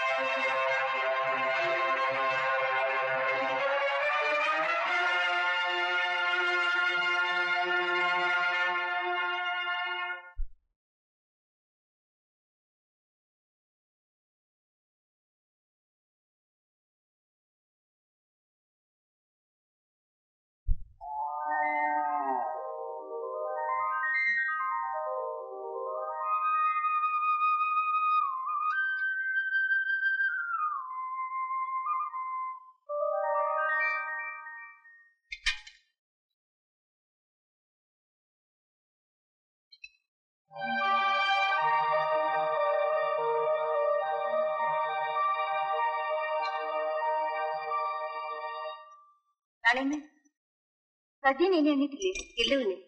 ನಾಳೆನೆ ಸದ್ಯ ನೀನೆ ಎಣ್ಣಿಟ್ಟಿല്ലേ ಇಲ್ಲವೇ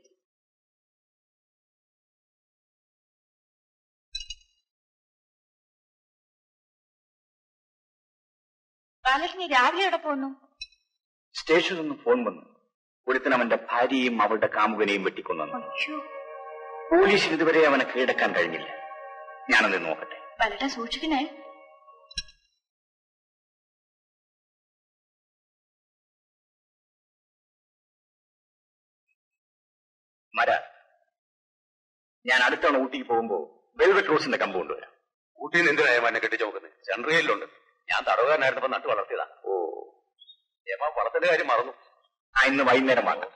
ബാലകൃഷ്ണി രാവിലെ എവിടെ പോന്നു സ്റ്റേഷനിൽ നിന്ന് ഫോൺ വന്നു ഒരുത്തൻ അവന്റെ ഭാര്യയും അവളുടെ കാമുകനെയും വെട്ടിക്കൊന്നു അയ്യോ പോലീസിന് ഇതുവരെ അവനെ കീഴടക്കാൻ കഴിഞ്ഞില്ല ഞാനത് നോക്കട്ടെ വളരെ സൂക്ഷിക്കണേ മര ഞാൻ അടുത്തവണ ഊട്ടിക്ക് പോകുമ്പോ വെൽവെറ്റ് റോസിന്റെ കമ്പ് കൊണ്ടുവരാം ഊട്ടിയിൽ നിന്ന് എന്തിനാ എന്നെ കെട്ടിച്ചു നോക്കുന്നത് ചന്ദ്രയിലുണ്ട് ഞാൻ തടവുകാരനായിരുന്നപ്പോ നട്ടു വളർത്തിയതാ ഓ ഏമാ വളത്തിന്റെ കാര്യം മറന്നു ആ ഇന്ന് വൈകുന്നേരം വാങ്ങാം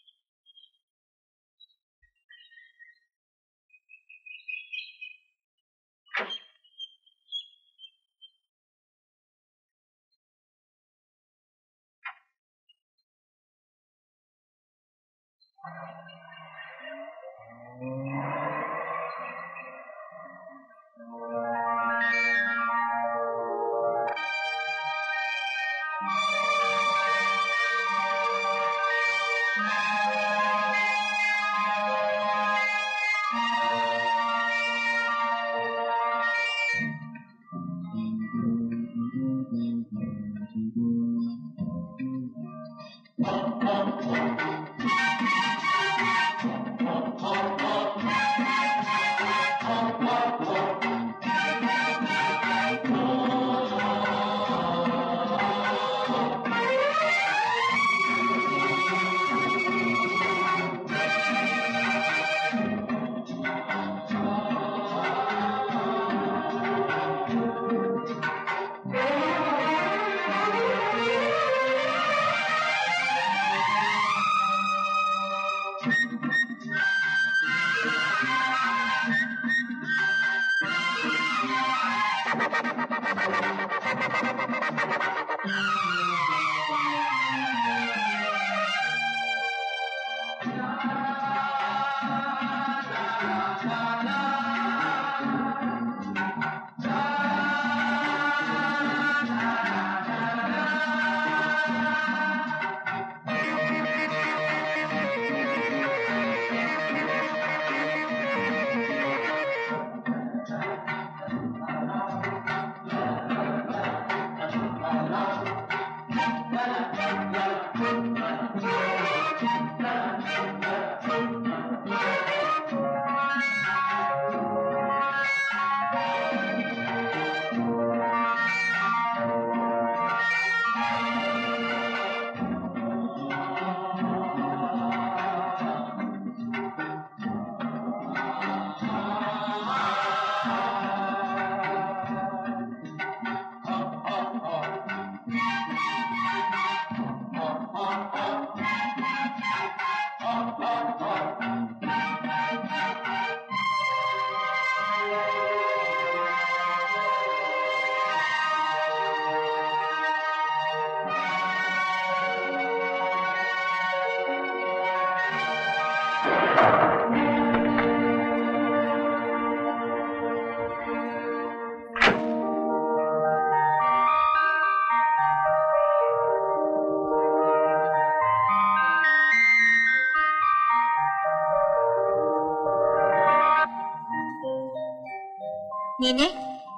നീനെ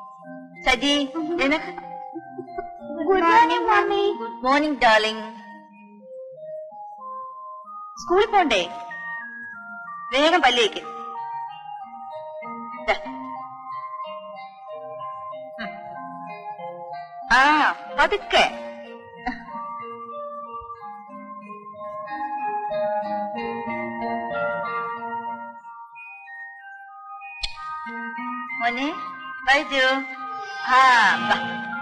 സജി നിനക്ക് good morning mummy good morning darling സ്കൂളിൽ പോണ്ടേ വേഗം പല്ലേക്ക് ആ പതുക്കെ മോനെ വൈദ്യു ആ വാ.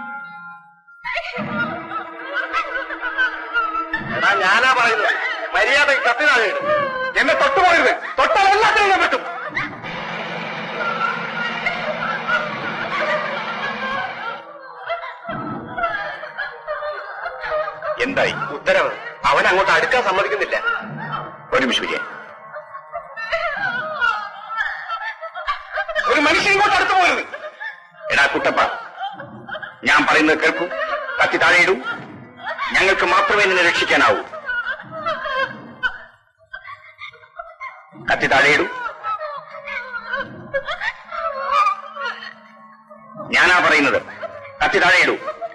എടാ ഞാനാ പറയുന്നത് മര്യാദ കത്തിനാണ് എന്നെ തൊട്ടുപോയത് തൊട്ടാൽ എല്ലാത്തിനും ഞാൻ പറ്റും എന്തായി ഉത്തരവ് അവൻ അങ്ങോട്ട് അടുക്കാൻ സമ്മതിക്കുന്നില്ല ഒരു നിമിഷം വിജയൻ ഒരു മനുഷ്യൻ ഇങ്ങോട്ട് അടുത്ത് പോയത് എടാ കുട്ടപ്പ ഞാൻ പറയുന്നത് കേൾക്കൂ കത്തി താഴെയിടൂ ഞങ്ങൾക്ക് മാത്രമേ നിന്നെ രക്ഷിക്കാനാവൂ കത്തി താഴെയിടൂ ഞാനാ പറയുന്നത് കത്തി താഴെയിടൂ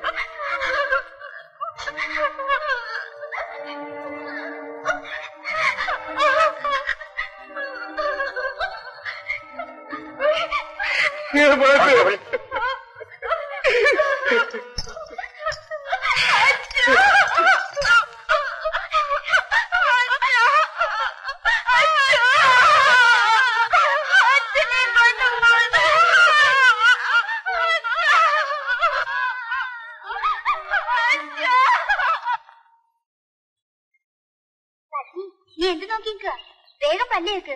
നീ എന്ത് നോക്കിക്ക വേഗം പല്ലേക്ക്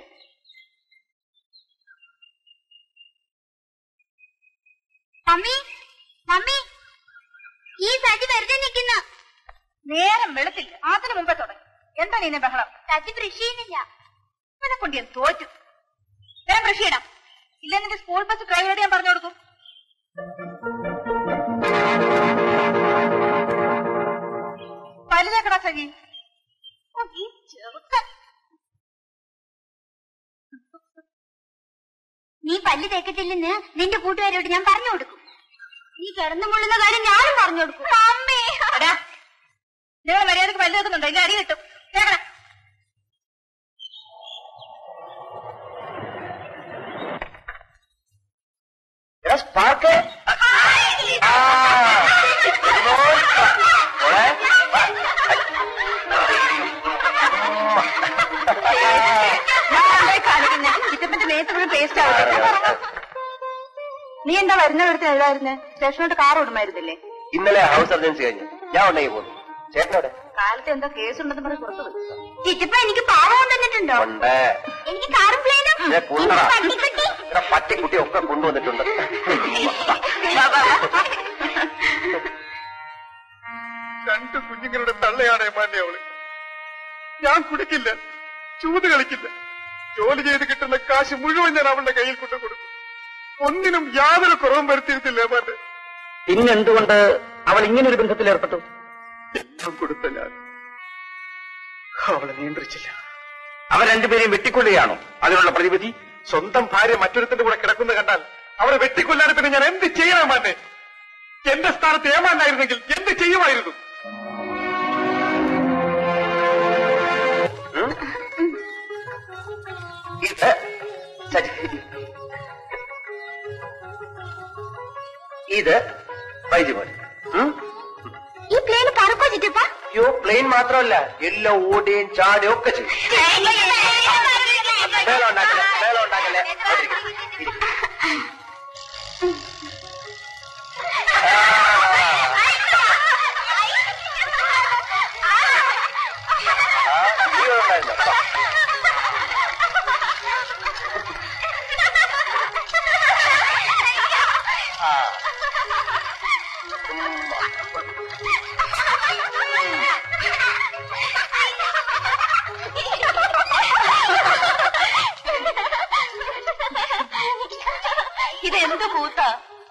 മമ്മി മമ്മി ഈ സജി വെറുതെ നിൽക്കുന്ന നേരം വെളുത്തില്ല അതിനു മുമ്പേ തുടങ്ങി എന്താണ് ഇതിനെ ബഹളം സജി ബ്രഷ് ചെയ്യുന്നില്ല ഇവനെ കൊണ്ട് ഞാൻ തോറ്റു ഞാൻ ബ്രഷ് ചെയ്യണം ഇല്ല നിന്റെ സ്കൂൾ ബസ് ഡ്രൈവറോട് ഞാൻ പറഞ്ഞു കൊടുക്കും പല്ലിലേക്കടാ സജി ഓ, ഈ ചെറുക്കൻ നീ പല്ല് തേക്കത്തില്ലെന്ന് നിന്റെ കൂട്ടുകാരോട് ഞാൻ പറഞ്ഞു കൊടുക്കും നീ കിടന്നു മുള്ളുന്ന കാര്യം ഞാനും പറഞ്ഞു കൊടുക്കും അമ്മേ എടാ നിങ്ങൾ മര്യാദക്ക് പല്ല് വെക്കുന്നുണ്ടോ ഇല്ല അടി കിട്ടും കേൾക്കണം സ്പാർക്ക് ചിറ്റപ്പന്റെ മേത്ത് പേസ്റ്റ് ആവട്ടെ നീ എന്താ വരുന്ന ഇവിടുത്തെ എഴുതായിരുന്നേ സ്റ്റേഷനോട്ട് കാർ ഓടുമായിരുന്നില്ലേ ഇന്നലെ ഹൗസ് സർജൻസി കഴിഞ്ഞു ഞാൻ ഉണ്ടെങ്കിൽ പോന്നു ചേട്ടനോടെ കാലത്ത് എന്തോ കേസ് ഉണ്ടെന്ന് പറഞ്ഞ് പുറത്തു വിളിച്ചു ചിറ്റപ്പ എനിക്ക് പാവം തന്നിട്ടുണ്ടോ ഉണ്ട് എനിക്ക് കാറും പ്ലെയിനും ദേ, പുണ്ടടാ. എനിക്ക് പട്ടിക്കുട്ടി ഇവിടെ പട്ടിക്കുട്ടി ഒക്കെ കൊണ്ടുവന്നിട്ടുണ്ട് രണ്ട് കുഞ്ഞുങ്ങളുടെ തള്ളയാണ് ഏമാന്റെ അവള് ഞാൻ കുടിക്കില്ല ചൂത് കളിക്കില്ല ജോലി ചെയ്ത് കിട്ടുന്ന കാശ് മുഴുവൻ ഞാൻ അവളുടെ കയ്യിൽ കൊണ്ടു കൊടുക്കും ഒന്നിനും യാതൊരു കുറവും വരുത്തിയിരുത്തില്ല ഏമാന്റെ പിന്നെന്തുകൊണ്ട് അവൾ ഇങ്ങനെ ഒരു ബന്ധത്തിൽ ഏർപ്പെട്ടു എല്ലാം കൊടുത്ത ഞാൻ അവളെ നിയന്ത്രിച്ചില്ല അവർ രണ്ടുപേരെയും വെട്ടിക്കൊള്ളുകയാണോ അതിനുള്ള പ്രതിവിധി സ്വന്തം ഭാര്യ മറ്റൊരുത്തിന്റെ കൂടെ കിടക്കുന്ന കണ്ടാൽ അവരെ വെട്ടിക്കൊല്ലാൻ പിന്നെ ഞാൻ എന്ത് ചെയ്യണമെന്നെ എന്റെ സ്ഥാനത്ത് ഏമാനായിരുന്നെങ്കിൽ എന്ത് ചെയ്യുമായിരുന്നു ഉം? ഇത് ശരി. ഇത് വൈദ്യമോൻ ഈ പ്ലെയിൻ പറക്കോ ചിറ്റപ്പ അയ്യോ പ്ലെയിൻ മാത്രമല്ല എല്ലാം ഓടുകയും ചാടുകയും ഒക്കെ ചെയ്യും മേളം ഉണ്ടാക്കല്ലേ മേളം ഉണ്ടാക്കല്ലേ അവിടെ ഇരിക്ക്. ഇരിക്ക്. ആ, നീ ഇവിടെ ഉണ്ടായിരുന്നോ? വാ. ഇതെന്ത് കൂത്താ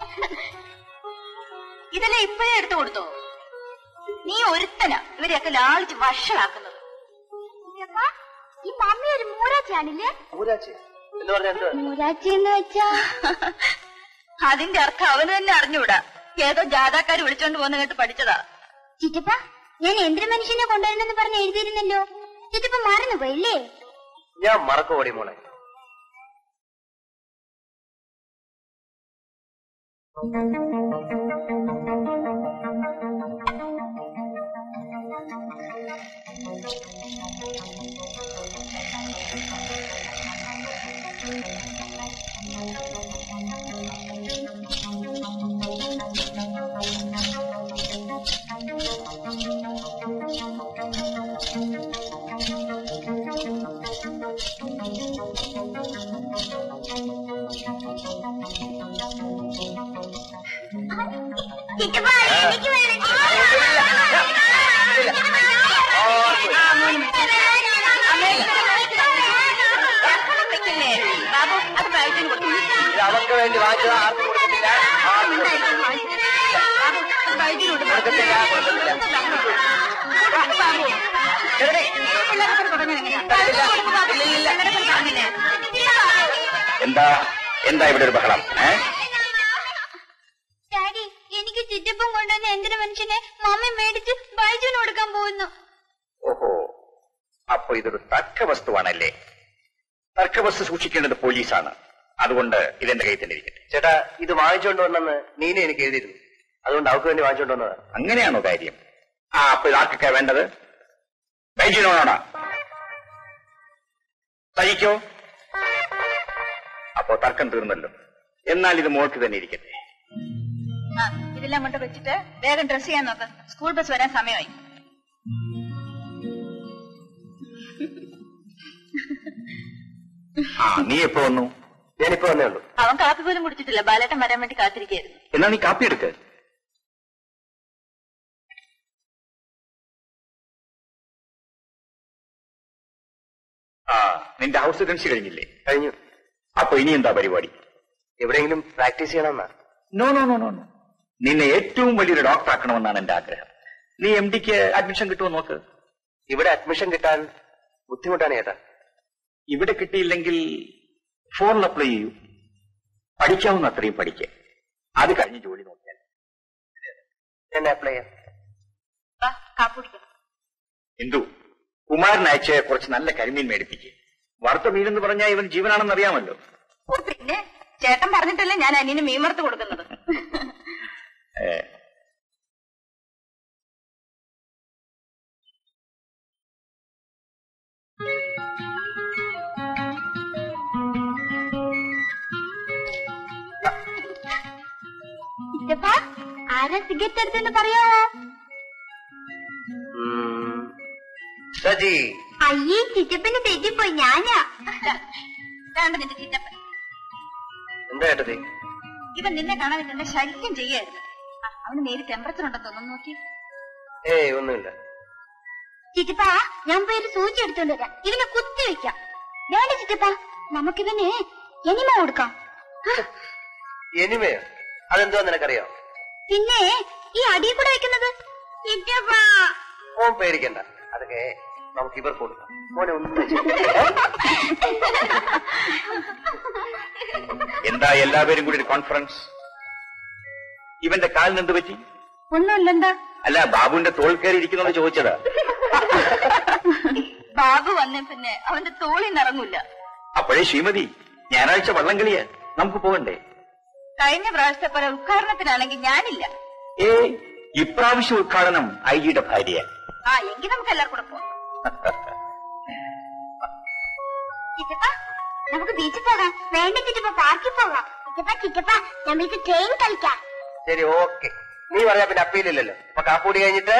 ഇതെല്ലാം ഇപ്പോഴേ എടുത്തു കൊടുത്തോ നീ ഒരുത്തനാ ഇവരെയൊക്കെ ലാളിച്ച് വഷളാക്കുന്നത് ചിറ്റപ്പ, ഈ മമ്മി ഒരു മൂരാച്ചിയാണില്ലേ ഊരാച്ചി എന്ന് പറഞ്ഞാൽ എന്തുവാ മൂരാച്ചി എന്ന് വെച്ചാ അതിന്റെ അർത്ഥം അവന് തന്നെ അറിഞ്ഞൂടാ ഏതോ ജാഥാക്കാർ വിളിച്ചോണ്ട് പോന്ന കേട്ട് പഠിച്ചതാ ചിറ്റപ്പ ഞാൻ യന്ത്ര മനുഷ്യനെ കൊണ്ടുവരണമെന്ന് പറഞ്ഞ് എഴുതിയിരുന്നല്ലോ ചിറ്റപ്പ മറന്നു പോയില്ലേ ഞാൻ മറക്കോടി മോളെ ചിറ്റപ്പ എനിക്ക് വേണം വെക്കില്ലേ? ബാബു അത് ബൈജിന് കൊടുക്കും ഇത് അവർക്ക് വേണ്ടി വാങ്ങിച്ചത് ആർക്കും കൊടുക്കത്തില്ല ആർക്കും കൊടുക്കത്തില്ല. ബാബു അത് ബൈജിന് കൊടുക്കും കൊടുക്കത്തില്ല കൊടുക്കത്തില്ല ബാബു എവിടെ? പിള്ളേരെ തുടങ്ങാൻ എങ്ങനെയാ പിള്ളേരെ തുടങ്ങില്ലേ എന്താ എന്താ ഇവിടെ ഒരു ബഹളം ഏ ഡാഡി എനിക്ക് ചിറ്റപ്പം കൊണ്ടുവന്ന യന്ത്ര മനുഷ്യനെ മമ്മി മേടിച്ച് ബൈജുന് കൊടുക്കാൻ പോകുന്നു ഓഹോ അപ്പൊ ഇതൊരു തർക്കവസ്തുവാണല്ലേ തർക്കവസ്തു സൂക്ഷിക്കേണ്ടത് പോലീസാണ് അതുകൊണ്ട് ഇതെന്റെ കയ്യിൽ തന്നെ ഇരിക്കട്ടെ ചേട്ടാ ഇത് വാങ്ങിച്ചോണ്ട് വന്നെന്ന് നീന എനിക്ക് എഴുതിയിരുന്നു അതുകൊണ്ട് അവർക്ക് വേണ്ടി വാങ്ങിച്ചോണ്ട് വന്നതാ അങ്ങനെയാണോ കാര്യം ആ അപ്പൊ ഇത് ആർക്കൊക്കെ വേണ്ടത് ബൈജിനോടാണ് സഹിക്കോ അപ്പോ തർക്കം തീർന്നല്ലോ എന്നാൽ ഇത് മോൾക്ക് തന്നെ ഇരിക്കട്ടെ ആ, ഇതെല്ലാം കൊണ്ട് വെച്ചിട്ട് വേഗം ഡ്രസ് ചെയ്യാൻ നോക്ക് സ്കൂൾ ബസ് വരാൻ സമയമായി ആ നീ എപ്പോ വന്നു ഞാനിപ്പോ വന്നേ ഉള്ളൂ അവൻ കാപ്പി പോലും കുടിച്ചിട്ടില്ല ബാലേട്ടൻ വരാൻ വേണ്ടി കാത്തിരിക്കായിരുന്നു എന്നാ നീ കാപ്പി എടുക്ക് ആ നിന്റെ ഹൗസ് ഏജൻസി കഴിഞ്ഞില്ലേ കഴിഞ്ഞു അപ്പൊ ഇനി എന്താ പരിപാടി എവിടെയെങ്കിലും പ്രാക്ടീസ് ചെയ്യണമെന്നാ no no no no no നിന്നെ ഏറ്റവും വലിയൊരു ഡോക്ടർ ആക്കണമെന്നാണ് എന്റെ ആഗ്രഹം നീ എം ഡിക്ക് അഡ്മിഷൻ കിട്ടുമോ നോക്ക് ഇവിടെ അഡ്മിഷൻ കിട്ടാൻ ബുദ്ധിമുട്ടാണ് ചേട്ടാ ഇവിടെ കിട്ടിയില്ലെങ്കിൽ ഫോറിൽ അപ്ലൈ ചെയ്യൂ പഠിക്കാവുന്ന അത്രയും പഠിക്കുക അത് കഴിഞ്ഞ് ജോലി നോക്കിയാൽ ഞാൻ അപ്ലൈ ചെയ്യാം വാ, കാപ്പി കുടിക്കാം എന്തു കുമാരൻ അയച്ച് കുറച്ച് നല്ല കരിമീൻ മേടിപ്പിക്കുക വറുത്ത മീനെന്ന് പറഞ്ഞാൽ ഇവൻ ജീവനാണെന്ന് അറിയാമല്ലോ ഓ, പിന്നെ ചേട്ടൻ പറഞ്ഞിട്ടല്ലേ ഞാൻ അനിയന് മീൻ വറുത്ത് കൊടുക്കുന്നത് ഏ, ചിറ്റപ്പ ആരാ സിഗരറ്റ് എടുത്തെന്ന് പറയാമോ ഉം. സജി അയ്യേ ചിറ്റപ്പന് തെറ്റിപ്പോയി ഞാനാ വേണ്ട നിന്റെ ചിറ്റപ്പൻ എന്താ ഏട്ടത്തി ഇവൻ നിന്നെ കാണാൻ എന്നെ ശല്യം ചെയ്യായിരുന്നു ആ, അവന് നേരി ടെമ്പറേച്ചർ ഉണ്ടെന്ന് തോന്നുന്നു നോക്കി ഏയ് ഒന്നുമില്ല ചിറ്റപ്പ ഞാൻ പോയി ഒരു സൂചി എടുത്തോണ്ട് വരാം ഇവനെ കുത്തി വെക്കാം വേണ്ട ചിറ്റപ്പ നമുക്കിവന് എനിമ കൊടുക്കാം എനിമയോ അതെന്തുവാ നിനക്കറിയാം പിന്നെ ഈ അടിയിൽ കൂടെ വെക്കുന്നത് ചിറ്റപ്പ മോൻ പേടിക്കണ്ട അതൊക്കെ നമുക്ക് ഇവർക്ക് കൊടുക്കാം മോനെ ഒന്നും എന്താ എല്ലാവരും കൂടി ഒരു കോൺഫറൻസ് ഇവന്റെ കാലിന് എന്ത് പറ്റി ഒന്നുമില്ലെന്താ അല്ല ബാബുവിന്റെ തോൾ കയറി ഇരിക്കുന്നത് ചോദിച്ചതാ ബാബു വന്നേ പിന്നെ അവന്റെ തോളി നിറങ്ങൂല അപ്പോഴേ ശ്രീമതി ഞായറാഴ്ച വള്ളം കളിയാ നമുക്ക് പോകണ്ടേ കഴിഞ്ഞ പ്രാവശ്യത്തെ പോലെ ഉദ്ഘാടനത്തിനാണെങ്കിൽ ഞാനില്ല ഏ ഇപ്രാവശ്യം ഉദ്ഘാടനം ഐ ജിയുടെ ഭാര്യ ആ എങ്കിൽ നമുക്ക് എല്ലാവർക്കും കൂടെ പോവാം ചിറ്റപ്പ നമുക്ക് ബീച്ചിൽ പോകാം വേണ്ട ചിറ്റപ്പ പാർക്കിൽ പോകാം ചിറ്റപ്പ ചിറ്റപ്പ നമുക്ക് ട്രെയിൻ കളിക്കാം ശരി ഓക്കെ നീ പറയാ പിന്നെ അപ്പീലില്ലല്ലോ അപ്പൊ കാപ്പൂടി കഴിഞ്ഞിട്ട്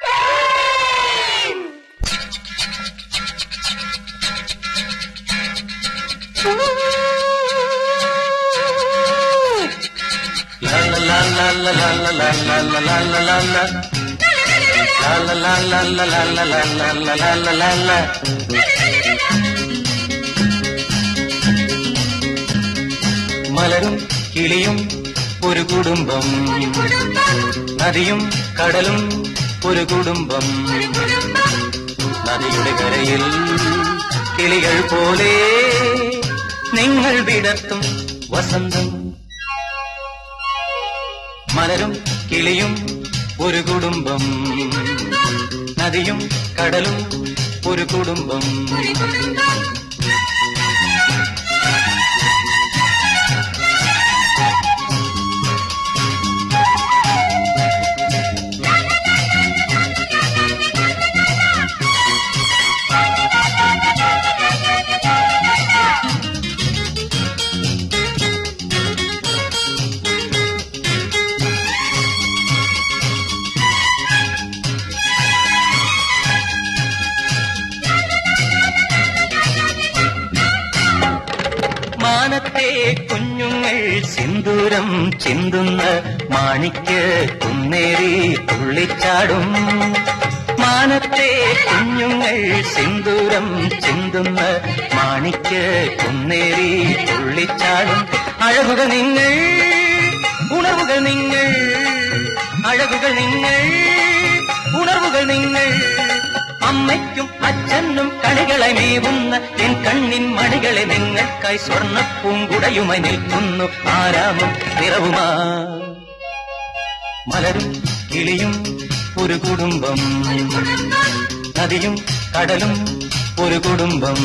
മലരും കിളിയും ഒരു കുടുംബം നദിയും കടലും ഒരു കുടുംബം നദിയുടെ കരയിൽ കിളികൾ പോലെ നിങ്ങൾ വിടർത്തും വസന്തം മലരും കിളിയും ഒരു കുടുംബം നദിയും കടലും ഒരു കുടുംബം മാനത്തെ കുഞ്ഞുങ്ങൾ സിന്ദൂരം ചിന്തുന്ന മാണിക്ക് കുന്നേറി തുള്ളിച്ചാടും മാനത്തെ കുഞ്ഞുങ്ങൾ സിന്ദൂരം ചിന്തുന്ന മാണിക്ക് കുന്നേറി തുള്ളിച്ചാടും അഴകുകൾ നിങ്ങൾ ഉണർവുകൾ നിങ്ങൾ അഴകുകൾ നിങ്ങൾ ഉണർവുകൾ നിങ്ങൾ അമ്മയ്ക്കും അച്ഛനും കണികളെ മേവുന്ന എൻ കണ്ണിൻ മണികളെ നിങ്ങൾക്കായി സ്വർണ്ണ പൂങ്കുടയുമായി നിൽക്കുന്നു ആരാമം നിറവുമാ മലരും കിളിയും ഒരു കുടുംബം നദിയും കടലും ഒരു കുടുംബം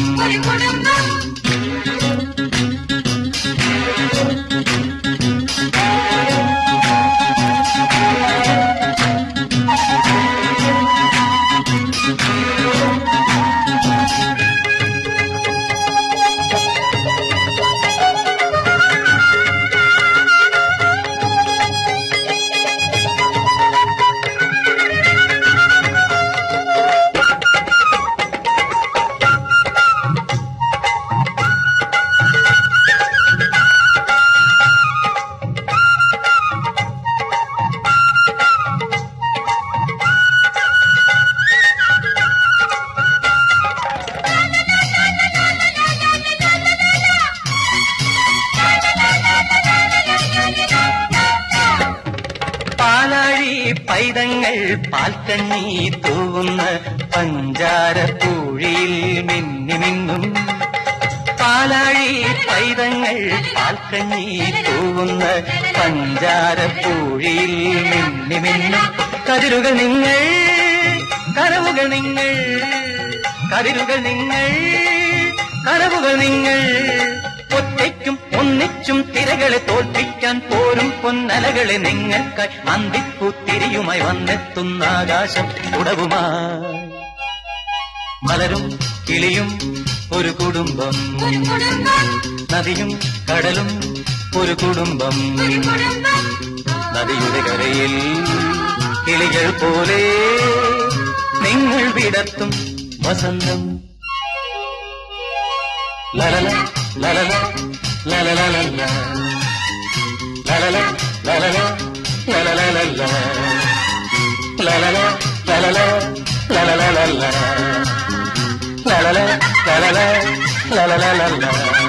പാലാഴി പൈതങ്ങൾ പാൽക്കണ്ണി തൂവുന്ന പഞ്ചാര പൂഴിയിൽ മിന്നി മിന്നും പാലാഴി പൈതങ്ങൾ പാൽക്കണ്ണി തൂവുന്ന പഞ്ചാര പൂഴിയിൽ മിന്നി മിന്നും കതിരുകൾ നിങ്ങൾ കനവുകൾ നിങ്ങൾ കതിരുകൾ നിങ്ങൾ കനവുകൾ നിങ്ങൾ ഒറ്റയ്ക്കും ഒന്നിച്ചും തിരകളെ തോൽപ്പിക്കാൻ പോരും പൊന്നലകളെ നിങ്ങൾക്കായി അന്തിപ്പൂത്തിരിയുമായി വന്നെത്തുന്ന ആകാശം ഉടവുമായി മലരും കിളിയും ഒരു കുടുംബം നദിയും കടലും ഒരു കുടുംബം നദിയുടെ കരയിൽ കിളികൾ പോലെ നിങ്ങൾ വിടത്തും വസന്തം ലലല ലലല ലലലലല ലലല ലലല ലലലലല ലലല ലലല ലലലലല ലലല ലലല ലലലലല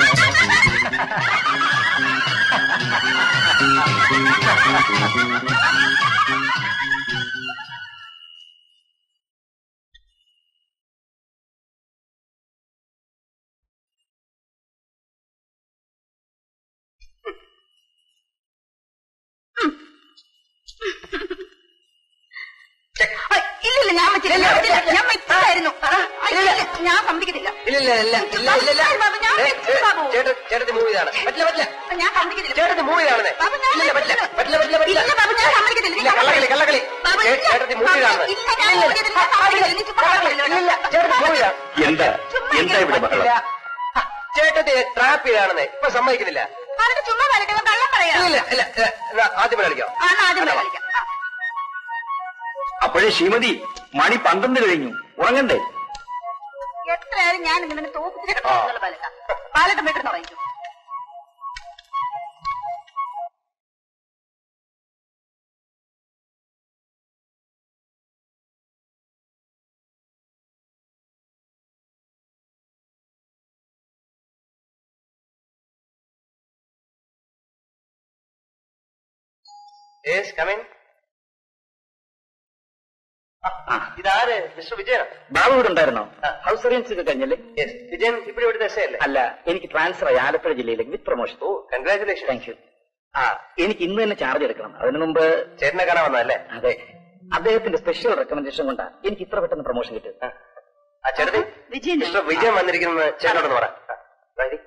ഇല്ല ഇല്ല ഞാൻ പറ്റില്ല ഞാൻ പറ്റില്ല ഞാൻ പറ്റില്ലായിരുന്നു ഇല്ല ഞാൻ സമ്മതിക്കത്തില്ല ഇല്ല ഇല്ല ഇല്ല ഇല്ല ഇല്ല ഇല്ല ബാബു, ഞാൻ ഏ, ഏ, ബാബു. ചേട്ടൻ ചേട്ടത്തി മൂവ് ചെയ്താണ് പറ്റില്ല പറ്റില്ല ഞാൻ സമ്മതിക്കത്തില്ല ചേട്ടത്തി മൂവ് ചെയ്താണെന്നേ ബാബു, ഞാൻ ഇല്ല ഇല്ല, പറ്റില്ല പറ്റില്ല പറ്റില്ല പറ്റില്ല ഇല്ല ബാബു ഞാൻ സമ്മതിക്കത്തില്ല ഇല്ല കള്ളകളി കള്ളകളി ബാബു, ചേ- ഇല്ല. ചേട്ടത്തി മൂവ് ചെയ്താണ് ഇല്ല, ഞാൻ സമ്മതിക്കത്തില്ല, ഞാൻ സമ്മതിക്കത്തില്ല. നീ ചുമ്മാ കളയല്ലേ. ഇല്ല ഇല്ല ചേട്ടത്തി മൂവ് ചെയ്താ എന്താ എന്താ ഇവിടെ ബഹളം ചേട്ടത്തി ട്രാപ്പ് ചെയ്താണെന്നേ ഇപ്പൊ സമ്മതിക്കുന്നില്ല അവരുടെ ചുമ്മാ കളിക്കാൻ കള്ളം പറയാം ഇല്ല ഇല്ല ഇല്ല ഇല്ല, ആദ്യം കളിക്കാം ആ എന്നാ ആദ്യം പോയി കളിക്കാം ആ. അപ്പോഴേ ശ്രീമതി മണി പന്ത്രണ്ട് കഴിഞ്ഞു ഉറങ്ങണ്ടേ എത്രയായാലും ഞാൻ ഇങ്ങനെ തോപ്പിച്ചിട്ട് പാലട്ട പാലട്ട മീറ്റർ തുടങ്ങിച്ചു യെസ് കമിൻ ഇതാര് മിസ്റ്റർ വിജയനോ ബാബു ഇവിടെ ഉണ്ടായിരുന്നോ ഹൗസ് സർവീസ് ഒക്കെ കഴിഞ്ഞല്ലേ യെസ് വിജയൻ ഇവിടെ ഇവിടുത്തെ എസ് അല്ലേ അല്ല എനിക്ക് ട്രാൻസ്ഫർ ആയി ആലപ്പുഴ ജില്ലയിലേക്ക് വിത്ത് പ്രൊമോഷൻ ഓ കൺഗ്രാചുലേഷൻ താങ്ക് യു ആ എനിക്ക് ഇന്ന് തന്നെ ചാർജ് എടുക്കണം അതിനു മുമ്പ് ചേട്ടനെ കാണാൻ വന്നതല്ലേ അതെ അദ്ദേഹത്തിന്റെ സ്പെഷ്യൽ റെക്കമെൻഡേഷൻ കൊണ്ടാ എനിക്ക് ഇത്ര പെട്ടെന്ന് പ്രൊമോഷൻ കിട്ടും ആ ചേട്ടത്തി വിജയൻ മിസ്റ്റർ വിജയൻ വന്നിരിക്കുന്നത് ചേട്ടനോടൊന്ന് പറ ആ, ready?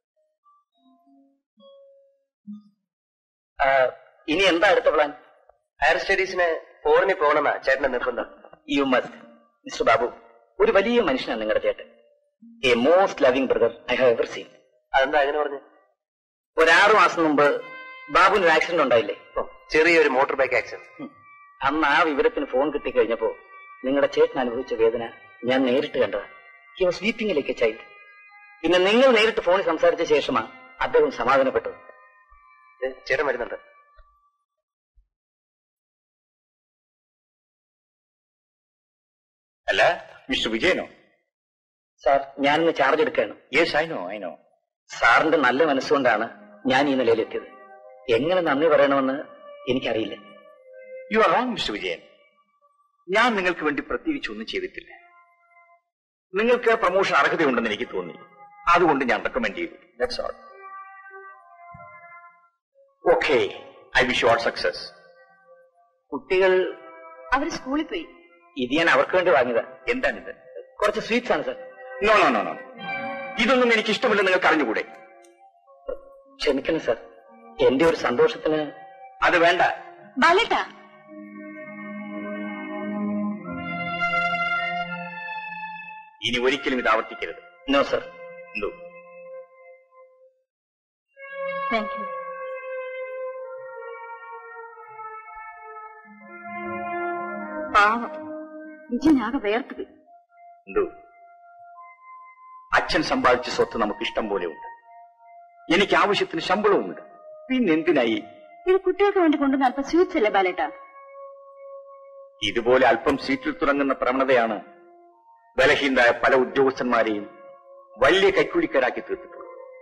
ഇനി എന്താ അടുത്ത പ്ലാൻ ഹയർ സ്റ്റഡീസിന് ഫോറിനിൽ പോകണമെന്നാ ചേട്ടന്റെ നിർബന്ധം യു മസ്റ്റ് മിസ്റ്റർ ബാബു ഒരു വലിയ മനുഷ്യനാണ് നിങ്ങളുടെ ചേട്ടൻ a most loving brother I have ever seen അതെന്താ അങ്ങനെ പറഞ്ഞു ഒരാറു മാസം മുമ്പ് ബാബുവിന് ഒരു ആക്സിഡന്റ് ഉണ്ടായില്ലേ ഓ, ചെറിയൊരു മോട്ടോർ ബൈക്ക് ആക്സിഡന്റ് ഉം. അന്ന് ആ വിവരത്തിന് ഫോൺ കിട്ടിക്കഴിഞ്ഞപ്പോ നിങ്ങളുടെ ചേട്ടൻ അനുഭവിച്ച വേദന ഞാൻ നേരിട്ട് കണ്ടതാ he was weeping like a child പിന്നെ നിങ്ങൾ നേരിട്ട് ഫോണിൽ സംസാരിച്ച ശേഷമാണ് അദ്ദേഹം സമാധാനപ്പെട്ടു ദേ, ചേട്ടൻ വരുന്നുണ്ട് അല്ല മിസ്റ്റർ വിജയനോ സാർ ഞാനിന്ന് ചാർജ് എടുക്കുകയാണ് yes I know I know സാറിന്റെ നല്ല മനസ്സുകൊണ്ടാണ് ഞാൻ ഈ നിലയിലെത്തിയത് എങ്ങനെ നന്ദി പറയണമെന്ന് എനിക്കറിയില്ല you are wrong mister Vijayan ഞാൻ നിങ്ങൾക്ക് വേണ്ടി പ്രത്യേകിച്ച് ഒന്നും ചെയ്തിട്ടില്ല നിങ്ങൾക്ക് പ്രൊമോഷൻ അർഹതയുണ്ടെന്ന് എനിക്ക് തോന്നി അതുകൊണ്ട് ഞാൻ റെക്കമെൻഡ് ചെയ്തു that's all okay I wish you all success കുട്ടികൾ അവര് സ്കൂളിൽ പോയി ഇത് ഞാൻ അവർക്ക് വേണ്ടി വാങ്ങിയതാ എന്താണിത് കുറച്ച് സ്വീറ്റ്സ് ആണ് sir no no no no ഇതൊന്നും എനിക്ക് ഇഷ്ടമില്ല നിങ്ങൾക്ക് അറിഞ്ഞുകൂടെ ക്ഷമിക്കണം സാർ എന്റെ ഒരു സന്തോഷത്തിന് അത് വേണ്ട ബാലേട്ടാ ഇനി ഒരിക്കലും ഇത് ആവർത്തിക്കരുത് നോ സർ എന്തോ താങ്ക് യു പാവം വിജയനാകെ വേർത്തത് എന്തോ അച്ഛൻ സമ്പാദിച്ച സ്വത്ത് നമുക്ക് ഇഷ്ടം പോലെ ഉണ്ട് എനിക്ക് ആവശ്യത്തിന് ശമ്പളവുമുണ്ട് പിന്നെ എന്തിനായി ഇത് കുട്ടികൾക്ക് വേണ്ടി കൊണ്ടുവന്ന അല്പം സ്വീറ്റ്സ് അല്ലേ ബാലേട്ടാ ഇതുപോലെ അല്പം സീറ്റിൽ തുടങ്ങുന്ന പ്രവണതയാണ് ബലഹീനരായ പല ഉദ്യോഗസ്ഥന്മാരെയും വലിയ കൈക്കൂലിക്കാരാക്കി തീർത്തിട്ടുള്ളത്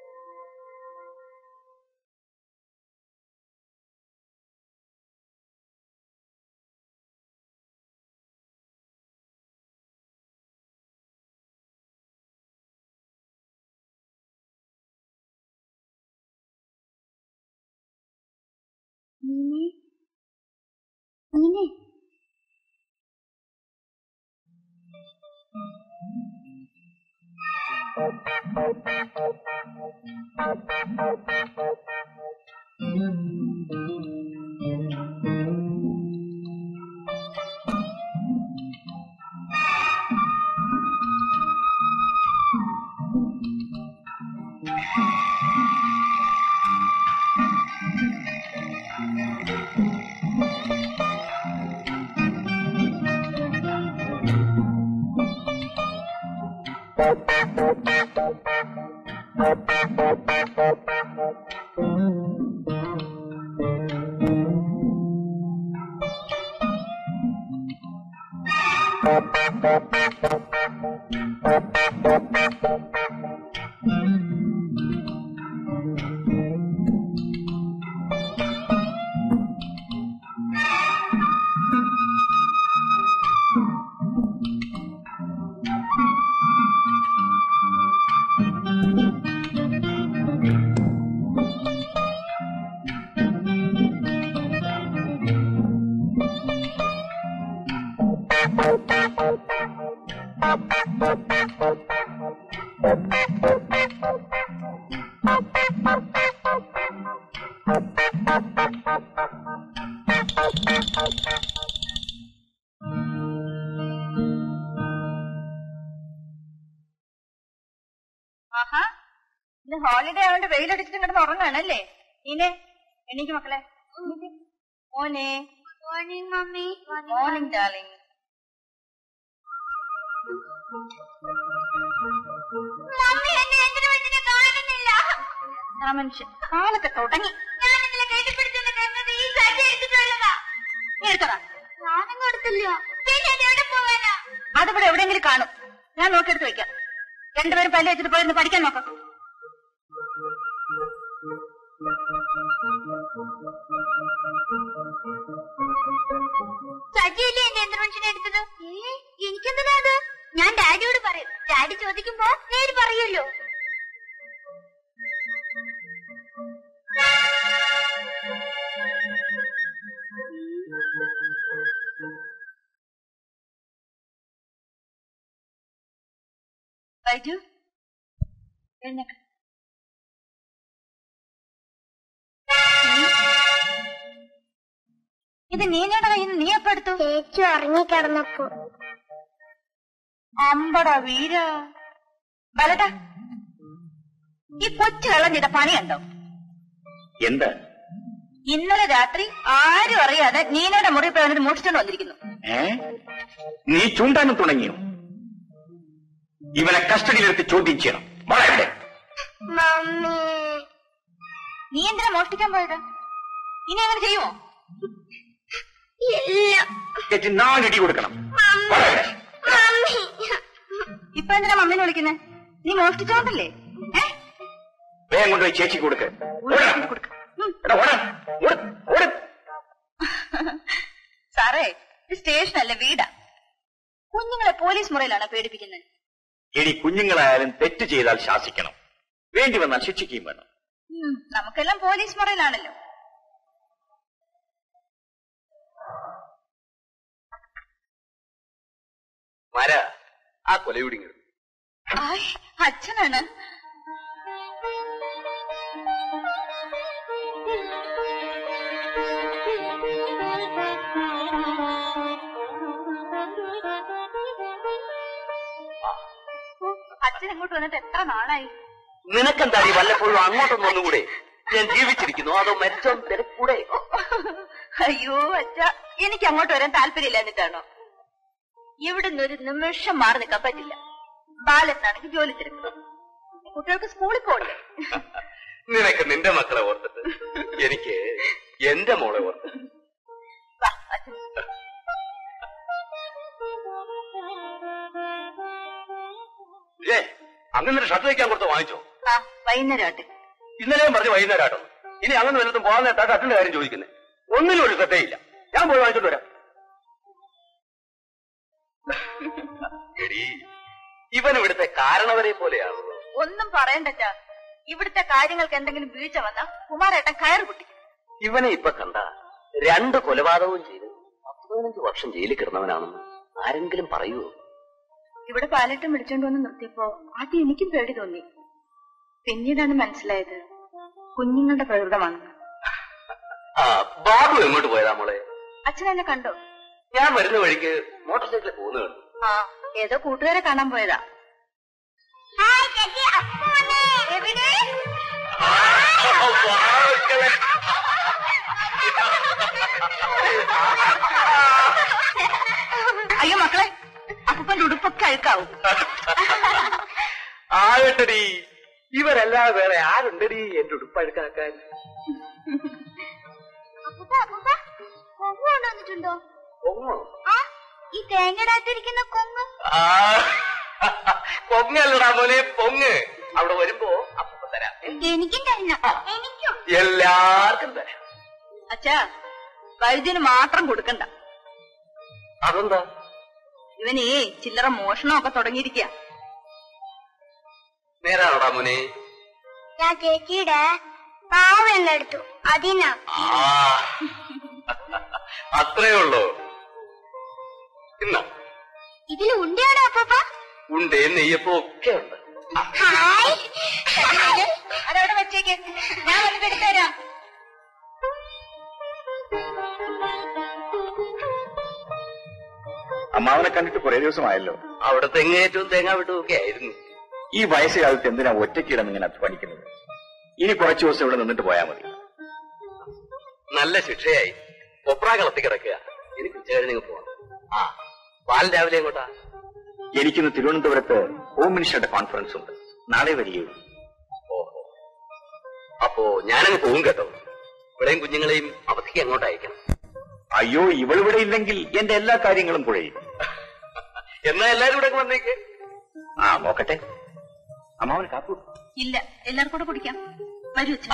നീനെ നീനെ ആഹാ ഇന്ന് ഹോളിഡേ ആയതുകൊണ്ട് വെയിലടിച്ചിട്ട് കിടന്ന് ഉറങ്ങാണല്ലേ നീനെ എണീക്ക് മക്കളെ എണീക്ക്. മോനെ morning mummy morning darling mummy എന്നെ എന്തിനു ഇതിനെ കാണുന്നില്ല ആ മനുഷ്യൻ കാലൊക്കെ തുടങ്ങി ഞാൻ ഇന്നലെ കെട്ടിപ്പിടിച്ചെന്ന് കണ്ടത് ഈ സജ്ജ എടുത്തിട്ടുള്ളതാ നീ എടുത്തടാ ഞാനും കൊടുത്തില്ല പിന്നെ എന്നെ എവിടെ പോവാനാ അതിവിടെ എവിടെയെങ്കിലും കാണും ഞാൻ നോക്കിയെടുത്ത് വെക്കാം രണ്ടുപേരും പല്ല് വെച്ചിട്ട് പോയിരുന്നു പഠിക്കാൻ നോക്കാം സജ്ജയല്ലേ എന്റെ ഇന്റർവെൻഷൻ എടുത്തത് എനിക്കെന്തിനാ അത് ഞാൻ ഡാഡിയോട് പറയും ഡാഡി ചോദിക്കുമ്പോ നേര് പറയുമല്ലോ ബൈജു എഴുന്നേക്ക് ഇത് നീനയുടെ കയ്യിൽ നിന്ന് നീ എപ്പോ എടുത്തു ചേച്ചി ഉറങ്ങിക്കിടന്നപ്പോ അമ്പടാ വീര ബലട്ടാ ഈ കൊച്ചു കള്ളം ചെയ്ത പണിയുണ്ടോ എന്താ ഇന്നലെ രാത്രി ആരും അറിയാതെ നീനയുടെ മുറി പോയി വന്നിട്ട് മോഷിച്ചോണ്ട് വന്നിരിക്കുന്നു ഏ നീ ചൂണ്ടാനും തുടങ്ങിയോ ഇവനെ കസ്റ്റഡിയിലെടുത്ത് ചോദ്യം ചെയ്യണം വളരെ മമ്മി നീ എന്തിനാ മോഷ്ടിക്കാൻ പോയത് ഇനി അങ്ങനെ ചെയ്യുമോ ചേച്ചി നാലിടി കൊടുക്കണം വളരെ. ഇപ്പൊ എന്തിനാ മമ്മീനെ വിളിക്കുന്നത് നീ മോഷ്ടിച്ചോണ്ടല്ലേ ഏ വേഗം കൊണ്ടുപോയി ചേച്ചിക്ക് കൊടുക്ക് ഓടണം. ഉം. എടാ, ഓടാൻ. ഓട്, ഓട്. സാറേ ഇത് സ്റ്റേഷനല്ല വീടാ കുഞ്ഞുങ്ങളെ പോലീസ് മുറയിലാണ് പേടിപ്പിക്കുന്നത് എടി കുഞ്ഞുങ്ങളായാലും തെറ്റ് ചെയ്താൽ ശാസിക്കണം വേണ്ടി വന്നാൽ ശിക്ഷിക്കുകയും വേണം ഉം, നമുക്കെല്ലാം പോലീസ് മുറയിലാണല്ലോ മര ആ കൊലയുടിങ്ങ ആയ് അച്ഛനാണ് അച്ഛൻ ഇങ്ങോട്ട് വന്നിട്ട് എത്ര നാളായി നിനക്കെന്താ ഈ വല്ലപ്പോഴും അങ്ങോട്ടൊന്നും ഒന്നുകൂടെ ഞാൻ ജീവിച്ചിരിക്കുന്നു അതോ മരിച്ചോ തിരക്കൂടെ അയ്യോ അച്ഛ എനിക്ക് അങ്ങോട്ട് വരാൻ താല്പര്യമില്ല എന്നിട്ടാണോ ഇവിടുന്ന് ഒരു നിമിഷം മാറി നിൽക്കാൻ പറ്റില്ല ബാലത്തിനാണെങ്കിൽ ജോലി തിരക്കും കുട്ടികൾക്ക് സ്കൂളിൽ പോകണ്ടേ നിനക്ക് നിന്റെ മക്കളെ ഓർത്തിട്ട് എനിക്ക് എന്റെ മോളെ ഓർത്തിട്ട് വാ, അച്ഛൻ. ഏ അങ്ങനെ ഷർട്ട് വയ്ക്കാൻ കൊടുത്ത് വാങ്ങിച്ചോ ആ വൈകുന്നേരം ആട്ടെ ഇന്നലെയും പറഞ്ഞു വൈകുന്നേരം ആട്ടോ ഇനി അങ്ങനെ വല്ലതും പോകാൻ നേരത്താ ഷർട്ടിന്റെ കാര്യം ചോദിക്കുന്നത് ഒന്നിനും ഒരു ശ്രദ്ധയില്ല ഞാൻ പോയി വാങ്ങിച്ചോണ്ട് വരാം എടീ ഇവൻ ഇവിടുത്തെ കാരണവരെ പോലെയാണല്ലോ ഒന്നും പറയണ്ടച്ചാ ഇവിടുത്തെ കാര്യങ്ങൾക്ക് എന്തെങ്കിലും വീഴ്ച വന്നാ കുമാരേട്ടൻ കയറ് പൊട്ടിക്കും ഇവനെ ഇപ്പൊ കണ്ട രണ്ട് കൊലപാതകവും ചെയ്ത് പത്ത് പതിനഞ്ച് വർഷം ജയിലിൽ കിടന്നവനാണെന്ന് ആരെങ്കിലും പറയുമോ ഇവിടെ പാലട്ടം വിളിച്ചോണ്ട് വന്ന് നിർത്തിയപ്പോ ആദ്യം എനിക്കും പേടി തോന്നി പിന്നീടാണ് മനസ്സിലായത് കുഞ്ഞുങ്ങളുടെ പ്രകൃതമാണെന്ന് ആ ബാബു എങ്ങോട്ട് പോയതാ മോളെ അച്ഛൻ എന്നെ കണ്ടോ ഞാൻ വരുന്ന വഴിക്ക് മോട്ടോർ സൈക്കിളിൽ പോകുന്ന കണ്ടു ആ ഏതോ കൂട്ടുകാരെ കാണാൻ പോയതാ എവിടെ അയ്യോ മക്കളെ അപ്പന്റെ ഉടുപ്പൊക്കെ അഴുക്കാവും ആകട്ടടി ഇവരല്ലാതെ വേറെ ആരുണ്ടടി എന്റെ ഉടുപ്പഴുക്കാക്കാൻ അപ്പൂപ്പ അപ്പൂപ്പ കൊങ്ങ് കൊണ്ടുവന്നിട്ടുണ്ടോ ഒങ്ങോ ആ ഈ തേങ്ങടാത്തിരിക്കുന്ന കൊങ്ങ് ആ പൊങ്ങല്ലടാ മോനെ പൊങ്ങ് അവിടെ വരുമ്പോ അപ്പൊ തരാം എനിക്കും തരണം എനിക്കും എല്ലാവർക്കും തരാം അച്ഛാ വൈദ്യന് മാത്രം കൊടുക്കണ്ട അതെന്താ ഇവനേ ചില്ലറ മോഷണമൊക്കെ തുടങ്ങിയിരിക്കുക നേരാണോടാ മോനെ ഞാൻ ചേച്ചിയുടെ പാവെണ്ണ എടുത്തു അതിനാ ആ അത്രേ ഉള്ളൂ ഇന്നോ ഇതിൽ ഉണ്ടയാണോ അപ്പൂപ്പ ഉണ്ടേ നെയ്യപ്പോ ഒക്കെ ഉണ്ട് ഹായ് അതവിടെ വെച്ചേക്ക് ഞാൻ വന്നിട്ട് എടുത്തുതരാം അമ്മാവനെ കണ്ടിട്ട് കുറെ ദിവസമായല്ലോ അവിടെ തെങ്ങേറ്റവും തേങ്ങ വിട്ടും ഒക്കെ ആയിരുന്നു ഈ വയസ്സുകാലത്ത് എന്തിനാ ഒറ്റയ്ക്കിടന്ന് ഇങ്ങനെ അധ്വാനിക്കുന്നത് ഇനി കുറച്ചു ദിവസം ഇവിടെ നിന്നിട്ട് പോയാൽ മതി നല്ല ശിക്ഷയായി കൊപ്ര കളത്തി കിടക്കുക എനിക്ക് ഉച്ചകഴിഞ്ഞ് പോവാം ആ പാൽ രാവിലെ എങ്ങോട്ടാ എനിക്കിന്ന് തിരുവനന്തപുരത്ത് ഹോം മിനിസ്റ്ററുടെ കോൺഫറൻസ് ഉണ്ട് നാളെ വരികയുള്ളൂ ഓഹോ അപ്പോ ഞാനങ്ങ് പോകും കേട്ടോ ഇവിടെയും കുഞ്ഞുങ്ങളെയും അവധിക്ക് എങ്ങോട്ട് അയക്കണം അയ്യോ ഇവളിവിടെ ഇല്ലെങ്കിൽ എന്റെ എല്ലാ കാര്യങ്ങളും കുഴയും എന്നാ എല്ലാരും ഇവിടെ അങ്ങ് വന്നേക്ക് ആ നോക്കട്ടെ അമ്മാവന് കാപ്പു ഇല്ല എല്ലാവർക്കും കൂടെ കുടിക്കാം വരൂ അച്ഛാ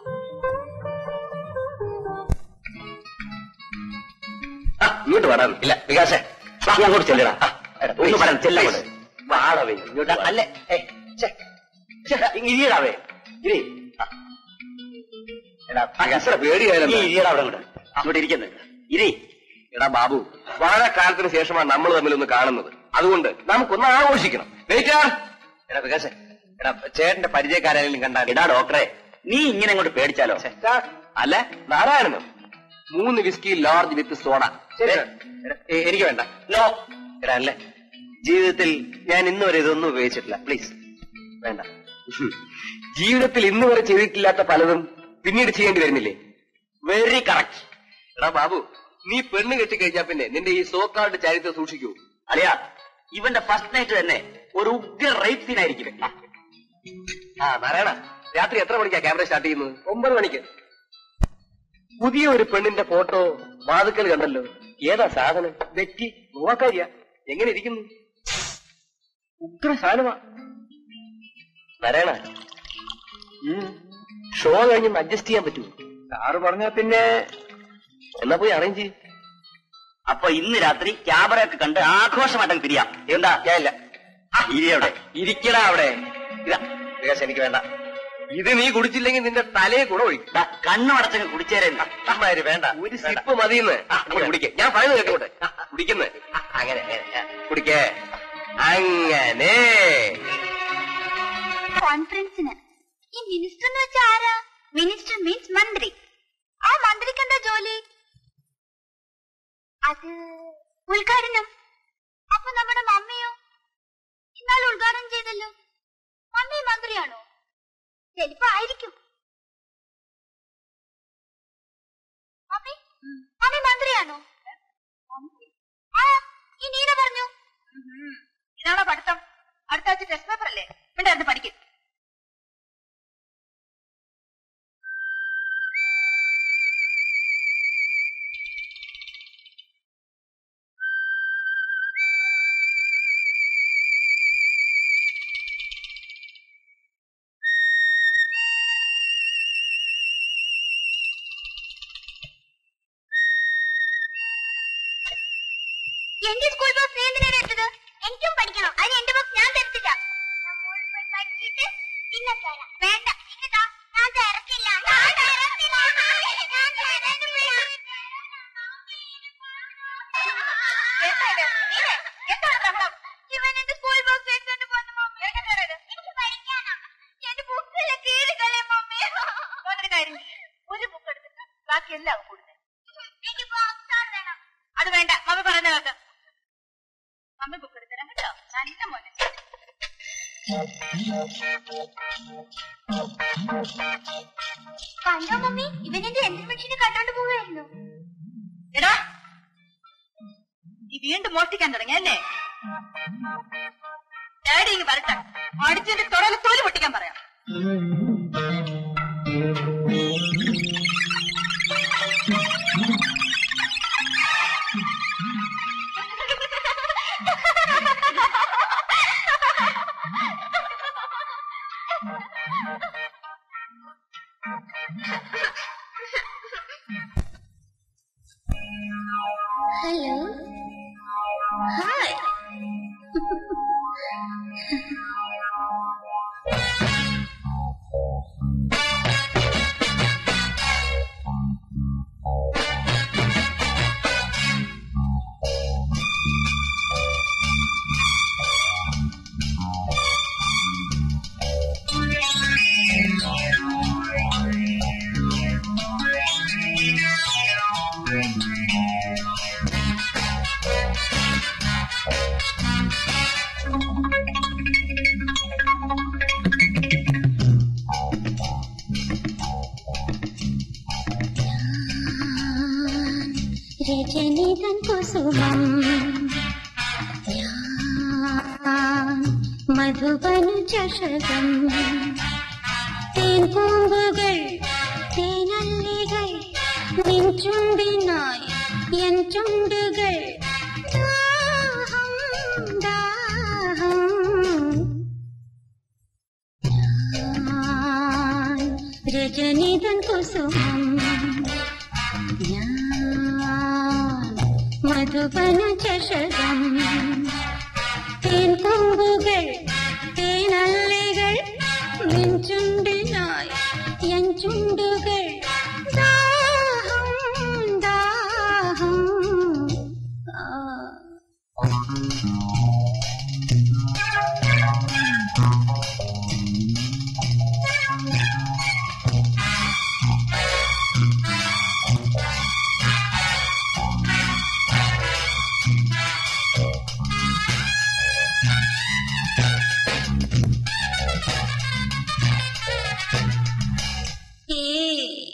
ആ, ഇങ്ങോട്ട് വരാൻ ഇല്ല വികാസേ വാ, നീ അങ്ങോട്ട് ചെല്ലടാ ആ, എടാ, ഒന്ന് വരാൻ ചെല്ലങ്ങോട്ട് വാടവേ ഇങ്ങോട്ട് അല്ലേ ഏ, ഛെ, ഛെ, ഇങ്ങ് ഇരിയടാവേ ഇരി ആ. എടാ വികാസേ, നീ ഇരിയടാ അവിടെ അങ്ങോട്ട് അങ്ങോട്ട് ഇരിക്കുന്നത് ഇരി എടാ ബാബു വളരെ കാലത്തിന് ശേഷമാണ് നമ്മൾ തമ്മിൽ ഒന്ന് കാണുന്നത് അതുകൊണ്ട് നമുക്കൊന്ന് ആഘോഷിക്കണം വെയിറ്റാ എടാ വികാസേ എടാ ചേട്ടന്റെ പരിചയക്കാരെങ്കിലും കണ്ടാൽ എടാ ഡോക്ടറെ നീ ഇങ്ങനെ അങ്ങോട്ട് പേടിച്ചാലോ അല്ല നാരായണനും മൂന്ന് വിസ്കി ലോർജ് വിത്ത് സോഡ എനിക്ക് വേണ്ട നോ എടാ അല്ലേ ജീവിതത്തിൽ ഞാൻ ഇന്ന് വരെ ഇതൊന്നും ഉപയോഗിച്ചിട്ടില്ല പ്ലീസ് വേണ്ട ഉം. ജീവിതത്തിൽ ഇന്ന് വരെ ചെയ്തിട്ടില്ലാത്ത പലതും പിന്നീട് ചെയ്യേണ്ടി വരുന്നില്ലേ വെരി കറക്റ്റ് എടാ ബാബു നീ പെണ്ണ് കെട്ടിക്കഴിഞ്ഞാ പിന്നെ നിന്റെ ഈ സോക്കാർഡ് ചരിത്രം സൂക്ഷിക്കൂ അല്ലയാ ഇവന്റെ ഫസ്റ്റ് നൈറ്റ് തന്നെ ഒരു ഉഗ്ര റേപ്പ് സീനായിരിക്കും ആ നാരായണ രാത്രി എത്ര മണിക്കാ ക്യാമറ സ്റ്റാർട്ട് ചെയ്യുന്നത് ഒമ്പത് മണിക്ക് പുതിയ ഒരു പെണ്ണിന്റെ ഫോട്ടോ വാതുക്കൽ കണ്ടല്ലോ ഏതാ സാധനം വെറ്റി നോക്കാരിയ എങ്ങനെ ഇരിക്കുന്നു ഉഗ്ര സാധനമാ നാരായണ ഷോ കഴിഞ്ഞ് അഡ്ജസ്റ്റ് ചെയ്യാൻ പറ്റുമോ സാറ് പറഞ്ഞാ പിന്നെ എന്നാ പോയി അറേഞ്ച് ചെയ്യും അപ്പൊ ഇന്ന് രാത്രി ക്യാമറയൊക്കെ കണ്ട് ആഘോഷമായിട്ടങ്ങ് പിരിയാം എന്താ ഞാനില്ല ഇരി അവിടെ ഇരിക്കടാ അവിടെ ഇതാ വികാസ് എനിക്ക് വേണ്ട ഇത് നീ കുടിച്ചില്ലെങ്കിൽ നിന്റെ തലയെ കൂടെ ഒഴിക്കും ദാ, കണ്ണുമടച്ചങ്ങ് കുടിച്ചേരുന്നു അമ്മാര് വേണ്ട ഒരു സിപ്പ് മതിയെന്ന് കുടിക്കേ ഞാൻ പറയുന്നത് കേട്ടോട്ടെ കുടിക്കുന്നത് അങ്ങനെ അങ്ങനെ ആ, കുടിക്കേ അങ്ങനെ കോൺഫറൻസിന് ഈ മിനിസ്റ്റർ എന്ന് വെച്ചാൽ ആരാ മിനിസ്റ്റർ മീൻസ് മന്ത്രി ആ മന്ത്രിക്ക് എന്താ ജോലി അത് ഉദ്ഘാടനം അപ്പൊ നമ്മുടെ മമ്മിയോ ഇന്നാൾ ഉദ്ഘാടനം ചെയ്തല്ലോ മമ്മി മന്ത്രിയാണോ ചിലപ്പോ ആയിരിക്കും മമ്മി മമ്മി മന്ത്രിയാണോ ആ ഈ നീന പറഞ്ഞു ഇതാണോ പഠിത്തം അടുത്ത ആഴ്ച ടെസ്റ്റ് പേപ്പർ അല്ലേ ഇവിടെ പഠിക്കും എന്റെ സ്കൂൾ ബസ് നീ എന്തിനാണ് എടുത്തത് എനിക്കും പഠിക്കണം അതിന് എന്റെ ബസ് ഞാൻ തരത്തില്ല പഠിച്ചിട്ട് പിന്നെ തരാം വേണ്ട ഇങ്ങതാ ഞാൻ തരത്തില്ല ഞാൻ തരത്തില്ല ഞാൻ തരത്തില്ല ഇവൻ എന്റെ സ്കൂൾ ബസ് എടുത്തോണ്ട് പോന്നു മമ്മി എനിക്ക് പഠിക്കാനാ എന്റെ ബുക്കിലെ കീഴുകളെ മമ്മി ഒരു കാര്യം ഒരു ബുക്ക് എടുത്തിട്ട് ബാക്കി എല്ലാം കൊടുത്തേ എനിക്ക് ബോക്സ് വേണം അത് വേണ്ട മമ്മി പറയുന്ന കേൾക്ക് മമ്മി ബുക്ക് എടുത്തരാം കേട്ടോ നല്ല മോനെ കണ്ടോ മമ്മി ഇവൻ എന്റെ യന്ത്രം മെഷീന് കണ്ടോണ്ട് പോവുകയായിരുന്നു എടാ നീ വീണ്ടും മോഷ്ടിക്കാൻ തുടങ്ങിയല്ലേ ഡാഡി ഇങ്ങ് വരട്ടെ അടിച്ചതിന്റെ തുടങ്ങി തൊലി പൊട്ടിക്കാൻ പറയാം ഹലോ ഹായ് രജനീതൻ കുസുമം ഞാൻ മധുബനു ചഷകം തേൻ പൂമ്പുകൾ തേനല്ലികൾ നിൻ ചുണ്ടിനായി എൻ ചുണ്ടുകൾ ദാഹം ദാഹം ഞാൻ രജനീതൻ കുസുമം ഞാൻ മധുബന ചഷകം തേൻ കൊമ്പുകൾ തേനല്ലികൾ നിൻ ചുണ്ടിനായി എൻ ചുണ്ടുകൾ ദാഹം ദാഹം ആ ഏ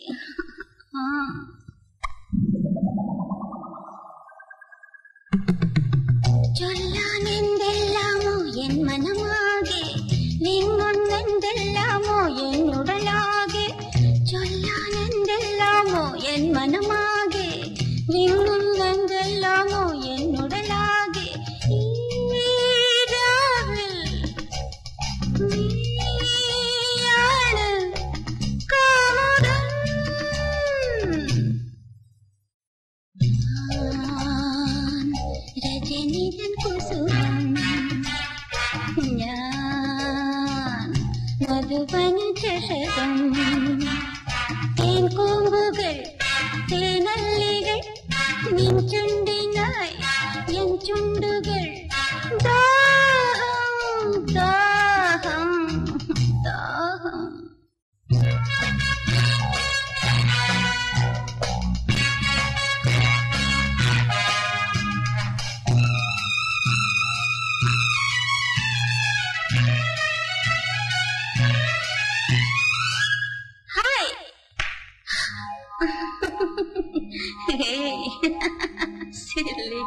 ചഷകം തേൻകൂമ്പുകൾ തേനല്ലികൾ നിൻ ചുണ്ടിനായി എൻ ചുണ്ടുകൾ ദാഹം ദാഹം ദാഹം ഹായ് Hey, silly.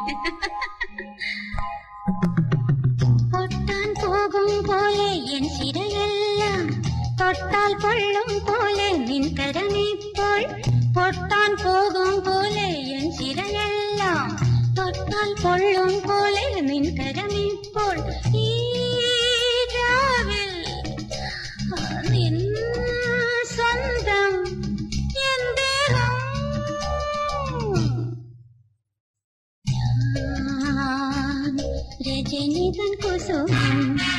പൊട്ടാൻ പോകും പോലെ എൻ ശിരയെല്ലാം തൊട്ടാൽ കൊള്ളും പോലെ നിൻ കരമിപ്പോൾ പൊട്ടാൻ പോകും പോലെ എൻ ശിരയെല്ലാം തൊട്ടാൽ കൊള്ളും പോലെ നിൻ കരമിപ്പോൾ ഈ രാവിൽ ആ, നിൻ സ്വന്തം എൻ ദേഹം ഞാൻ രജനിതൻ കുസുമം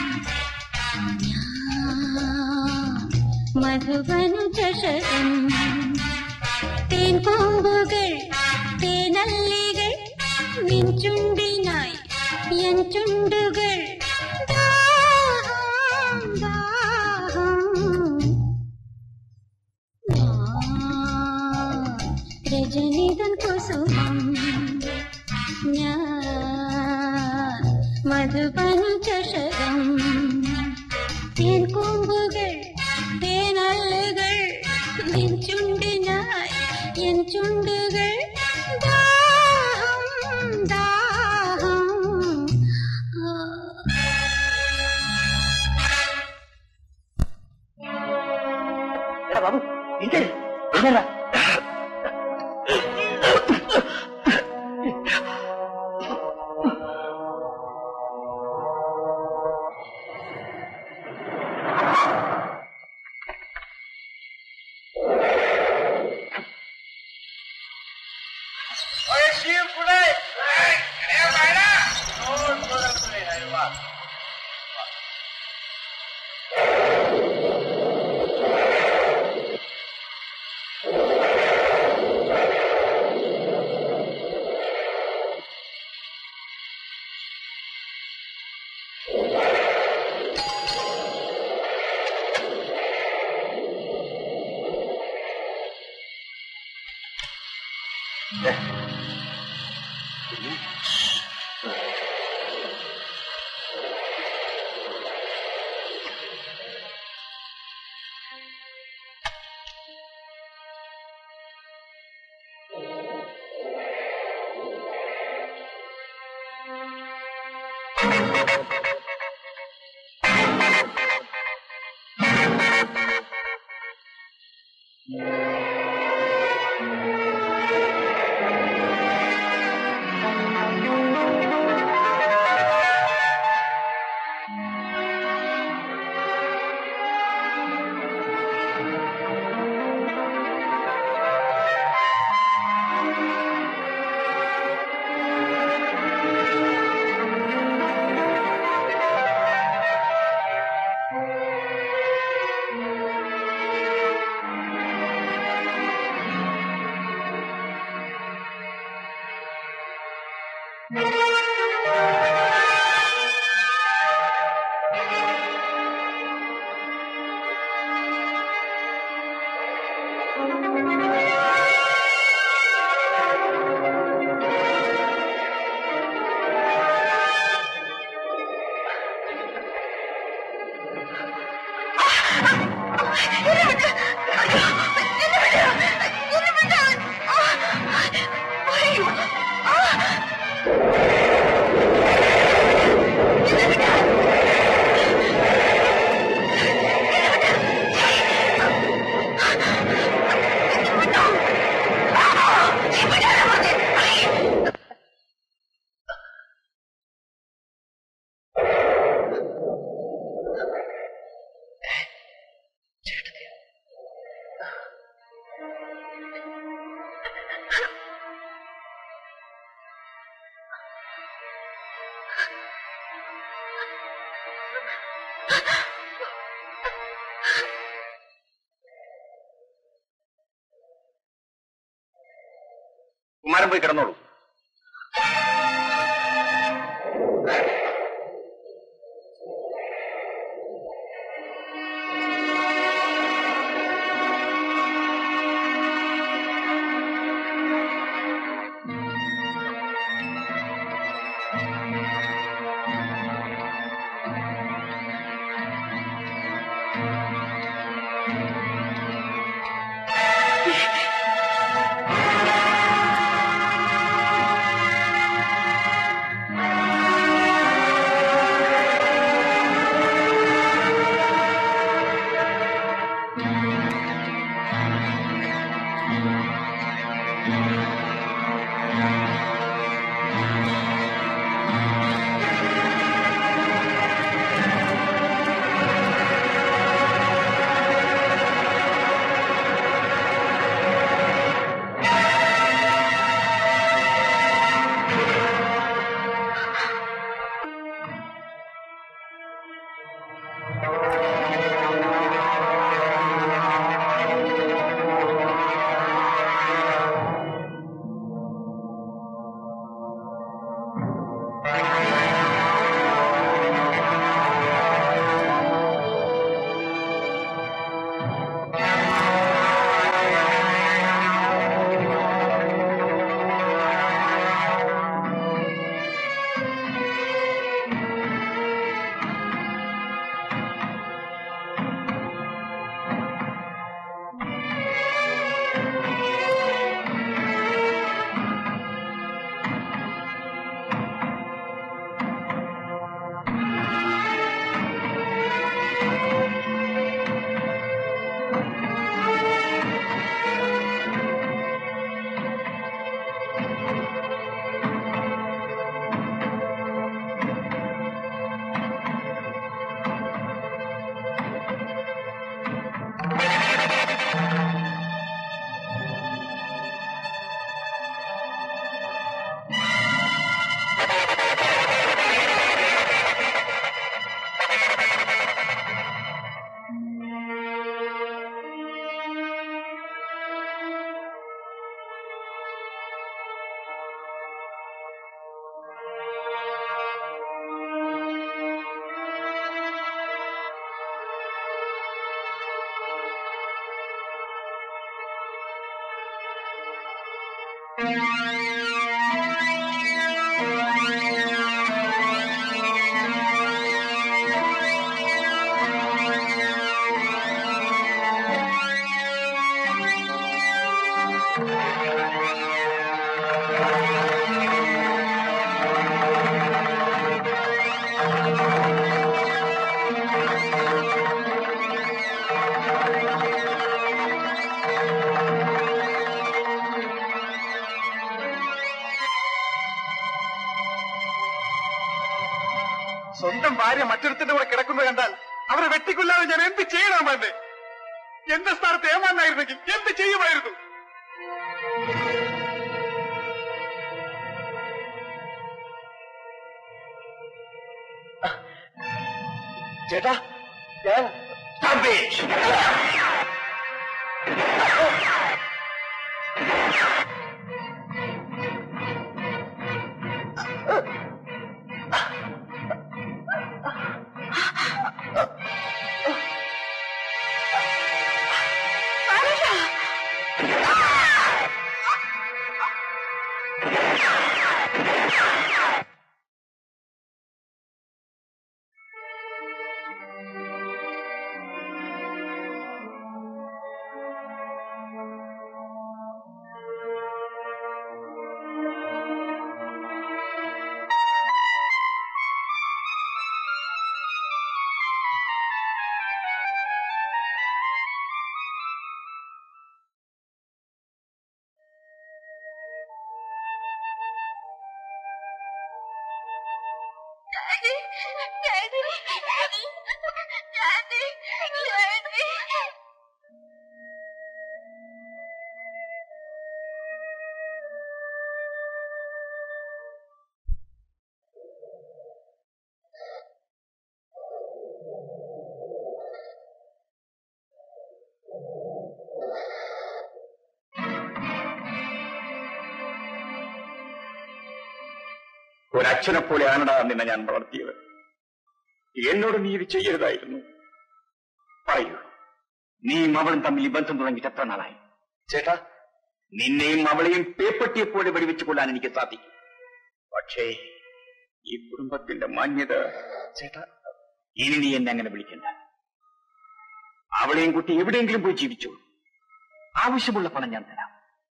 ഞാൻ മധുവനു ചഷകം തേൻ കൊമ്പുകൾ തേനല്ലികൾ നിൻ ചുണ്ടിനായി എൻ ചുണ്ടുകൾ ദാഹം ദാഹം ഞാൻ രജനിതൻ കുസുമം ഞാൻ മധുപനു ചഷകം തേൻ കൊമ്പുകൾ തേനല്ലുകൾ നിൻ ചുണ്ടിനായി എൻ ചുണ്ടുകൾ ദാഹം ദാഹം ആ. എടാ ബാബു നിന്റെ എന്നടാ കുമാരൻ പോയി കിടന്നോളൂ സ്വന്തം ഭാര്യ മറ്റൊരുത്തിന്റെ കൂടെ കിടക്കുന്നത് കണ്ടാൽ അവരെ വെട്ടിക്കൊല്ലാതെ ഞാൻ എന്ത് ചെയ്യണം വേണ്ടേ എന്റെ സ്ഥാനത്ത് ഏമാനായിരുന്നെങ്കിൽ എന്ത് ചെയ്യുമായിരുന്നു ചേട്ടാ ഞാൻ Stop it! Daddy, Daddy, Daddy, Daddy, Daddy. ഒരച്ഛനെ പോലെയാണടാ നിന്നെ ഞാൻ വളർത്തിയത് എന്നോട് നീ ഇത് ചെയ്യരുതായിരുന്നു പറയൂ നീയും അവളും തമ്മിൽ ഈ ബന്ധം തുടങ്ങിയിട്ട് എത്ര നാളായി ചേട്ടാ നിന്നെയും അവളെയും പേപ്പട്ടിയെപ്പോലെ വെടിവെച്ച് കൊല്ലാൻ എനിക്ക് സാധിക്കും പക്ഷേ ഈ കുടുംബത്തിന്റെ മാന്യത ചേട്ടാ ഇനി നീ എന്നെ അങ്ങനെ വിളിക്കണ്ട അവളെയും കുട്ടി എവിടെയെങ്കിലും പോയി ജീവിച്ചു ആവശ്യമുള്ള പണം ഞാൻ തരാം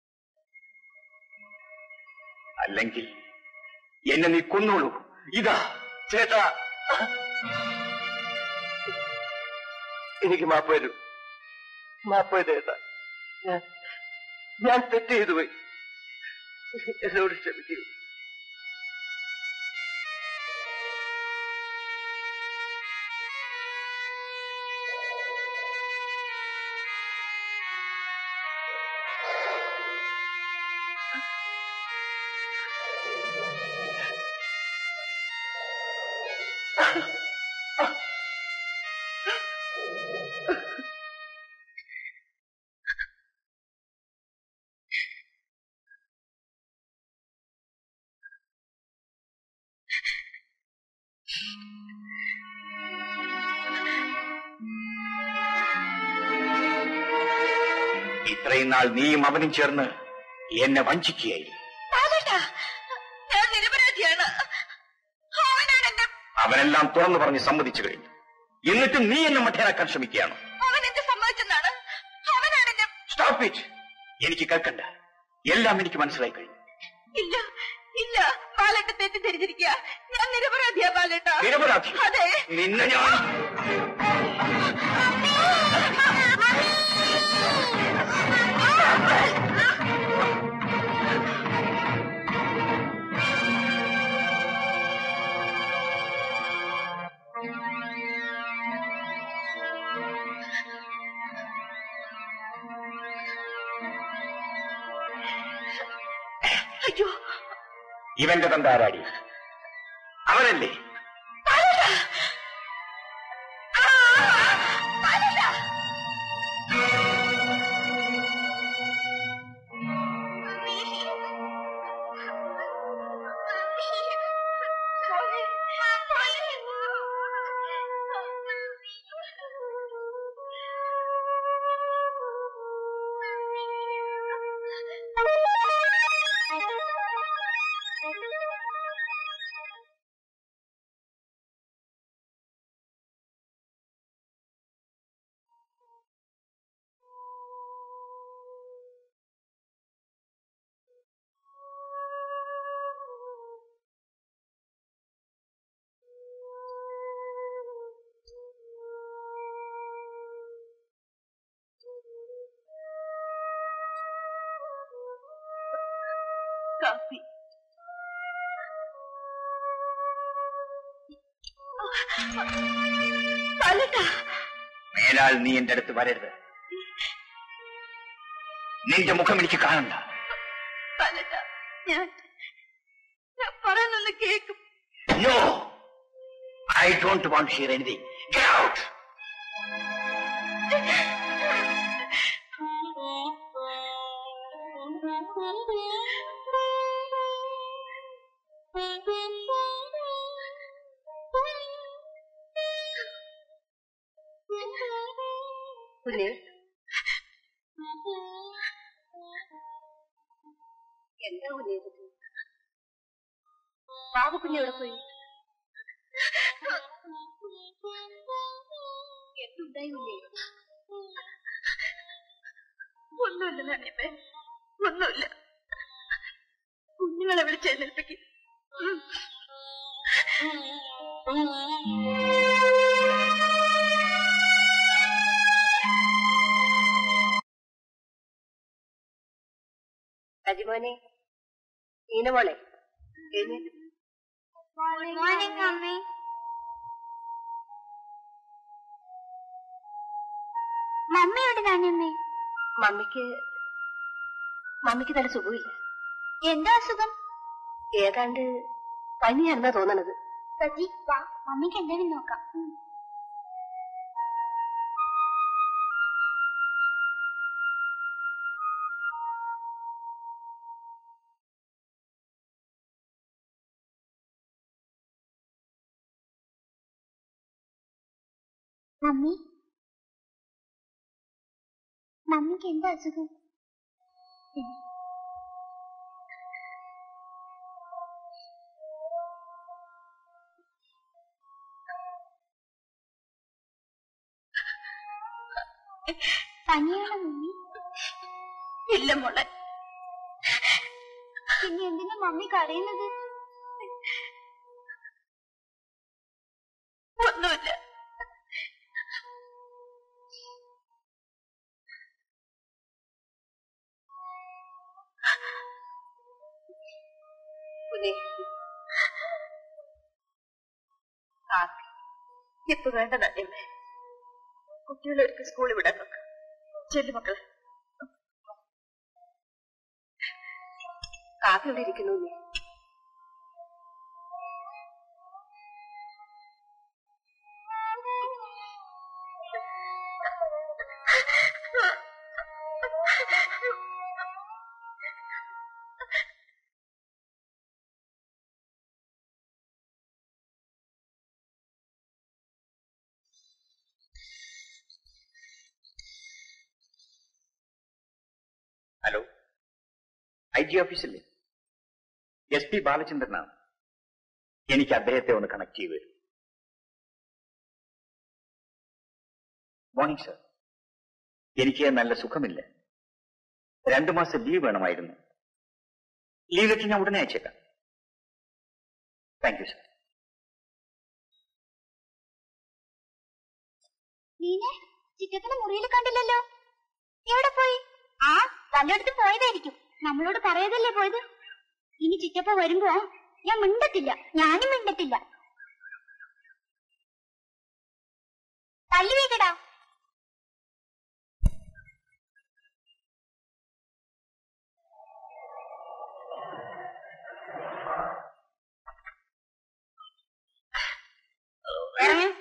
അല്ലെങ്കിൽ എന്നെ നീ കൊന്നോളൂ ഇതാ ചേട്ടാ എനിക്ക് മാപ്പ് വരൂ മാപ്പ് ചേട്ടാ ഞാൻ ഞാൻ തെറ്റ് ചെയ്തു പോയി എന്നോട് ക്ഷമിക്കൂ ഇത്രയും നാൾ നീയും അവനും ചേർന്ന് എന്നെ വഞ്ചിക്കുകയായിരുന്നു ബാലേട്ടാ ഞാൻ നിരപരാധിയാണ് അവനാണ് എന്റെ അവനെല്ലാം തുറന്നു പറഞ്ഞ് സമ്മതിച്ചു കഴിഞ്ഞു എന്നിട്ടും നീ എന്നെ മഠേനാക്കാൻ ശ്രമിക്കുകയാണ് അവൻ എന്റെ സമ്മതിച്ചെന്നാണ് അവനാണ് എന്റെ സ്റ്റോപ്പ് ഇറ്റ് എനിക്ക് കേൾക്കണ്ട എല്ലാം എനിക്ക് മനസ്സിലായി കഴിഞ്ഞു ഇല്ല ഇല്ല ബാലേട്ട തെറ്റിദ്ധരിച്ചിരിക്കുക ഞാൻ നിരപരാധിയാ ബാലേട്ട നിരപരാധി അതെ നിന്നെ ഞാൻ അയ്യോ ഇവന്റെ തന്താരാടി അവനല്ലേ കാപ്പി ബാലേട്ടാ മേലാൽ നീ എന്റെ അടുത്ത് വരരുത് നിന്റെ മുഖം എനിക്ക് കാണണ്ട ബാലേട്ടാ ഞാൻ ഞാൻ പറയുന്നൊന്ന് കേക്കും no I don't want hear anything get out Unni എന്താ ഉണ്ണി ഇതൊക്കെ? ബാബുക്കുഞ്ഞ് എവിടെ പോയി എന്തുണ്ടായി ഉണ്ണി ഒന്നുമില്ല നാണിയമ്മേ ഒന്നുമില്ല കുഞ്ഞുങ്ങളെ വിളിച്ചെഴുന്നേൽപ്പിക്കും അജിമോനെ ഈനമോളെ എഴുന്നേറ്റ് മോർണിംഗ് മമ്മി മമ്മിയുടെ നാണ്യമ്മേ മമ്മിക്ക് മമ്മിക്ക് നല്ല സുഖമില്ല എന്താ അസുഖം ഏതാണ്ട് പനിയാണെന്നാ തോന്നണത് സജി വാ മമ്മിക്ക് എന്തായാലും നോക്കാം മമ്മി മമ്മിക്ക് എന്താ അസുഖം പനിയാണോ മമ്മി ഇല്ല മോളെ പിന്നെ എന്തിനാ മമ്മി കരയുന്നത് ഒന്നുമില്ല കുഞ്ഞേ ആ ഇപ്പൊ വേണ്ട നന്ദിയമ്മേ കുട്ടികളെ ഒരിക്കൽ സ്കൂളിൽ വിടാൻ നോക്ക് ചെല്ലു മക്കളെ കാപ്പി ഇവിടെ ഇരിക്കുന്നു നീ ഹലോ ഐ ജി ഓഫീസല്ലേ എസ് പി ബാലചന്ദ്രനാണ് എനിക്ക് അദ്ദേഹത്തെ ഒന്ന് കണക്ട് ചെയ്തു തരും മോർണിംഗ് സർ എനിക്ക് നല്ല സുഖമില്ല രണ്ടു മാസം ലീവ് വേണമായിരുന്നു ലീവ് ലെറ്റർ ഞാൻ ഉടനെ അയച്ചേക്കാം താങ്ക് യു സർ നീനെ ചിറ്റപ്പനെ മുറിയിൽ കണ്ടില്ലല്ലോ എവിടെ പോയി ആ വല്ലയിടത്തും പോയതായിരിക്കും നമ്മളോട് പറയാതല്ലേ പോയത് ഇനി ചിറ്റപ്പ വരുമ്പോ ഞാൻ മിണ്ടത്തില്ല ഞാനും മിണ്ടത്തില്ല തല്ലി വീക്കടാ ഇറങ്ങ്.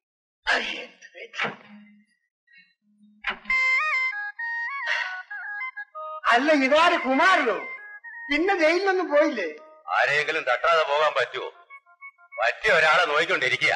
അല്ല ഇതാര് കുമാരനോ പിന്നെ ജയിലിലൊന്നും പോയില്ലേ ആരെങ്കിലും തട്ടാതെ പോകാൻ പറ്റുമോ പറ്റിയ ഒരാളെ നോക്കിക്കൊണ്ടിരിക്കുക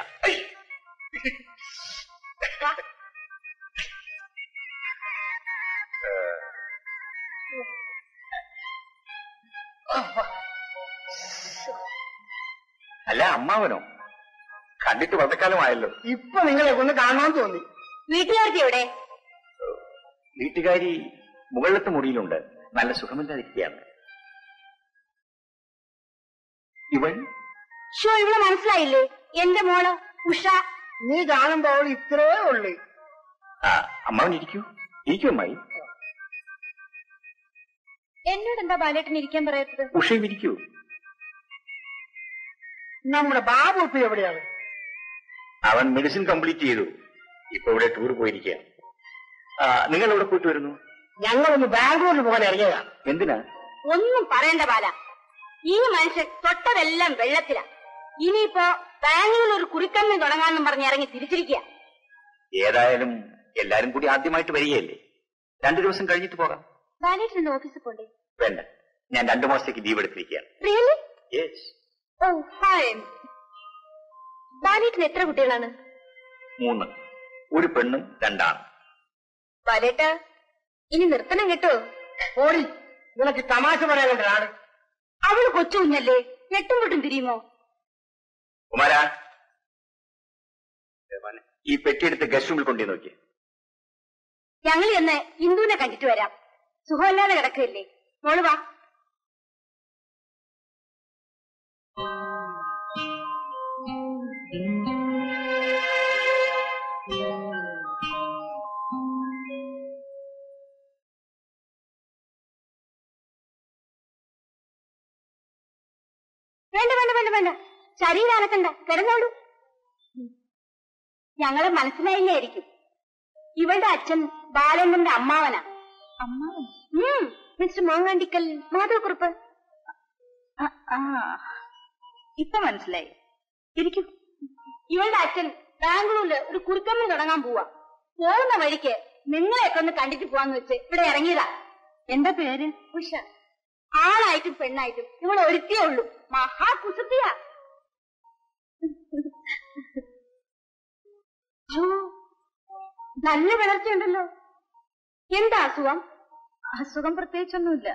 അല്ല അമ്മാവനോ കണ്ടിട്ട് വളരെക്കാലമായല്ലോ ഇപ്പൊ നിങ്ങളെ ഒന്ന് കാണാൻ തോന്നി വീട്ടുകാർക്ക് എവിടെ വീട്ടുകാരി മുകളിലത്തെ മുറിയിലുണ്ട് നല്ല സുഖമില്ലാതിരിക്കുകയാണ് ഇവൻ ഷോ ഇവിടെ മനസ്സിലായില്ലേ എന്റെ മോള് ഉഷ നീ കാണുമ്പോ അവൾ ഇത്രേ ഉള്ളു ആ അമ്മാവൻ ഇരിക്കൂ ഇരിക്കൂ അമ്മായി എന്നോട് എന്താ ബാലേട്ടൻ ഇരിക്കാൻ പറയത്തത് ഉഷയും ഇരിക്കൂ നമ്മുടെ ബാബു ഇപ്പൊ എവിടെയാണ് അവൻ മെഡിസിൻ കംപ്ലീറ്റ് ചെയ്തു ഇപ്പൊ ഇവിടെ ടൂർ പോയിരിക്കുക നിങ്ങൾ എവിടെ പോയിട്ട് വരുന്നു ഞങ്ങളൊന്ന് ബാംഗ്ലൂരിൽ പോകാൻ ഇറങ്ങിയതാ എന്തിനാ ഒന്നും പറയണ്ട ബാല ഈ മനുഷ്യൻ തൊട്ടതെല്ലാം വെള്ളത്തിലാ ഇനിയിപ്പോ ബാംഗ്ലൂരിൽ ഒരു കുറിക്കമ്മി തുടങ്ങാന്നും പറഞ്ഞ് ഇറങ്ങി തിരിച്ചിരിക്കുക ഏതായാലും എല്ലാരും കൂടി ആദ്യമായിട്ട് വരികയല്ലേ രണ്ടു ദിവസം കഴിഞ്ഞിട്ട് പോകാം ബാലേട്ടൻ ഇന്ന് ഓഫീസിൽ പോണ്ടേ വേണ്ട ഞാൻ രണ്ടു മാസത്തേക്ക് ലീവ് എടുത്തിരിക്കുകയാണ് റിയലി യെസ് ഓ ഫൈൻ ബാലേട്ടന് എത്ര കുട്ടികളാണ് മൂന്ന് ഒരു പെണ്ണും രണ്ടാണ് ബാലേട്ട ഇനി നിർത്തണം കേട്ടോ ഓടി നിനക്ക് തമാശ പറയാൻ ഒരാള് അവള് കൊച്ചു കുഞ്ഞല്ലേ എട്ടും പൊട്ടും തിരിയുമോ കുമാരാ ഈ പെട്ടിയെടുത്ത് ഗസ്റ്റ് റൂമിൽ കൊണ്ടു നോക്കി ഞങ്ങൾ എന്ന് ഇന്ദുവിനെ കണ്ടിട്ട് വരാം സുഖമില്ലാതെ കിടക്കുകയല്ലേ മോള് വാ വേണ്ട വേണ്ട വേണ്ട വേണ്ട ശരീരം അനക്കണ്ട കിടന്നോളൂ ഞങ്ങളെ മനസ്സിലായില്ലായിരിക്കും ഇവളുടെ അച്ഛൻ ബാലണ്ണന്റെ അമ്മാവനാ അമ്മാവൻ ഉം, മിസ്റ്റർ മാങ്ങാണ്ടിക്കൽ മാധവക്കുറുപ്പ് ആ ഇപ്പൊ മനസ്സിലായി ഇരിക്കൂ ഇവളുടെ അച്ഛൻ ബാംഗ്ലൂരില് ഒരു കുറുക്കമ്മ തുടങ്ങാൻ പോവാ പോകുന്ന വഴിക്ക് നിങ്ങളെയൊക്കെ ഒന്ന് കണ്ടിട്ട് പോവാന്ന് വെച്ച് ഇവിടെ ഇറങ്ങിയതാ എന്താ പേര് ഉഷ ആണായിട്ടും പെണ്ണായിട്ടും ഇവൾ ഒരുത്തിയേ ഉള്ളൂ മഹാ കുസൃതിയാ ഛോ, നല്ല വളർച്ചയുണ്ടല്ലോ എന്താ അസുഖം അസുഖം പ്രത്യേകിച്ചൊന്നുമില്ല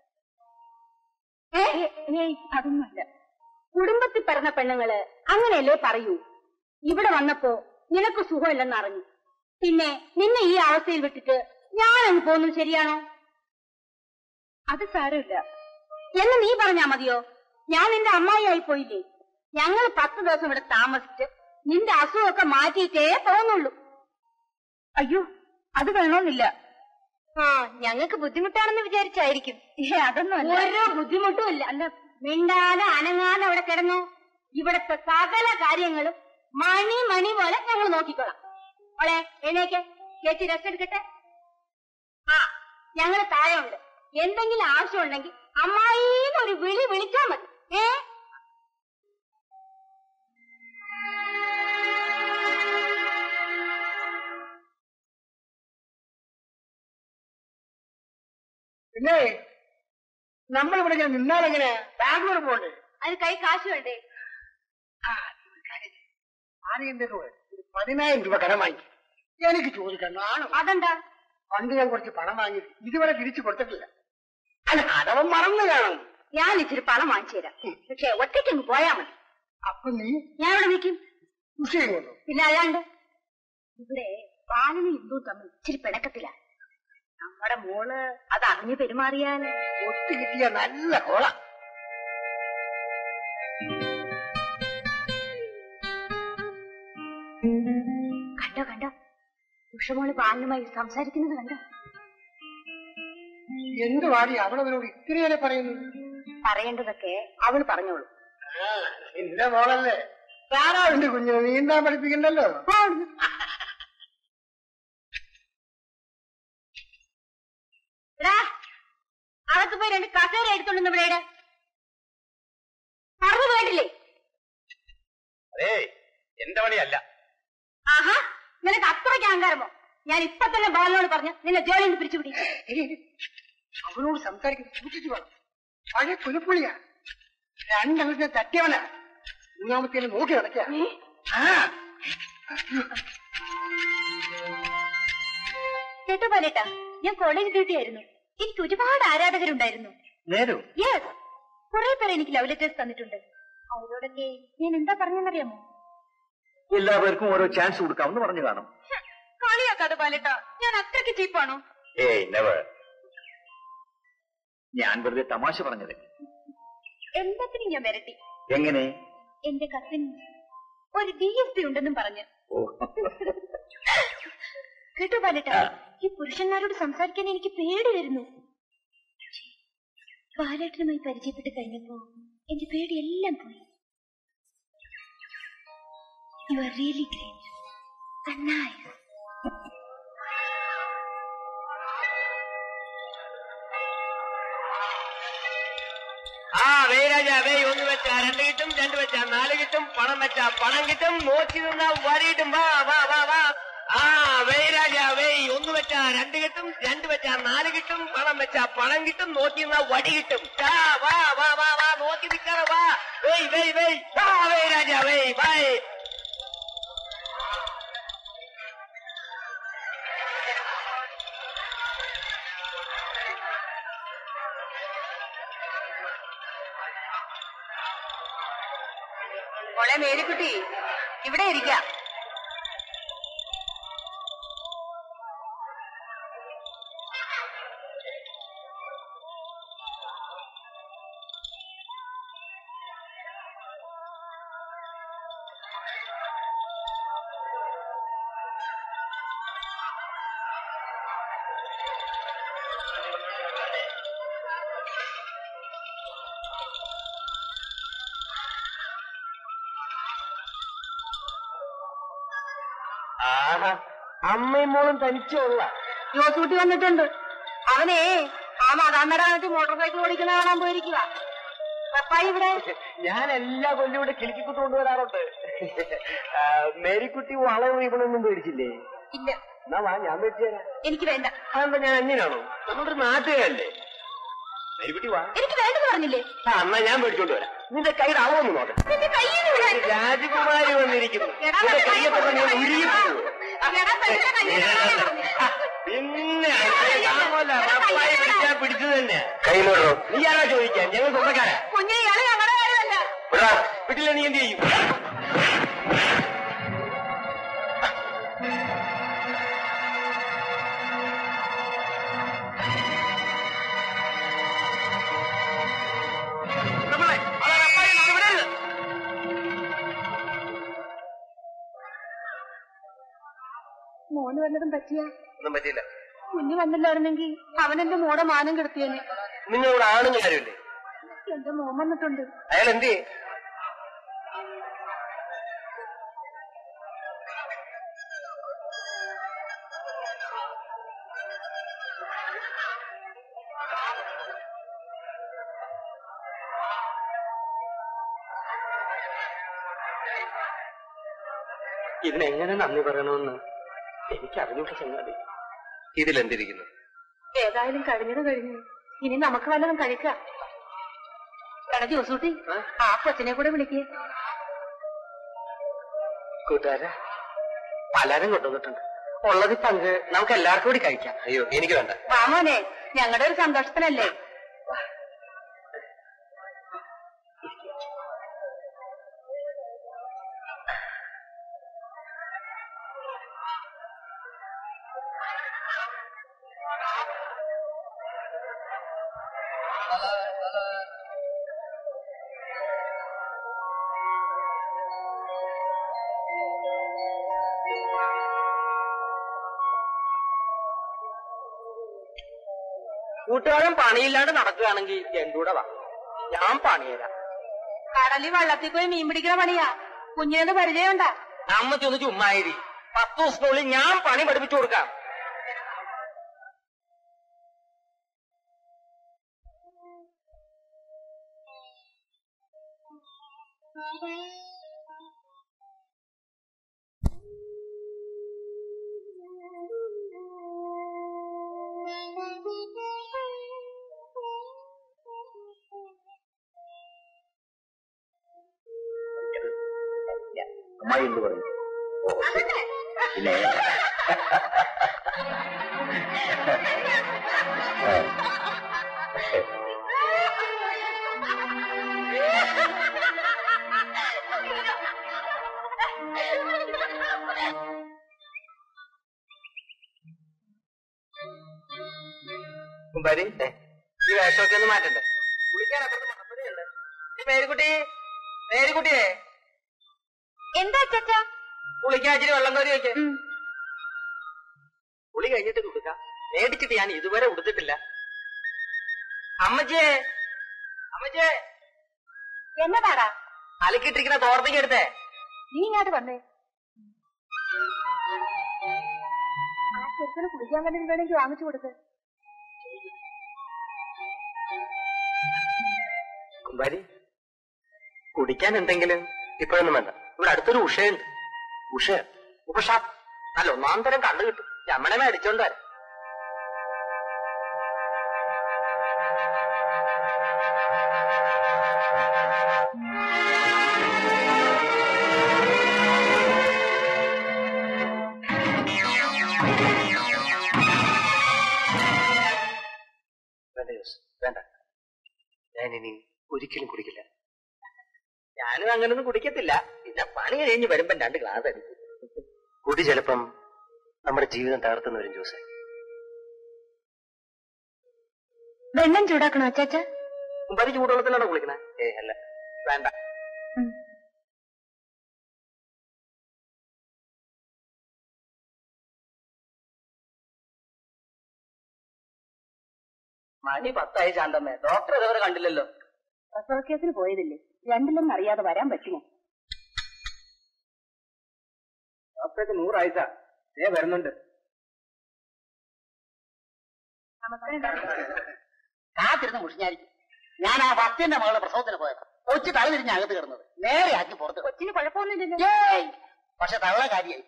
ഏയ് അതൊന്നുമില്ല കുടുംബത്തിൽ പിറന്ന പെണ്ണുങ്ങള് അങ്ങനെയല്ലേ പറയൂ ഇവിടെ വന്നപ്പോ നിനക്ക് സുഖമില്ലെന്ന് അറിഞ്ഞു പിന്നെ നിന്നെ ഈ അവസ്ഥയിൽ വിട്ടിട്ട് ഞാനങ്ങ് പോന്നു ശരിയാണോ അത് സാരമില്ല എന്ന് നീ പറഞ്ഞാ മതിയോ ഞാൻ നിന്റെ അമ്മായിയായി പോയില്ലേ ഞങ്ങൾ പത്ത് ദിവസം ഇവിടെ താമസിച്ച് നിന്റെ അസുഖമൊക്കെ മാറ്റിയിട്ടേ പോകുന്നുള്ളൂ അയ്യോ അത് വേണമെന്നില്ല ആ ഞങ്ങൾക്ക് ബുദ്ധിമുട്ടാണെന്ന് വിചാരിച്ചായിരിക്കും അതൊന്നും ഓരോ ബുദ്ധിമുട്ടും ഇല്ല അല്ല മിണ്ടാതെ അനങ്ങാതെ അവിടെ കിടന്നു ഇവിടത്തെ സകല കാര്യങ്ങളും മണി മണി പോലെ ഞങ്ങൾ നോക്കിക്കോളാം അവളെ എഴുന്നേക്ക് ചേച്ചി റെസ്റ്റ് എടുക്കട്ടെ ആ ഞങ്ങൾ താഴെ ഉണ്ട് എന്തെങ്കിലും ആവശ്യമുണ്ടെങ്കിൽ അമ്മായിന്ന് ഒരു വിളി വിളിച്ചാ മതി ഏ പിന്നെ നമ്മളിവിടെ ഇങ്ങനെ നിന്നാലെങ്ങനെ ബാംഗ്ലൂർ പോകണ്ടേ അതിന് കൈ കാശ് വേണ്ടേ ആരെയും ഒരു പതിനായിരം രൂപ കടം വാങ്ങി എനിക്ക് ചോദിക്കാൻ നാണം അതെന്താ പണ്ട് ഞാൻ കുറച്ച് പണം വാങ്ങി ഇതുവരെ തിരിച്ചു കൊടുത്തിട്ടില്ല അല്ല അതവൻ മറന്നു കാണും ഞാൻ ഇച്ചിരി പണം വാങ്ങിച്ചു തരാം പക്ഷെ ഒറ്റയ്ക്ക് പോയാ മതി അപ്പൊ നീ ഞാൻ ഇവിടെ നിൽക്കും വിഷയം കൊണ്ടു പിന്നെ അല്ലാണ്ട് ഇവിടെ ബാലനും ഇന്ദുവും തമ്മിൽ ഇച്ചിരി പിണക്കത്തില നമ്മുടെ മോള് അത് അറിഞ്ഞു പെരുമാറിയാൽ ഒത്തു കിട്ടിയ നല്ല കോള കണ്ടോ കണ്ടോ ഉഷമോള് ബാലനുമായി സംസാരിക്കുന്നത് കണ്ടോ എന്ത് വാടി അവളവനോട് ഇത്രയേറെ പറയുന്നു പറയേണ്ടതൊക്കെ അവള് പറഞ്ഞോളൂ ആ, നിന്റെ മോളല്ലേ താറാവിന്റെ കുഞ്ഞിനെ നീന്താൻ പഠിപ്പിക്കണ്ടല്ലോ എടാ, അകത്ത് പോയി രണ്ട് കസേര എടുത്തോണ്ട് ഇവിടെ പറഞ്ഞു കേട്ടില്ലേ അതേ എന്റെ പണിയല്ല ആഹാ നിനക്ക് അത്രയ്ക്ക് അഹങ്കാരമോ ഞാൻ ഇപ്പൊ തന്നെ ബാലനോട് പറഞ്ഞ് നിന്നെ ജോലിയിൽ നിന്ന് പിരിച്ചുപിടി അവനോട് സംസാരിക്കുന്നത് സൂക്ഷിച്ചു വേണം പഴയ പുലിപ്പുളിയാ രണ്ടെണ്ണത്തിനെ തട്ടിയവനാ മൂന്നാമത്തേന് നോക്കി നടക്കുക ആ കേട്ടോ പാലേട്ടാ ഞാൻ കോളേജ് ഡ്യൂട്ടി ആയിരുന്നു എനിക്ക് ഒരുപാട് ആരാധകരുണ്ടായിരുന്നു നേരോ യെസ് കുറെ പേർ എനിക്ക് ലവ് ലെറ്റേഴ്സ് തന്നിട്ടുണ്ട് അവരോടൊക്കെ ഞാൻ എന്താ പറഞ്ഞെന്നറിയാമോ എല്ലാവർക്കും ഓരോ ചാൻസ് കൊടുക്കാമെന്ന് പറഞ്ഞു കാണും കളിയാക്കാതെ പാലേട്ടാ ഞാൻ അത്രയ്ക്ക് ചീപ്പാണോ ഏയ് നെവർ ഞാൻ വെറുതെ തമാശ പറഞ്ഞത് എല്ലാത്തിനും ഞാൻ വരട്ടി എങ്ങനെ എന്റെ കസിൻ ഒരു ഡി എസ് പി ഉണ്ടെന്നും പറഞ്ഞ് ഓ കേട്ടോ പാലേട്ടാ ഈ പുരുഷന്മാരോട് സംസാരിക്കാൻ എനിക്ക് പേടി വരുന്നു പാലേട്ടനുമായി പരിചയപ്പെട്ട് കഴിഞ്ഞപ്പോ എന്റെ പേടി എല്ലാം പോയി you are really great nice ആ വേ രാജാ വേ ഒന്ന് വെച്ചാ രണ്ട് കിട്ടും രണ്ട് വെച്ചാ നാല് കിട്ടും പണം വെച്ചാ പണം കിട്ടും നോക്കി നിന്നാ വരി കിട്ടും വാ വാ വാ വാ ആ വേ രാജാ വേ ഒന്ന് വെച്ചാ രണ്ട് കിട്ടും രണ്ട് വെച്ചാ നാല് കിട്ടും പണം വെച്ചാ പണം കിട്ടും നോക്കി നിന്നാ വടി കിട്ടും ആ, വാ വാ വാ വാ നോക്കി നിൽക്കാറ വാ വേയ് വേയ് വേയ് ആ വേ രാജാ വേയ് ബൈ മോളെ മേരിക്കുട്ടി ഇവിടെ ഇരിക്കാം ആഹാ അമ്മയും മോളും തനിച്ചുള്ള ജോസൂട്ടി വന്നിട്ടുണ്ട് അവനെ ആ മതാമേടാനത്തിൽ മോട്ടോർ സൈക്കിൾ ഓടിക്കുന്ന കാണാൻ പോയിരിക്കുക പപ്പായി ഇവിടെ ഞാൻ എല്ലാ കൊല്ലം ഇവിടെ കിളിക്കിക്കുത്ത് കൊണ്ടുവരാറുണ്ട് ആ, മേരിക്കുട്ടി വളവും ഇവളൊന്നും പേടിച്ചില്ലേ ഇല്ല എന്നാ വാ ഞാൻ മേടിച്ചു തരാം എനിക്ക് വേണ്ട അതെന്താ ഞാൻ അന്യനാണോ നമ്മുടെ ഒരു നാട്ടുകാരല്ലേ മേരിക്കുട്ടി വാ എനിക്ക് വേണ്ടെന്ന് പറഞ്ഞില്ലേ ആ എന്നാ ഞാൻ മേടിച്ചോണ്ട് വരാം നിന്റെ കൈയുടെ അളവൊന്ന് നോക്കാം നിന്റെ കയ്യിൽ നിന്ന് വിടാൻ. രാജകുമാരി വന്നിരിക്കുന്നു എടാ, നിന്റെ നിന്റെ കയ്യെ തൊട്ടാൽ ഞാൻ ഉരുകി പോകും. പിന്നെ റപ്പായി പിടിച്ചാ പിടിച്ചു തന്നെ കയ്യിലോട്ടോ നീ ആരാ ചോദിക്കാൻ ഞങ്ങൾ സ്വന്തക്കാരാ കുഞ്ഞെ ഇയാള് ഞങ്ങളുടെ കാര്യമല്ല വിടാ വീട്ടിലെ നീ എന്ത് ചെയ്യും നമ്മളെ, അതാ റപ്പായി, നമ്മൾ വിടരുത്. മോന് വല്ലതും പറ്റിയ ഒന്നും പറ്റിയില്ല കുഞ്ഞു വന്നില്ലായിരുന്നെങ്കിൽ അവൻ എന്റെ മോടെ മാനം കെടുത്തിയേനെ നിങ്ങളിവിടെ ആണുങ്ങൾ ആരുമില്ലേ എന്റെ മോൻ വന്നിട്ടുണ്ട് അയാൾ എന്ത് ചെയ്യും ഇതിനെങ്ങനെ നന്ദി പറയണമെന്ന് എനിക്ക് അറിഞ്ഞൂട്ട ചങ്ങാതി ഇതിലെന്തിരിക്കുന്നു ഏതായാലും കഴിഞ്ഞത് കഴിഞ്ഞു ഇനി നമുക്ക് വല്ലതും കഴിക്കാം എടാ ജോസൂട്ടി ആ കൊച്ചിനെ കൂടെ വിളിക്കേ കൂട്ടുകാരെ പലരും കൊണ്ടുവന്നിട്ടുണ്ട് ഉള്ളത് പങ്ക് നമുക്ക് എല്ലാവർക്കും കൂടി കഴിക്കാം അയ്യോ എനിക്ക് വേണ്ട വാമോനെ ഞങ്ങളുടെ ഒരു സന്തോഷത്തിനല്ലേ കൂട്ടുകാരൻ പണിയില്ലാണ്ട് നടക്കുകയാണെങ്കിൽ എന്റെ കൂടെ വാ ഞാൻ പണിയരാം കടലിൽ വള്ളത്തിൽ പോയി മീൻ പിടിക്കുന്ന പണിയാ കുഞ്ഞിനത് പരിചയമുണ്ടാ അമ്മ ചെന്ന് ചുമ്മായിരി പത്ത് ദിവസത്തിനുള്ളിൽ ഞാൻ പണി പഠിപ്പിച്ചു കൊടുക്കാം അമ്മായി എന്ത് പറഞ്ഞു ഓ, ശരി. പിന്നെ കുമ്പാരി ദേ, ഈ വേഷമൊക്കെ ഒന്ന് മാറ്റണ്ടേ കുളിക്കാൻ അപ്പുറത്ത് മണപ്പടിയുണ്ട് പേരുകുട്ടി പേരുകുട്ടിയെ എന്താ അച്ഛാ കുളിക്കാൻ ഇച്ചിരി വെള്ളം കോരി വെക്ക് കുളി കഴിഞ്ഞിട്ട് കൊടുക്കാം മേടിച്ചിട്ട് ഞാൻ ഇതുവരെ ഉടുത്തിട്ടില്ല അമ്മച്ചേ അമ്മച്ചേ എന്നതാടാ അലക്കിട്ടിരിക്കുന്ന തോർത്തേക്ക് എടുത്തേ നീ ഇങ്ങോട്ട് വന്നേ ആ ചെറുക്കന് കുടിക്കാൻ വല്ലതും വേണമെങ്കിൽ വാങ്ങിച്ചു കൊടുക്ക് കുമ്പാരി കുടിക്കാൻ എന്തെങ്കിലും ഇപ്പോഴൊന്നും വേണ്ട ഇവിടെ അടുത്തൊരു ഉഷയുണ്ട് ഉഷ ഉപഷ നല്ല ഒന്നാം തരം കണ്ടു കിട്ടും രമണനെ അടിച്ചോണ്ട് വരാം വേണ്ട ജോസ്, വേണ്ട ഞാനിനി ഒരിക്കലും കുടിക്കില്ല ഞാനും അങ്ങനൊന്നും കുടിക്കത്തില്ല പിന്നെ പണി കഴിഞ്ഞ് വരുമ്പോ രണ്ട് ഗ്ലാസ് അടിക്കും കുടി ചിലപ്പം നമ്മുടെ ജീവിതം തകർത്തുന്ന വരും ജോസെ വെള്ളം ചൂടാക്കണോ അച്ചാച്ച മുമ്പ് ചൂടുവെള്ളത്തിലാണോ കുളിക്കണേ ഏ അല്ല വേണ്ട മണി പത്തായി ശാന്തമ്മേ ഡോക്ടർ ഇതുവരെ കണ്ടില്ലല്ലോ പ്രസവ കേസിന് പോയതില്ലേ രണ്ടിലൊന്നും അറിയാതെ വരാൻ പറ്റുമോ ഡോക്ടർക്ക് നൂറാഴ്ച ഏ വരുന്നുണ്ട് കാത്തിരുന്ന് മുഷിഞ്ഞായിരിക്കും ഞാൻ ആ ഭക്തിന്റെ മകളെ പ്രസവത്തിന് പോയപ്പോ കൊച്ചു തല തിരിഞ്ഞ് അകത്ത് കിടന്നത് നേരെ ആക്കി പുറത്ത് കിടന്നു. കൊച്ചിന് കുഴപ്പമൊന്നുമില്ലല്ലോ ഏയ്! പക്ഷെ തള്ള കാര്യായി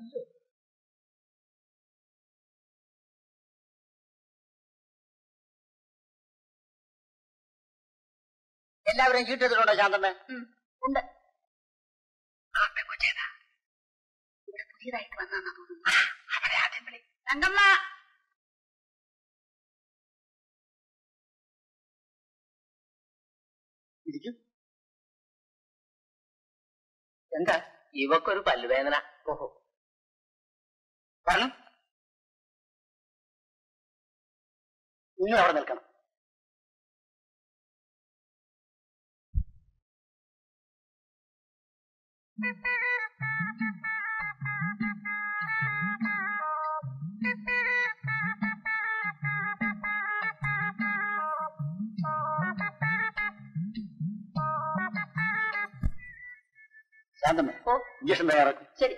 എല്ലാവരും ചീട്ടെടുത്തിട്ടുണ്ടോ ശാന്തമ്മേ ഉണ്ട് ആ പെങ്കൊച്ചേതാ ഇവിടെ പുതിയതായിട്ട് വന്നാ തോന്നുന്നു അവരെ ആദ്യം വിളി തങ്കമ്മ ഇരിക്കും എന്താ ഇവക്കൊരു പല്ലുവേദന ഓഹോ പറഞ്ഞു നിങ്ങൾ അവിടെ നിൽക്കണം ശാന്തമ്മ ഓ ഇഞ്ചക്ഷൻ തയ്യാറാക്കും ശരി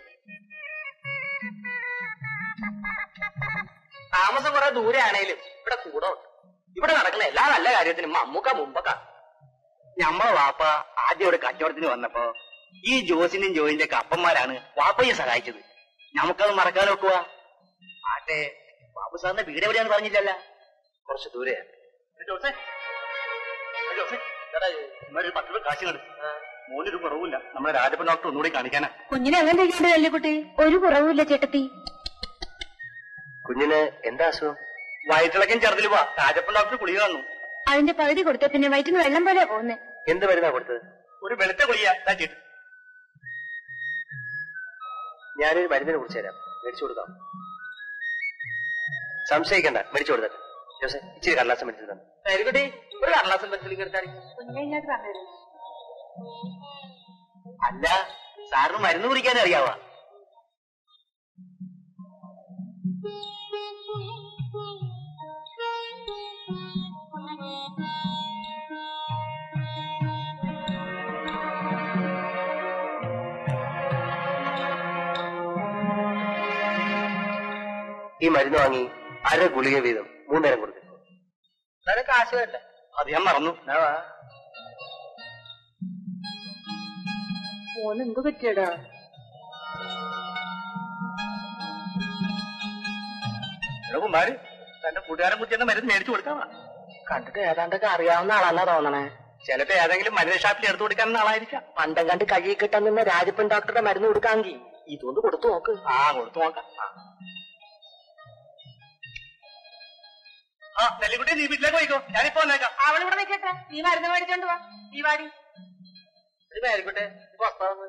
താമസം കുറെ ദൂരെ ആണേലും ഇവിടെ കൂടെ ഉണ്ട് ഇവിടെ നടക്കുന്ന എല്ലാ നല്ല കാര്യത്തിനും മമ്മൂക്ക മുമ്പൊക്കെ ഞമ്മളെ വാപ്പ ആദ്യം ഒരു കച്ചവടത്തിന് വന്നപ്പോ ഈ ജോസിന്റെയും ജോയിന്റെ ഒക്കെ അപ്പന്മാരാണ് വാപ്പയെ സഹായിച്ചത് നമുക്കത് മറക്കാൻ നോക്കുക ആട്ടെ ബാബു സാറിന്റെ വീട് എവിടെയാന്ന് പറഞ്ഞില്ലല്ല കുറച്ച് ദൂരെയാണ് ജോസേ ഏ, ജോസേ ചേട്ടാ ഇന്നൊരു പത്ത് രൂപ കാശ് കണ്ടു മോനൊരു കുറവില്ല നമ്മുടെ രാജപ്പൻ ഡോക്ടർ ഒന്നുകൂടി കാണിക്കാനാ കുഞ്ഞിനെ അങ്ങനെ ഇരിക്കണ്ട കല്ലുകുട്ടി ഒരു കുറവുമില്ല ചേട്ടത്തി കുഞ്ഞിന് എന്താ അസുഖം വയറ്റിളക്കം ചെറുതിൽ പോവാ രാജപ്പൻ ഡോക്ടർ കുളിക തന്നു അതിന്റെ പകുതി കൊടുത്ത പിന്നെ വയറ്റിന് വെള്ളം പോലെ പോകുന്നേ എന്ത് മരുന്നാ കൊടുത്തത് ഒരു വെളുത്ത കുളിയാ ചീട്ട് ഞാനൊരു മരുന്നിനെ കുറിച്ച് തരാം മേടിച്ചു കൊടുക്കാം സംശയിക്കണ്ട മേടിച്ചു കൊടുത്തട്ടെ ജോസെ ഇച്ചിരി കടലാസം മേടിച്ചു തന്നെ കുട്ടി ഒരു കടലാസം പെൻസിലിംഗ് എടുത്താൽ കുഞ്ഞിനെ ഇങ്ങോട്ട് പറഞ്ഞു അല്ല സാറിന് മരുന്ന് കുടിക്കാൻ അറിയാവാ ഈ മരുന്ന് വാങ്ങി അര ഗുളിക വീതം മൂന്നേരം കൊടുക്കും കാശ് വേണ്ട അത് ഞാൻ മറന്നു മോന് എന്ത് പറ്റിയടാ എടാ കുമാര് തന്റെ കൂട്ടുകാരൻ കുത്തിയെന്ന മരുന്ന് മേടിച്ചു കൊടുക്കാവാ കണ്ടിട്ട് ഏതാണ്ടൊക്കെ അറിയാവുന്ന ആളാന്നാ തോന്നണേ ചിലപ്പോ ഏതെങ്കിലും മരുന്ന് ഷാപ്പിൽ എടുത്തു കൊടുക്കാൻ ആളായിരിക്കാം പണ്ടം കണ്ട് കഴുകി കിട്ടാൻ നിന്ന രാജപ്പൻ ഡോക്ടറുടെ മരുന്ന് കൊടുക്കാമെങ്കിൽ ഇതൊന്ന് കൊടുത്തു നോക്ക് ആ കൊടുത്തു നോക്കാം ആ. ആ നെല്ലിക്കുട്ടി നീ വീട്ടിലേക്ക് പോയിക്കോ ഞാനിപ്പോ വന്നേക്കാം അവളിവിടെ നിൽക്കട്ടെ നീ മരുന്ന് മേടിച്ചോണ്ട് വാ നീ വാടി ഒരു പേരിക്കട്ടെ പുറത്താവുന്നത്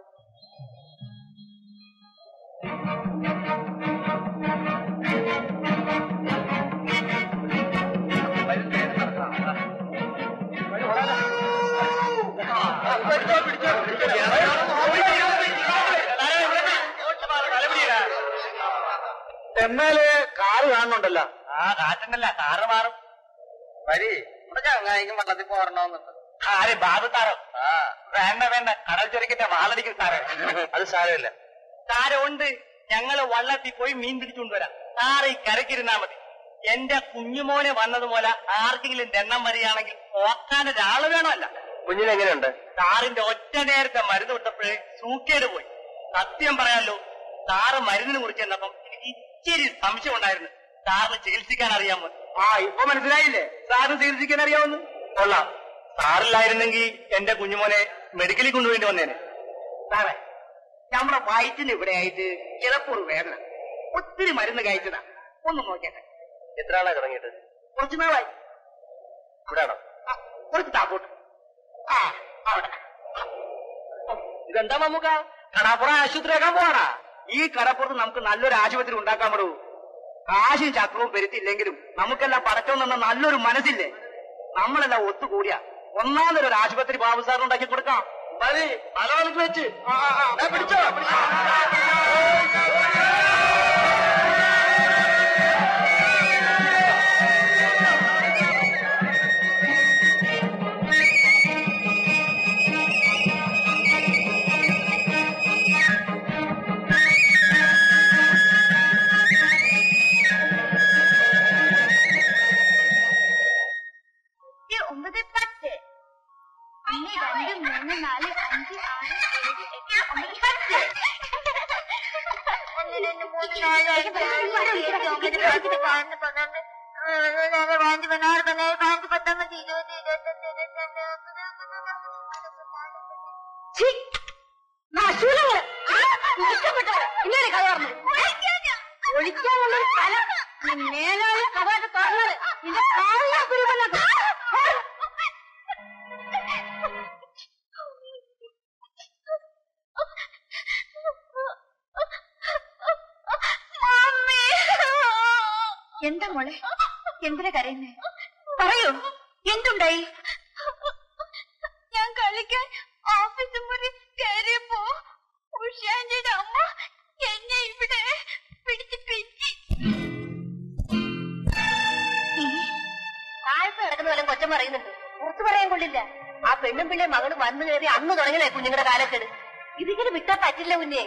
എന്നാല് കാറ് കാണുന്നുണ്ടല്ലോ ആ കാറ്റുണ്ടല്ല കാറ് മാറും വരി ഇവിടെ ചങ്ങായിക്കും വള്ളത്തിൽ പോരണമെന്നുണ്ട് ആരെ ബാബു സാറോ വേണ്ട വേണ്ട കടൽ ചൊരിക്കട്ടെ വാളടിക്കും സാറേ അത് സാരമില്ല സാരമുണ്ട് ഞങ്ങള് വള്ളത്തിൽ പോയി മീൻ പിടിച്ചുകൊണ്ടുവരാം സാറ് ഈ കരക്കിരുന്നാ മതി എന്റെ കുഞ്ഞുമോനെ വന്നതുപോലെ ആർക്കെങ്കിലും ദണ്ണം വരികയാണെങ്കിൽ നോക്കാൻ ഒരാള് വേണമല്ല കുഞ്ഞിന് എങ്ങനെയുണ്ട് സാറിന്റെ ഒറ്റ നേരത്തെ മരുന്ന് വിട്ടപ്പോഴേ സൂക്കേട് പോയി സത്യം പറയാലോ സാറ് മരുന്നിനെ കുറിച്ച് ചെന്നപ്പം എനിക്ക് ഇച്ചിരി സംശയം ഉണ്ടായിരുന്നു സാറിന് ചികിത്സിക്കാൻ അറിയാമോ ആ ഇപ്പൊ മനസ്സിലായില്ലേ സാറിന് ചികിത്സിക്കാൻ അറിയാവുന്നു കൊള്ളാം സാറില്ലായിരുന്നെങ്കിൽ എന്റെ കുഞ്ഞുമോനെ മെഡിക്കലിൽ കൊണ്ടുപോയിട്ട് വന്നേനെ സാറേ നമ്മുടെ വയറ്റിന് ഇവിടെ ആയിട്ട് ചിലപ്പോൾ വേദന ഒത്തിരി മരുന്ന് കഴിച്ചതാ ഒന്ന് നോക്കിയാട്ടെ എത്ര ആളാ തുടങ്ങിയിട്ട് കുറച്ച് നാളായി ഇവിടാണോ ആ, കുറച്ച് താപ്പോട്ട് ആ അവിടെ ഇതെന്താ മമ്മൂക്ക കടാപ്പുറം ആശുപത്രിയാക്കാൻ പോവാണാ ഈ കടപ്പുറത്ത് നമുക്ക് നല്ലൊരു ആശുപത്രി ഉണ്ടാക്കാൻ പറ്റൂ കാശും ചക്രവും പെരുത്തില്ലെങ്കിലും നമുക്കെല്ലാം പടച്ചോ നിന്ന നല്ലൊരു മനസ്സില്ലേ നമ്മളെല്ലാം ഒത്തുകൂടിയ ഒന്നാമതൊരു ഒരു ആശുപത്രി ബാബു സാറിന് ഉണ്ടാക്കി കൊടുക്കാം മതി അലവലക്ക് വെച്ച് ആ, ആ, ആ. ദേ പിടിച്ചോ പിടിച്ചോ. എട്ട് ഒമ്പത് പത്ത് ഒന്ന് രണ്ട് മൂന്ന് നാല് അഞ്ച് ആറ് ഏഴ് എട്ട് ഒമ്പത് പത്ത് ഒന്ന് രണ്ട് മൂന്ന് നാല് അഞ്ച് ആറ് ഏഴ് ഒമ്പത് പത്ത് പതിനൊന്ന് പന്ത്രണ്ട് പതിനാല് പതിനഞ്ച് പതിനാറ് പതിനേഴ് പതിനെട്ട് പത്തൊമ്പത് ഇരുപത് ഇരുപത്തൊന്ന് ഇരുപത്തിരണ്ട് മുപ്പത് മുപ്പത്തൊന്ന് ഛീ, നാശൂലങ്ങള്. രക്ഷപ്പെട്ടത് ഇന്നൊരു കഥ പറഞ്ഞു ഒഴിക്കാനുള്ള സ്ഥലം നീ മേലായ കഥയൊക്കെ തുറന്നത് നിന്റെ കാറിയാ പിരിവെന്നൊക്കെ എന്താ മോളെ എന്തിനാ കരയുന്നേ പറയൂ എന്തുണ്ടായി ഞാൻ കളിക്കാൻ ഓഫീസ് മുറി കയറിയപ്പോ ഉഷാന്റെ അമ്മ എന്നെ ഇവിടെ പിടിച്ച് പിച്ചി താഴത്ത് കിടക്കുന്ന വല്ലതും കൊച്ചം പറയുന്നുണ്ട് പുറത്തു പറയാൻ കൊള്ളില്ല ആ പെണ്ണും പിള്ളേ മകളും വന്നു കയറി അന്ന് തുടങ്ങിയതേ കുഞ്ഞുങ്ങളുടെ കാലക്കേട് ഇതിങ്ങനെ വിട്ടാ പറ്റില്ല കുഞ്ഞെ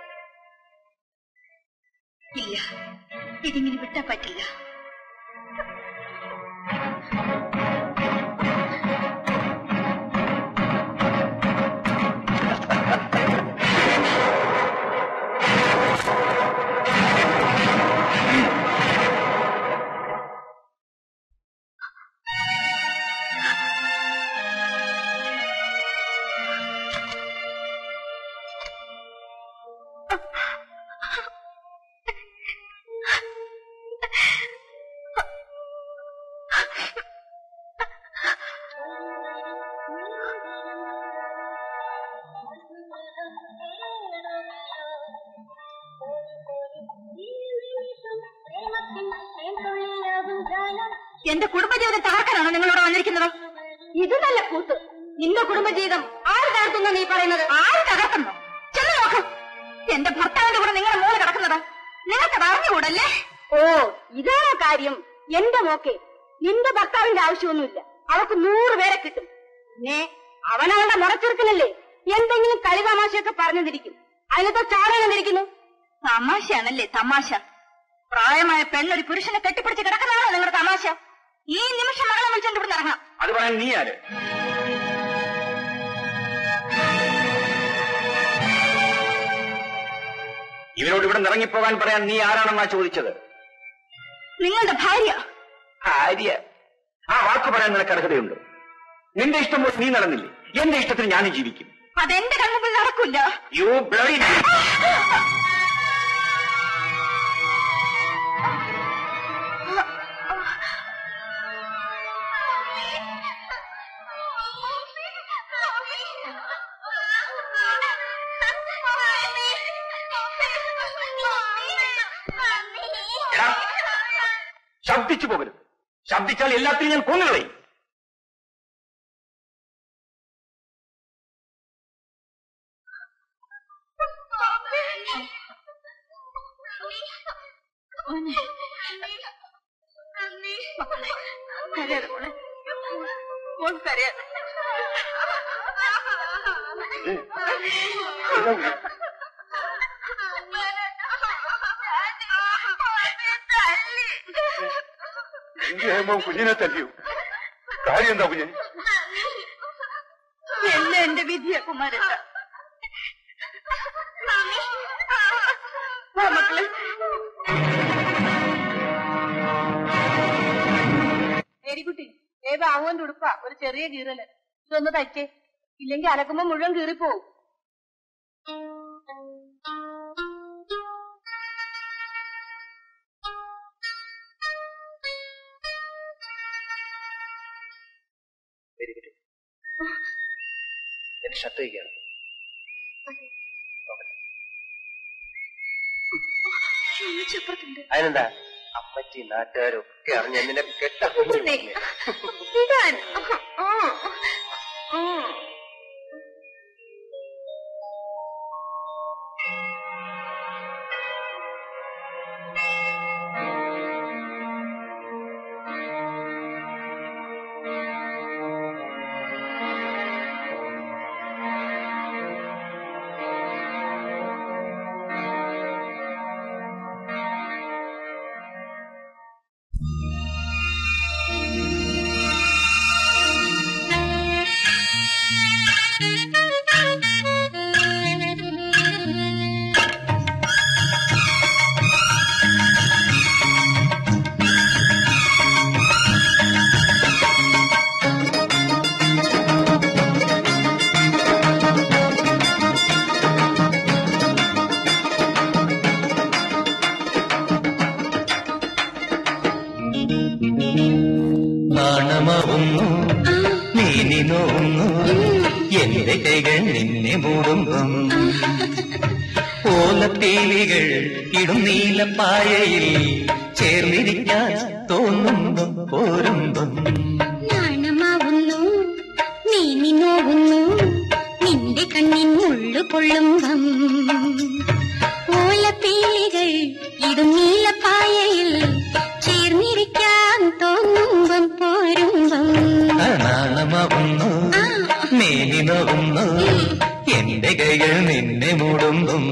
ഇല്ല ഇതിങ്ങനെ വിട്ടാ പറ്റില്ല എന്റെ കുടുംബജീവിതം തകർക്കാനാണോ നിങ്ങളിവിടെ വന്നിരിക്കുന്നത് ഇത് നല്ല കൂത്ത് നിന്റെ കുടുംബജീവിതം ആര് തകർത്തുന്ന നീ പറയുന്നത് ആര് തകർക്കുന്നു ചെന്ന് നോക്കും എന്റെ ഭർത്താവിന്റെ കൂടെ നിങ്ങളുടെ മോള് കിടക്കുന്നത് നിങ്ങൾക്ക് അറിഞ്ഞുകൂടല്ലേ ഓ ഇതാണോ കാര്യം എന്റെ മോക്കെ നിന്റെ ഭർത്താവിന്റെ ആവശ്യമൊന്നുമില്ല അവൾക്ക് നൂറ് പേരെ കിട്ടും നേ അവനവളുടെ മുറച്ചെറുക്കനല്ലേ എന്തെങ്കിലും കളി തമാശയൊക്കെ പറഞ്ഞതിരിക്കും അതിനകത്ത് ചാടകന്നിരിക്കുന്നു തമാശയാണല്ലേ തമാശ പ്രായമായ പെണ്ണൊരു പുരുഷനെ കെട്ടിപ്പിടിച്ച് കിടക്കുന്നതാണോ നിങ്ങളുടെ തമാശ ഈ നിമിഷം മകളെ വിളിച്ചോണ്ട് ഇവിടെ ഇറങ്ങാം അത് പറയാൻ നീ ആര് ഇവരോട് ഇവിടെ ഇറങ്ങിപ്പോകാൻ പറയാൻ നീ ആരാണെന്നാ ചോദിച്ചത് നിങ്ങളുടെ ഭാര്യ ഭാര്യ ആ വാക്ക് പറയാൻ നിനക്ക് അർഹതയുണ്ട് നിന്റെ ഇഷ്ടം പോലെ നീ നടന്നില്ലേ എന്റെ ഇഷ്ടത്തിന് ഞാനും ജീവിക്കും അതെന്റെ കൺമുമ്പിൽ നടക്കില്ല യു ബ്ലഡി എടാ, ശബ്ദിച്ചു പോകരുത് ശബ്ദിച്ചാൽ എല്ലാത്തിനും ഞാൻ കൊന്നുകളയും കരയാതെ മോളെ മോൾ കരയാതെ എന്റെ ഹേമം കുഞ്ഞിനെ തല്ലിയോ കാര്യം എന്താ കുഞ്ഞെ എല്ലാം എന്റെ വിധിയാ കുമാരേട്ട വാ മക്കളെ മേരിക്കുട്ടി ഏത് ആവുമെന്ന് ഉടുപ്പാ ഒരു ചെറിയ കീറല് ഇതൊന്ന് തയ്ച്ചേ ഇല്ലെങ്കിൽ അലക്കുമ്പോ മുഴുവൻ കീറിപ്പോവും എന്റെ ഷർട്ട് കഴിക്കാണ് അതിനെന്താ അമ്മച്ചി നാട്ടുകാരൊക്കെ അറിഞ്ഞ നിന്നെ കെട്ട ഇടാൻ ആ, ആ. ആ നാണമാവുന്നു നീനി നോവുന്നു എന്റെ കൈകൾ നിന്നെ മൂടുമ്പം ഓലത്തീലികൾ ഇടും നീലപ്പായയിൽ ചേർന്നിരിക്കാൻ തോന്നുമ്പം പോരുമ്പം നാണമാവുന്നു നീ നിന്നോവുന്നു നിന്റെ കണ്ണിൻ മുള്ളു കൊള്ളുമ്പം ഓലപ്പീലികൾ ഇടും നീലപ്പായയിൽ ചേർന്നിരിക്കാൻ തോന്നുമ്പം പോരുമ്പം ആ നാണമാവുന്നു നീനി നോവുന്നു എന്റെ കൈകൾ നിന്നെ മൂടുമ്പം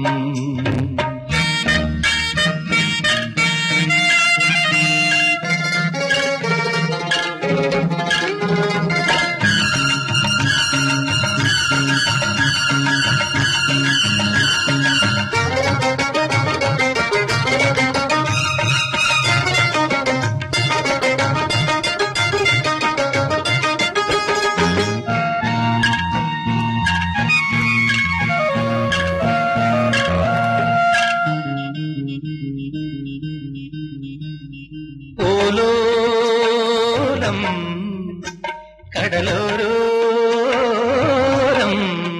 ഓലോലം കടലോരോരം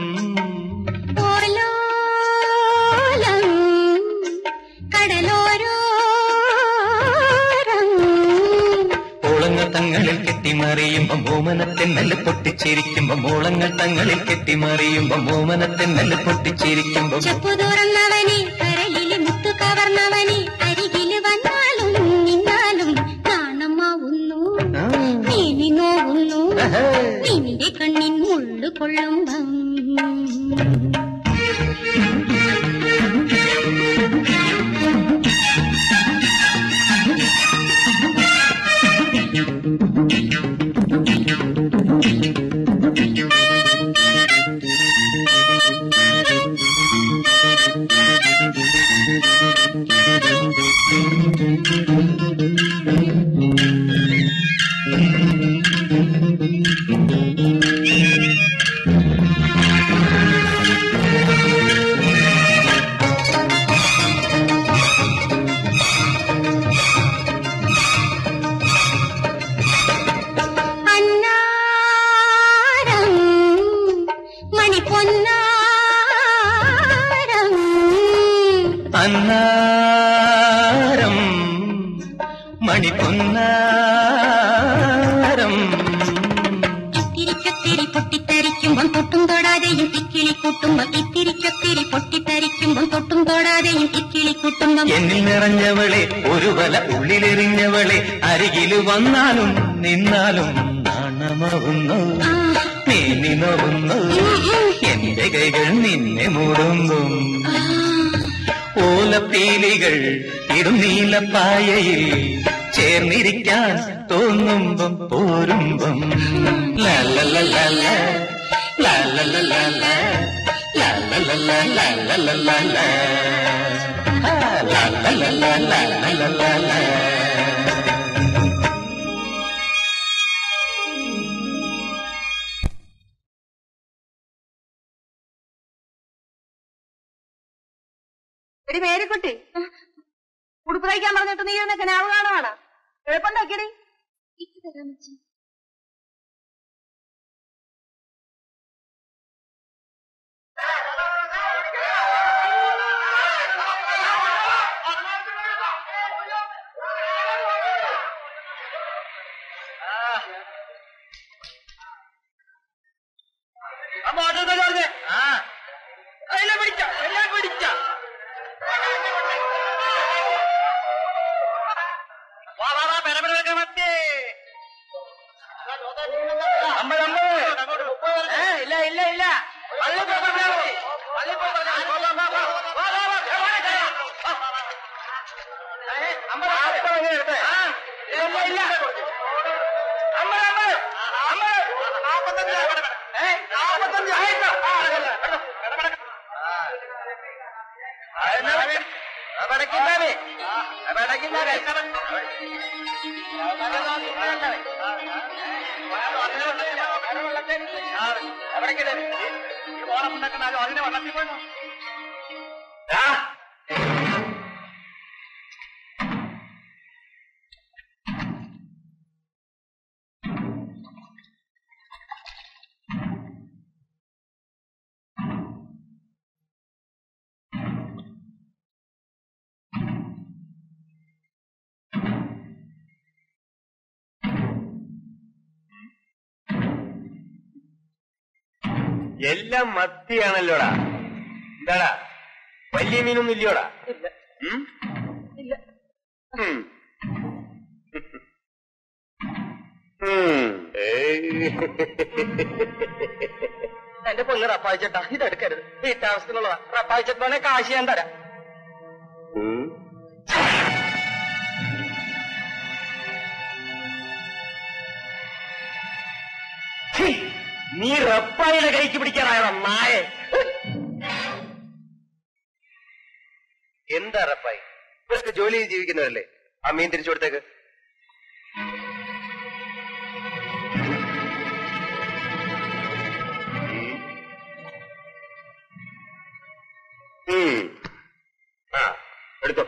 ഓലോലം കടലോരോരം ഓളങ്ങൾ തങ്ങളിൽ കെട്ടിമറിയുമ്പം ഓമനത്തെ നെല്ല് പൊട്ടിച്ചിരിക്കുമ്പം ഓളങ്ങൾ തങ്ങളിൽ കെട്ടിമറിയുമ്പം ഓമനത്തെ നെല്ല് പൊട്ടിച്ചിരിക്കുമ്പം ചെപ്പു തുറന്നവനെ കരളില് മുത്തു കവർന്നവനെ അരികില് വന്നാലും നിന്നാലും നാണമാവുന്നു നീ നോവുന്നു നിന്റെ കണ്ണിൻ മുള്ളു കൊള്ളുമ്പം അന്നാരം മണിപ്പൊന്നാരം അന്നാരം മണിപ്പൊന്നാരം ഇത്തിരിച്ചൊത്തിരി പൊട്ടിത്തെറിക്കുമ്പം തൊട്ടും തൊടാതെയും തിക്കിളി കൂട്ടുമ്പം ഇത്തിരിച്ചൊത്തിരി പൊട്ടിത്തെറിക്കുമ്പം തൊട്ടും തൊടാതെയും തിക്കിളി കൂട്ടുമ്പം എന്നിൽ നിറഞ്ഞവളെ ഒരു വല ഉള്ളിലെറിഞ്ഞവളെ അരികില് വന്നാലും നിന്നാലും നാണമാവുന്നു നീ നിന്നവുന്നു എന്റെ കൈകൾ നിന്നെ മൂടുമ്പം ഓലപ്പീലികൾ ഇടും നീലപ്പായയിൽ ചേർന്നിരിക്കാൻ തോന്നുമ്പം പോരുമ്പം ലല്ലല്ലല്ല ലല്ലല്ലല്ല ലല്ലല്ലല്ല എടി മേരിക്കുട്ടി ഉടുപ്പ് തയ്ക്കാൻ പറഞ്ഞിട്ട് നീ എന്നൊക്കെ നാവ് കാണുവാണ് എളുപ്പമുണ്ടാക്കിയടി ഇല്ല ഇല്ല ഇല്ല പള്ളി പോയി പറഞ്ഞാ മതി. പള്ളി പോയി പറഞ്ഞാ മതി. വാ, വാ, വാ, വാ, വാ, വാ, വാ, വാ, വാ, വാ. ഏ, അമ്പത് എടുത്തേ. ആ, ഇല്ല, ഇല്ല. അമ്പത്, അമ്പത്. അമ്പത്. ഏ, നാപ്പത്തഞ്ച്. ആയിട്ടോ. ആ, അതല്ല. കേട്ടോ. ആ, എന്നാ മതി? അപടക്കില്ലാതെ അപടക്കില്ലാതെ എല്ലാം മത്തിയാണല്ലോടാ എന്താടാ വലിയ മീനൊന്നും ഇല്ലയോടാ ഇല്ല ഉം? ഇല്ല ഉം. ഉം. ഏയ്. എന്റെ പൊന്ന് റപ്പായിച്ചേട്ടാ ഇതെടുക്കരുത് വീട്ടാവശ്യത്തിനുള്ളതാ റപ്പായിച്ചേട്ടനെ കാശ് ഞാൻ തരാം ഉം. ഛീ, നീ റപ്പായിയുടെ കൈക്ക് പിടിക്കാനായോ നായെ എന്താ റപ്പായി ഇവർക്ക് ജോലി ചെയ്ത് ജീവിക്കുന്നവരല്ലേ ആ മീൻ തിരിച്ചു കൊടുത്തേക്ക് ഉം. ആ എടുത്തോ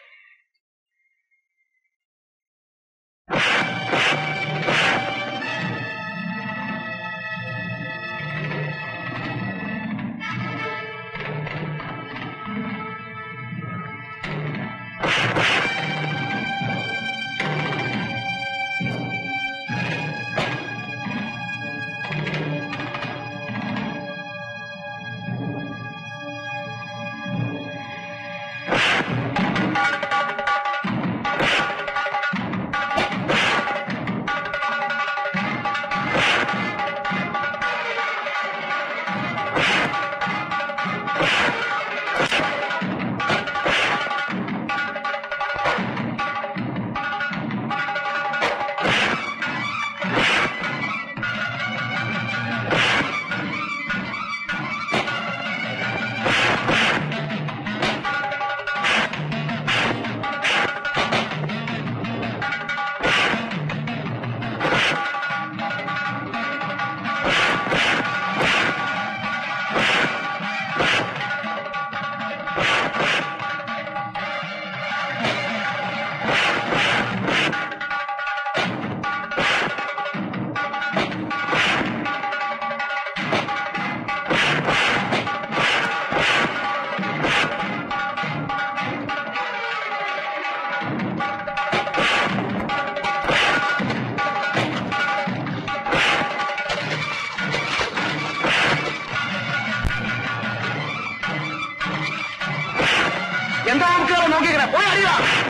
എന്താ നമുക്ക് നോക്കിക്കണേ പോയി അറിയാ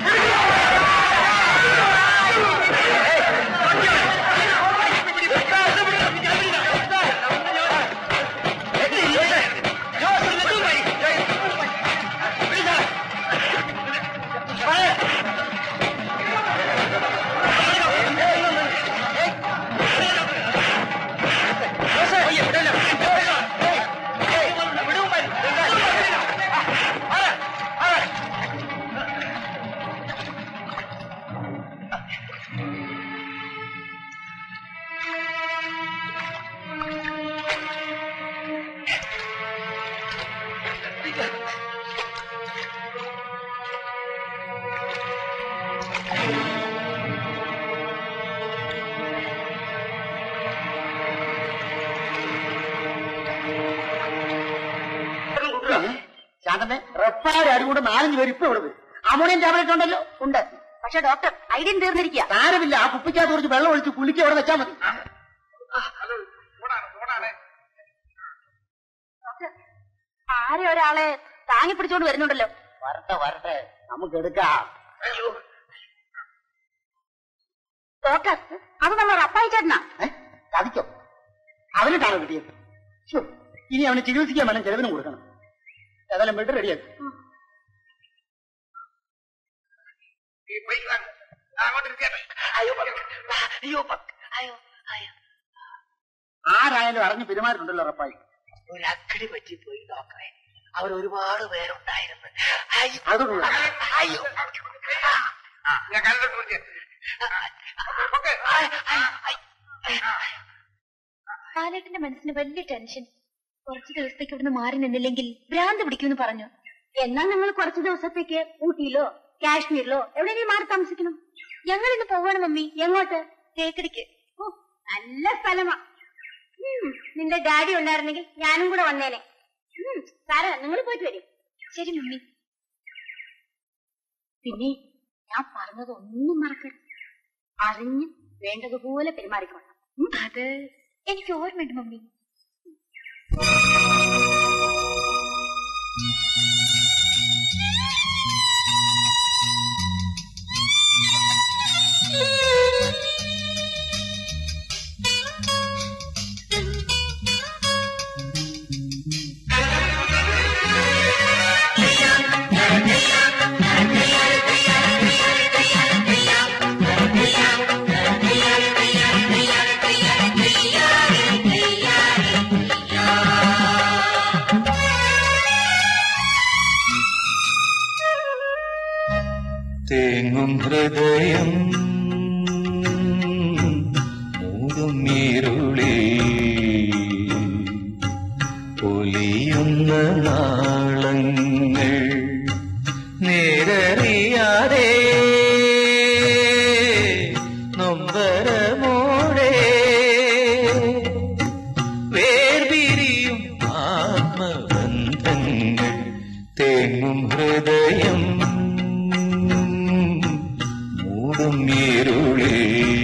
ശാന്തമ്മേ റെപ്പാര് അടികൂടെ നാലഞ്ച് പേര് ഇപ്പൊ ഇവിടെ വരും അമോണിയം ടാബ്ലറ്റ് ഉണ്ടല്ലോ ഉണ്ട് പക്ഷെ ഡോക്ടർ ഐഡിയൻ തീർന്നിരിക്കുക സാരമില്ല ആ കുപ്പിക്കകത്ത് കുറച്ച് വെള്ളം ഒഴിച്ച് കുളിക്ക് അവിടെ വെച്ചാൽ മതി ആരെ ഒരാളെ താങ്ങി പിടിച്ചോണ്ട് വരുന്നുണ്ടല്ലോ വരട്ടെ വരട്ടെ നമുക്ക് എടുക്കാം ഡോക്ടർ അത് നമ്മൾ അപ്പായി ചേട്ടനാ ഏ? ചതിക്കോ അവനിട്ടാണ് കിട്ടിയത് ശ്ശോ, ഇനി അവന് ചികിത്സിക്കാൻ വേണം ചെലവിനും കൊടുക്കണം ഏതായാലും ബെഡ് റെഡിയാക്കി ആരായാലും അറിഞ്ഞ് പെരുമാറുന്നുണ്ടല്ലോ ഉറപ്പായി ഒരക്കടി പറ്റിപ്പോയി ഡോക്ടറെ അവർ ഒരുപാട് പേരുണ്ടായിരുന്നു അതൊന്നും അയ്യോ ഞാൻ കണ്ടിട്ടുണ്ട് ബാലേട്ടന്റെ മനസ്സിന് വലിയ ടെൻഷൻ കുറച്ചു ദിവസത്തേക്ക് ഇവിടുന്ന് മാറി നിന്നില്ലെങ്കിൽ ഭ്രാന്ത് പിടിക്കുമെന്ന് പറഞ്ഞു എന്നാ ഞങ്ങൾ കുറച്ചു ദിവസത്തേക്ക് ഊട്ടിയിലോ കാശ്മീരിലോ എവിടെയെങ്കിലും മാറി താമസിക്കണം ഞങ്ങൾ ഇന്ന് പോവാണ് മമ്മി എങ്ങോട്ട് തേക്കടിക്ക് ഓ നല്ല സ്ഥലമാ ഉം, നിന്റെ ഡാഡി ഉണ്ടായിരുന്നെങ്കിൽ ഞാനും കൂടെ വന്നേനെ ഉം, സാരമില്ല നിങ്ങൾ പോയിട്ട് വരും ശരി മമ്മി പിന്നെ ഞാൻ പറഞ്ഞത് ഒന്നും മറക്കരുത് അറിഞ്ഞ് വേണ്ടതുപോലെ പെരുമാറിക്കൊള്ളാം അത് എനിക്ക് ഓർമ്മയുണ്ട് മമ്മി തേങ്ങും ഹൃദയം മൂടും ഇരുളി പൊലിയുന്ന നാളങ്ങൾ നേരറിയാതെ നൊമ്പരമോടെ വേർപിരിയും ആത്മബന്ധങ്ങൾ തേങ്ങും ഹൃദയം മൂടും ഇരുളി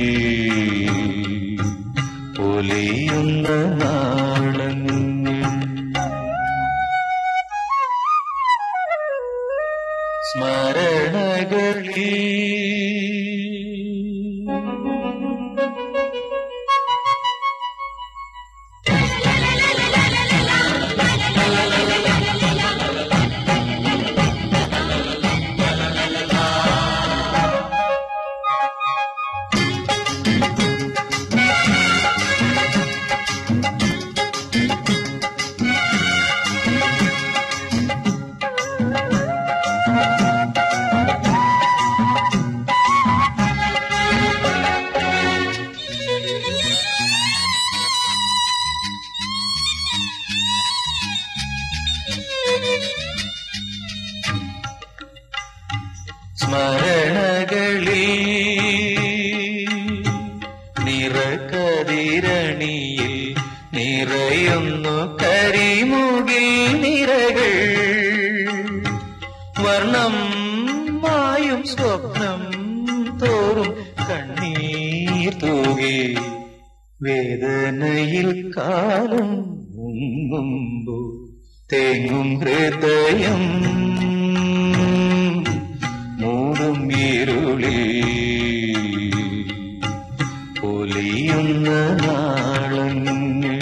പൊലിയുന്ന നാളങ്ങൾ സ്മരണകളിൽ സ്മരണകളിൽ നിറകതിരണിയിൽ നിറയുന്നു കരിമുകിൽ നിറകൾ വർണ്ണം മായും സ്വപ്നം തോറും കണ്ണീർ തൂകി വേദനയിൽ കാലം മുങ്ങുമ്പോൾ തേങ്ങും ഹൃദയം മൂടും ഇരുളി പൊലിയുന്ന നാളങ്ങൾ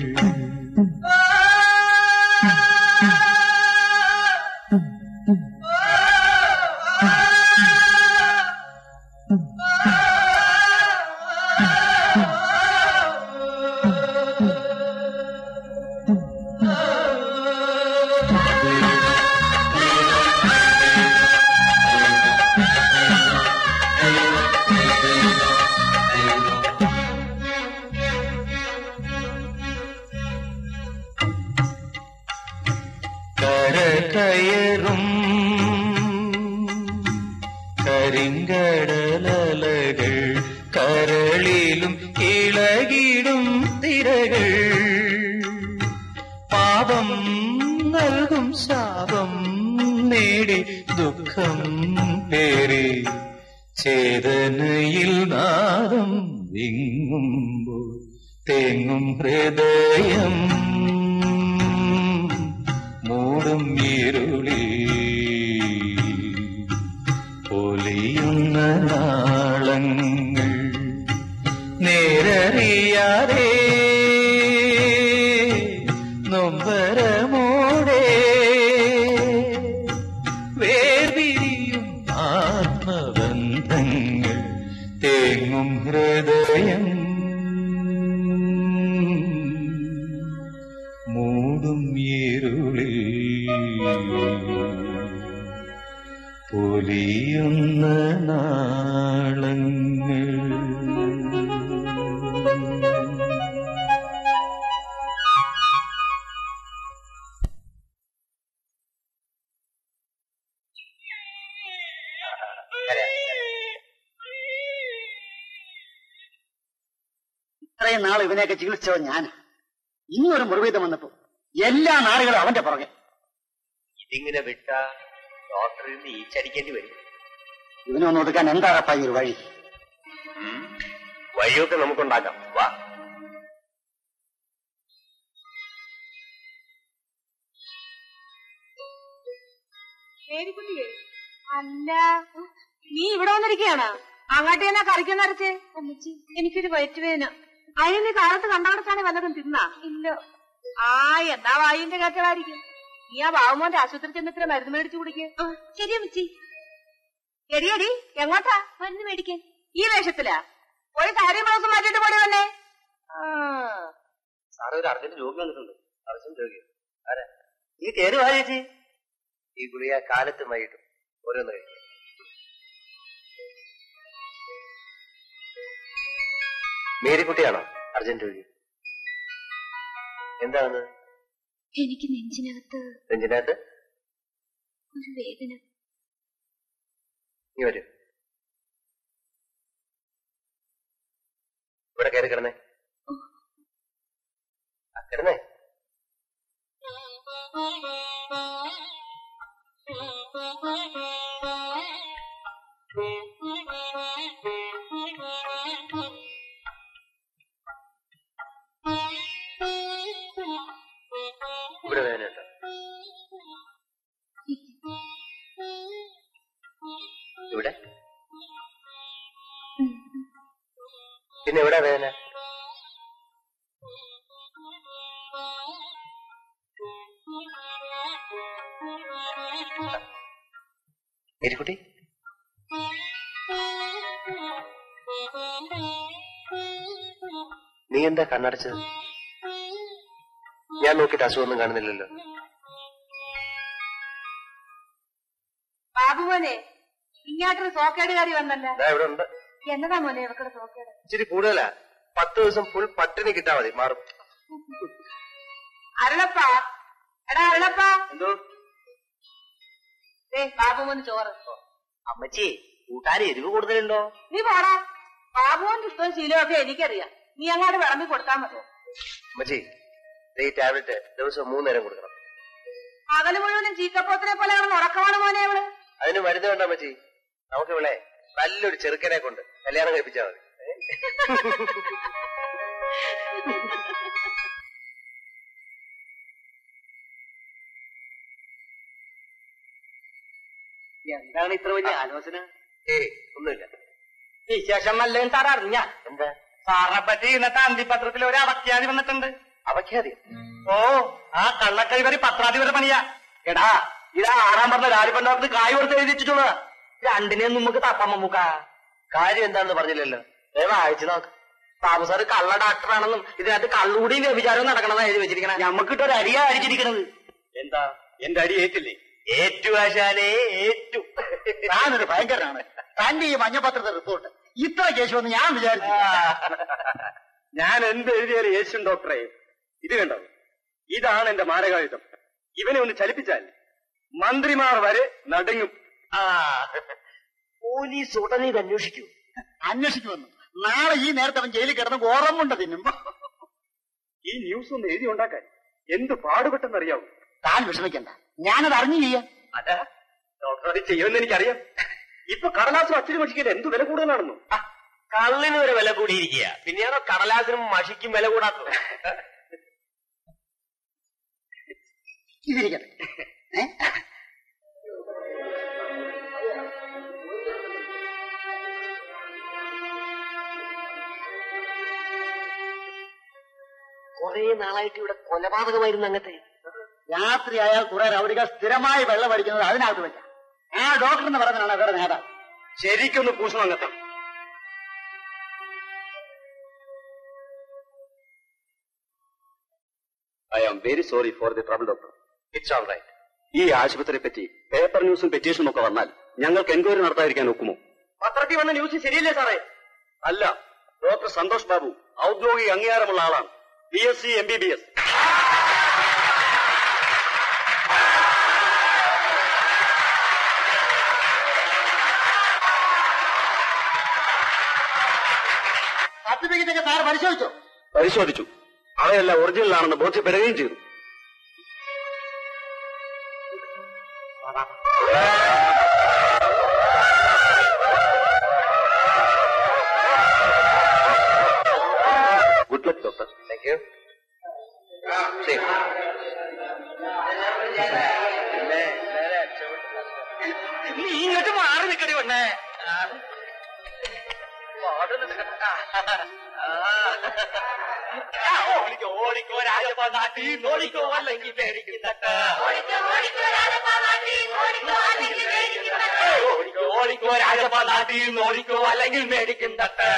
കരകയറും കരിങ്കടലകൾ കരളിലും ഇളകിടും തിരകൾ പാപം നൽകും ശാപം നേടി ദുഃഖം പേറി ചേതനയിൽ നാദം വിങ്ങുമ്പോൾ തേങ്ങും ഹൃദയം മൂടും ഇരുളി പൊലിയുന്ന നാളങ്ങൾ നേരറിയാതെ നൊമ്പരമോടെ വേർപിരിയും ആത്മബന്ധങ്ങൾ തേങ്ങും ഹൃദയം മൂടും ഇരുളിൽ പൊലിയുന്ന നാളങ്ങൾ ഇത്രയും നാൾ ഇവനെയൊക്കെ ചികിത്സിച്ചത് ഞാൻ ഇന്നൊരു മുറിവേദം വന്നപ്പോ എല്ലാ നാടുകളും അവന്റെ പുറകെ ഇതിങ്ങനെ വിട്ട ഡോക്ടറിൽ നിന്ന് ഈച്ചടിക്കേണ്ടി വരും ഇവനെ ഒന്ന് ഒതുക്കാൻ എന്താറപ്പാ ഈ ഒരു വഴി ഉം. വഴിയൊക്കെ നമുക്കുണ്ടാക്കാം വാ നീ ഇവിടെ വന്നിരിക്കുകയാണ് അങ്ങോട്ട് തന്നെ കറിക്കുന്ന അരച്ചേ അമ്മച്ചി എനിക്കൊരു വയറ്റുവേന അതിന് നീ കാലത്ത് കണ്ടടച്ചാണ് വല്ലതും തിന്നാ ഇല്ല ആ എന്നാ വായുവിന്റെ കച്ചടായിരിക്കും നീ ആ ബാബുമോന്റെ ആശുപത്രി ചെന്നിട്ട് മരുന്ന് മേടിച്ചു കുടിക്ക് ശരി അമ്മച്ചി എടിയടി എങ്ങോട്ടാ മരുന്ന് മേടിക്കാൻ ഈ വേഷത്തിലാ പോയി കാര്യം ബ്ലൗസ് മാറ്റിയിട്ട് പോടി വന്നേ ആ സാറ് ഒരു അർജന്റ് രോഗി വന്നിട്ടുണ്ട് അർജന്റ് രോഗി ആരാ നീ കയറി വാ ചേച്ചി ഈ ഗുളിക കാലത്ത് വൈകിട്ടും ഓരോന്ന് കഴിക്കും മേരിക്കുട്ടിയാണോ അർജന്റ് രോഗി എന്താണ് എനിക്ക് നെഞ്ചിനകത്ത് നെഞ്ചിനകത്ത് ഒരു വേദന നീ വരൂ ഇവിടെ കയറി കിടന്നേ ആ, കിടന്നേ ഇവിടെ വേദനയുണ്ടോ ഇവിടെ പിന്നെ എവിടെ വേദന മേരിക്കുട്ടി നീ എന്താ കണ്ണടച്ചത് ഞാൻ നോക്കിയിട്ട് അസുഖമൊന്നും കാണുന്നില്ലല്ലോ ബാബുമോനെ ഇങ്ങോട്ടൊരു സോക്കേടുകാരി വന്നല്ല ദാ ഇവിടെ ഉണ്ട് എന്നതാ മോനെ ഇവക്കടെ സോക്കേട് ഇച്ചിരി കൂടുതലാ പത്ത് ദിവസം ഫുൾ പട്ടിണി കിട്ടാ മതി മാറും അരുളപ്പ എടാ അരുളപ്പ എന്തോ ഏ ബാബുമോന് ചോറ് അമ്മച്ചി കൂട്ടാൻ എരിവ് കൂടുതലുണ്ടോ നീ പോടാ ബാബുവിന്റെ ഇഷ്ടവും ശീലമൊക്കെ എനിക്കറിയാം നീ അങ്ങോട്ട് വിളമ്പി കൊടുത്താൽ മതി അമ്മച്ചി ദേ ഈ ടാബ്ലറ്റ് ദിവസം മൂന്ന് നേരം കൊടുക്കണം പകല് മുഴുവനും ചീക്കപ്പോത്തിനെ പോലെ കിടന്ന് ഉറക്കമാണ് മോനെ അവള് അതിന് മരുന്ന് വേണ്ട അമ്മച്ചി നമുക്ക് ഇവിടെ നല്ലൊരു ചെറുക്കനെ കൊണ്ട് കല്യാണം കഴിപ്പിച്ചാൽ മതി എന്താണ് ഇത്ര വലിയ ആലോചന ഏയ് ഒന്നുമില്ല വിശേഷം നല്ലതും സാർ അറിഞ്ഞ എന്താ സാറിനെ പറ്റി ഇന്നത്തെ അന്തിപത്രത്തിൽ ഒരു അവഖ്യാതി വന്നിട്ടുണ്ട് അവഖ്യാതി ഓ ആ കള്ളക്കൈവരി പത്രാധിപര പണിയാ എടാ ഇത് ആറാം പറഞ്ഞ രാജപണ്ടാർക്ക് കായ് കൊടുത്ത് എഴുതിച്ചിട്ടുള്ള രണ്ടിനെയും നമുക്ക് തപ്പാൻ മമ്മൂക്ക കാര്യം എന്താണെന്ന് പറഞ്ഞില്ലല്ലോ ഏ വായിച്ചു നോക്ക് ബാബു സാറ് കള്ള ഡോക്ടറാണെന്നും ഇതിനകത്ത് കള്ളുകൂടിയും വ്യഭിചാരവും നടക്കണമെന്ന് എഴുതി വെച്ചിരിക്കണേ ഞമ്മക്കിട്ട് ഒരു അരിയാ അരിച്ചിരിക്കണത് എന്താ എന്റെ അടി ഏറ്റില്ലേ ഏറ്റു ആശാലേ ഏറ്റു താനൊരു ഭയങ്കരനാണ് തന്റെ ഈ മഞ്ഞപത്രത്തെ റിപ്പോർട്ട് ഇത്ര കേശമെന്ന് ഞാൻ വിചാരിച്ചു ഞാൻ എന്ത് എഴുതിയാലും യേശുൻ ഡോക്ടറെ ഇത് കണ്ടോ ഇതാണ് എന്റെ മാരകായുധം ഇവനെ ഒന്ന് ചലിപ്പിച്ചാൽ മന്ത്രിമാർ വരെ നടുങ്ങും ആ പോലീസ് ഉടനെ ഇത് അന്വേഷിക്കൂ അന്വേഷിക്കുമെന്ന് നാളെ ഈ നേരത്തെ അവൻ ജയിലിൽ കിടന്ന് ഓറം കൊണ്ട് തിന്നും ഈ ന്യൂസ് ഒന്ന് എഴുതി ഉണ്ടാക്കാൻ എന്ത് പാടുപെട്ടെന്നറിയാവൂ താൻ വിഷമിക്കണ്ട ഞാനത് അറിഞ്ഞു ചെയ്യാം അതാ ഡോക്ടർ അത് ചെയ്യുമെന്ന് എനിക്കറിയാം ഇപ്പൊ കടലാസും അച്ഛനും മഷിക്കാൻ എന്ത് വില കൂടുതലാണെന്നോ ആ, കള്ളിന് വരെ വില കൂടിയിരിക്കുക പിന്നെയാണോ കടലാസിനും മഷിക്കും വില കൂടാത്തത് ഇതിരിക്കട്ടെ ഏ? കുറെ നാളായിട്ട് ഇവിടെ കൊലപാതകമായിരുന്നു അങ്ങത്തെ രാത്രി ആയാൽ കുറെ രൗഡികൾ സ്ഥിരമായി വെള്ളം അടിക്കുന്നത് അതിനകത്ത് വെക്കാം ആ ഡോക്ടർ എന്ന് പറഞ്ഞാണ് അവരുടെ നേതാവ് ശരിക്കൊന്ന് പൂശണം അങ്ങത്തെ I am very sorry for the trouble doctor it's all right ഈ ആശുപത്രിയെ പറ്റി പേപ്പർ ന്യൂസും പെറ്റീഷനും ഒക്കെ വന്നാൽ ഞങ്ങൾക്ക് എൻക്വയറി നടത്താതിരിക്കാൻ ഒക്കുമോ പത്രത്തിൽ വന്ന ന്യൂസ് ശരിയല്ലേ സാറേ അല്ല ഡോക്ടർ സന്തോഷ് ബാബു ഔദ്യോഗിക അംഗീകാരമുള്ള ആളാണ് B S C M B B S certificate ഒക്കെ സാർ പരിശോധിച്ചോ പരിശോധിച്ചു അവയെല്ലാം ഒറിജിനൽ ആണെന്ന് ബോധ്യപ്പെടുകയും ചെയ്തു good luck doctor thank you ശരി നീ ഇങ്ങോട്ട് മാറി നിൽക്കടി പെണ്ണേ ആ ഓടിക്കോ ഓടിക്കോ രാജപ്പ നാട്ടിൽ ഓടിക്കോ അല്ലെങ്കിൽ പേടിക്കുന്നട്ട് ഓടിക്കോ ഓടിക്കോ രാജപ്പ നാട്ടിൽ ഓടിക്കോ അല്ലെങ്കിൽ മേടിക്കുന്നട്ട്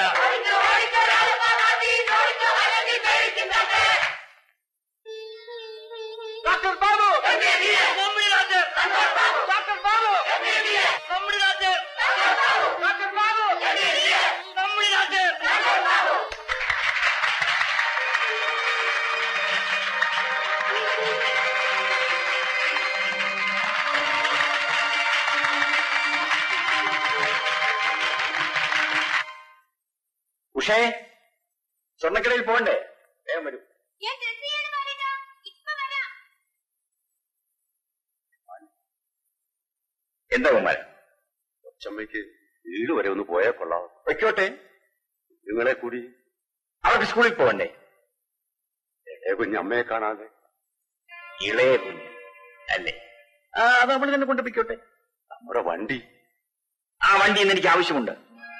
ഡോക്ടർ ബാബു നമ്മുടെ ഡോക്ടർ ഡോക്ടർ ബാബു നമ്മുടെ ഡോക്ടർ ഡോക്ടർ ബാബു നമ്മുടെ ഡോക്ടർ ഉഷേ സ്വർണ്ണക്കടയിൽ പോകണ്ടേ വേഗം വരൂ ഞാൻ ഡ്രസ് ചെയ്യാണ് ബാലേട്ടാ ഇപ്പൊ വരാം എന്താ കുമാരൻ കൊച്ചമ്മയ്ക്ക് വീട് വരെ ഒന്ന് പോയാൽ കൊള്ളാം വെക്കോട്ടെ നിങ്ങളെ കൂടി അവർക്ക് സ്കൂളിൽ പോകണ്ടേ ഇളയ കുഞ്ഞമ്മയെ കാണാതെ ഇളയ കുഞ്ഞ് അല്ലേ ആ അത് നമ്മൾ തന്നെ കൊണ്ടുപോയിക്കോട്ടെ നമ്മുടെ വണ്ടി ആ വണ്ടി ഇന്ന് എനിക്ക് ആവശ്യമുണ്ട്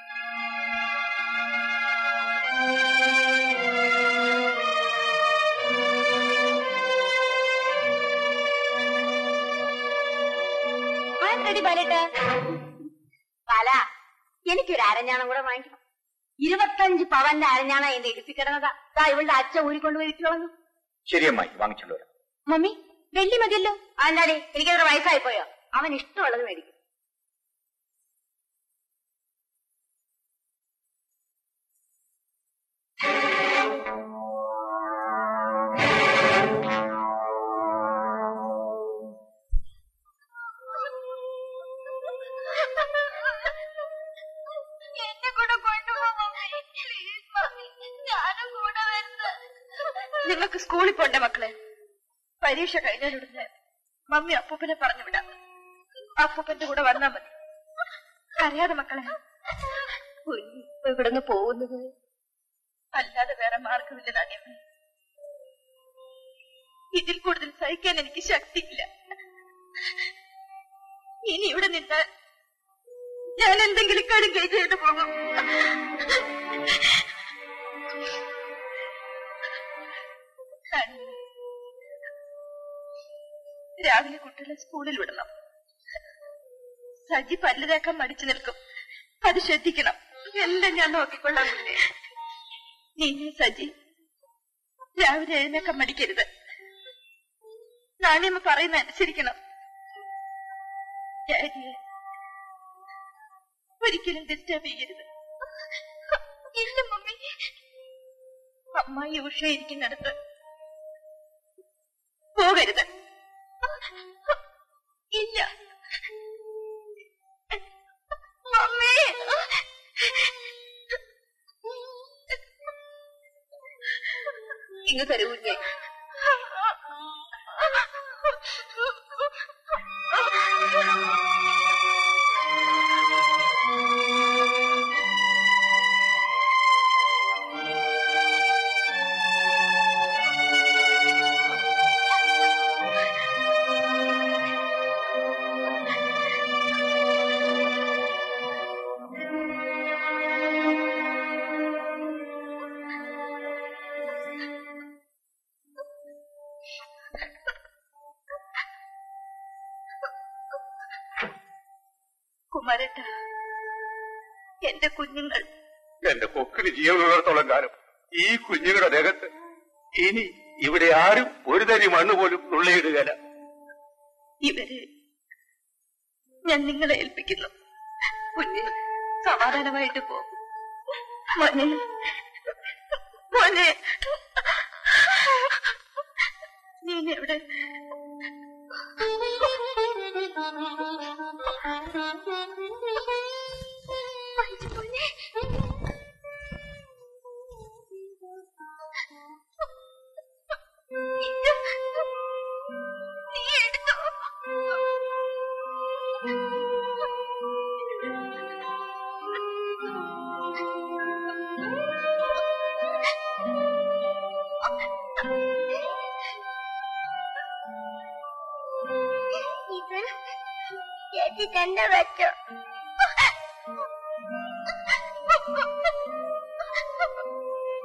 റെഡി ബാലേട്ടാ ബാല എനിക്കൊരു അരഞ്ഞാണം കൂടെ വാങ്ങിക്കണം ഇരുപത്തഞ്ച് പവന്റെ അരഞ്ഞാണ എന്നെ ഇടിപ്പിക്കിടന്നതാ ദാ ഇവളുടെ അച്ഛൻ ഊരിക്കൊണ്ട് വിരിച്ചു കളഞ്ഞു ശരി അമ്മായി വാങ്ങിച്ചോണ്ട് വരാം മമ്മി വെള്ളി മതിയല്ലോ അതെന്താടി എനിക്കത്ര വയസ്സായി പോയോ അവൻ ഇഷ്ടമുള്ളത് മേടിക്കും എന്നെ കൂടെ കൊണ്ടുപോകാൻ മമ്മി പ്ലീസ് മമ്മി ഞാനും കൂടെ വരുന്നത് നിങ്ങൾക്ക് സ്കൂളിൽ പോണ്ടേ മക്കളെ പരീക്ഷ കഴിഞ്ഞാലുടനെ മമ്മി അപ്പൂപ്പനെ പറഞ്ഞു വിടാം അപ്പൂപ്പന്റെ കൂടെ വന്നാ മതി അറിയാതെ മക്കളെ കുഞ്ഞ് ഇപ്പൊ ഇവിടുന്ന് പോകുന്നത് അല്ലാതെ വേറെ മാർഗമില്ല നാണ്യമ്മ ഇതിൽ കൂടുതൽ സഹിക്കാൻ എനിക്ക് ശക്തിയില്ല ഇനി ഇവിടെ നിന്നാൽ ഞാൻ എന്തെങ്കിലും കടുകൈ ചെയ്തു പോകും രാവിലെ കുട്ടികളെ സ്കൂളിൽ വിടണം സജി പല്ല് തേക്കാൻ മടിച്ചു നിൽക്കും അത് ശ്രദ്ധിക്കണം എല്ലാം ഞാൻ നോക്കിക്കൊള്ളാം മുന്നേ നീ സജി രാവിലെ എഴുന്നേക്കാൻ മടിക്കരുത് നാണിയമ്മ പറയുന്ന അനുസരിക്കണം ഡാഡിയെ ഒരിക്കലും ഡിസ്റ്റർബ് ചെയ്യരുത് ഇല്ല മമ്മി അമ്മായി ഉഷ ഇരിക്കുന്നിടത്ത് പോകരുത് ഇല്ല മമ്മി ഇങ്ങ് തരൂ കുഞ്ഞെ കുമാരേട്ട എന്റെ കുഞ്ഞുങ്ങൾ എന്റെ കൊക്കിന് ജീവനുള്ളിടത്തോളം കാലം ഈ കുഞ്ഞുങ്ങളുടെ ദേഹത്ത് ഇനി ഇവിടെ ആരും ഒരു തരി മണ്ണ് പോലും നുള്ളിയിടുകയില്ല ഇവരെ ഞാൻ നിങ്ങളെ ഏൽപ്പിക്കുന്നു കുഞ്ഞ് സമാധാനമായിട്ട് പോകും മോനെ മോനെ നീ ഇനി എവിടെ നീ എടുത്തോ ഇത് ചേച്ചി തന്നെ വെച്ചോ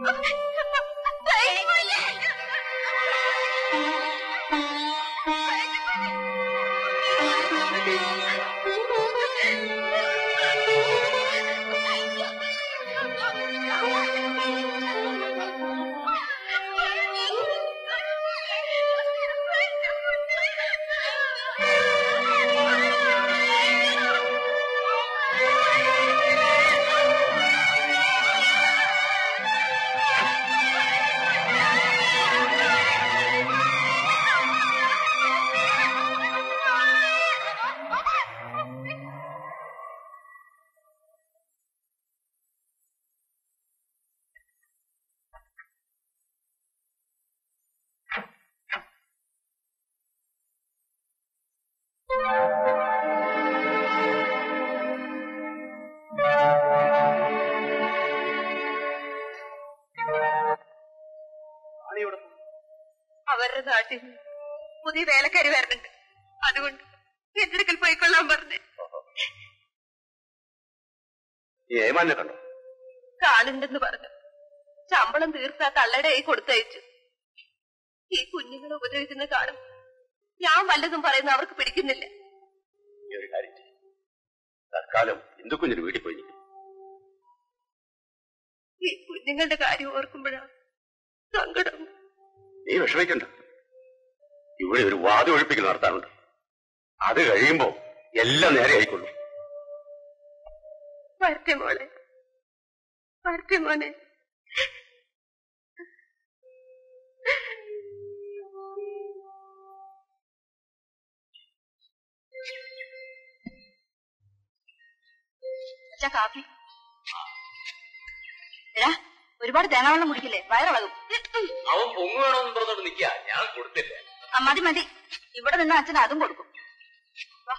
അവരുടെ നാട്ടിൽ നിന്ന് പുതിയ വേലക്കാരി വരുന്നുണ്ട് അതുകൊണ്ട് എന്റെ അടുക്കൽ പോയിക്കൊള്ളാൻ പറഞ്ഞു ഏമാനെ കണ്ടോ കാണുന്നുണ്ടെന്ന് പറഞ്ഞു ശമ്പളം തീർത്താ തള്ളയുടെ കൈ കൊടുത്തയച്ചു ഈ കുഞ്ഞുങ്ങളെ ഉപദ്രവിക്കുന്ന കാണും ഞാൻ വല്ലതും പറയുന്ന അവർക്ക് പിടിക്കുന്നില്ല ഈ ഒരു കാര്യം ചെയ്യ്. തൽക്കാലം ഇന്ദുക്കുഞ്ഞിന് വീട്ടിൽ പോയി നിൽക്കും ഈ കുഞ്ഞുങ്ങളുടെ കാര്യം ഓർക്കുമ്പോഴാണ് സങ്കടം നീ വിഷമിക്കണ്ട ഇവിടെ ഒരു വാതി ഒഴിപ്പിക്കൽ നടത്താനുണ്ട് അത് കഴിയുമ്പോ എല്ലാം നേരെ ആയിക്കൊള്ളും വരട്ടെ മോളെ വരട്ടെ മോനെ അച്ഛാ കാപ്പി എടാ ഒരുപാട് തേങ്ങാവെള്ളം കുടിക്കില്ലേ വയറിളകും അവൻ പൊങ്ങു വേണമെന്ന് പറഞ്ഞോണ്ട് നിൽക്കുക ഞാൻ കൊടുത്തില്ല ആ, മതി മതി ഇവിടെ നിന്ന് അച്ഛൻ അതും കൊടുക്കും വാ.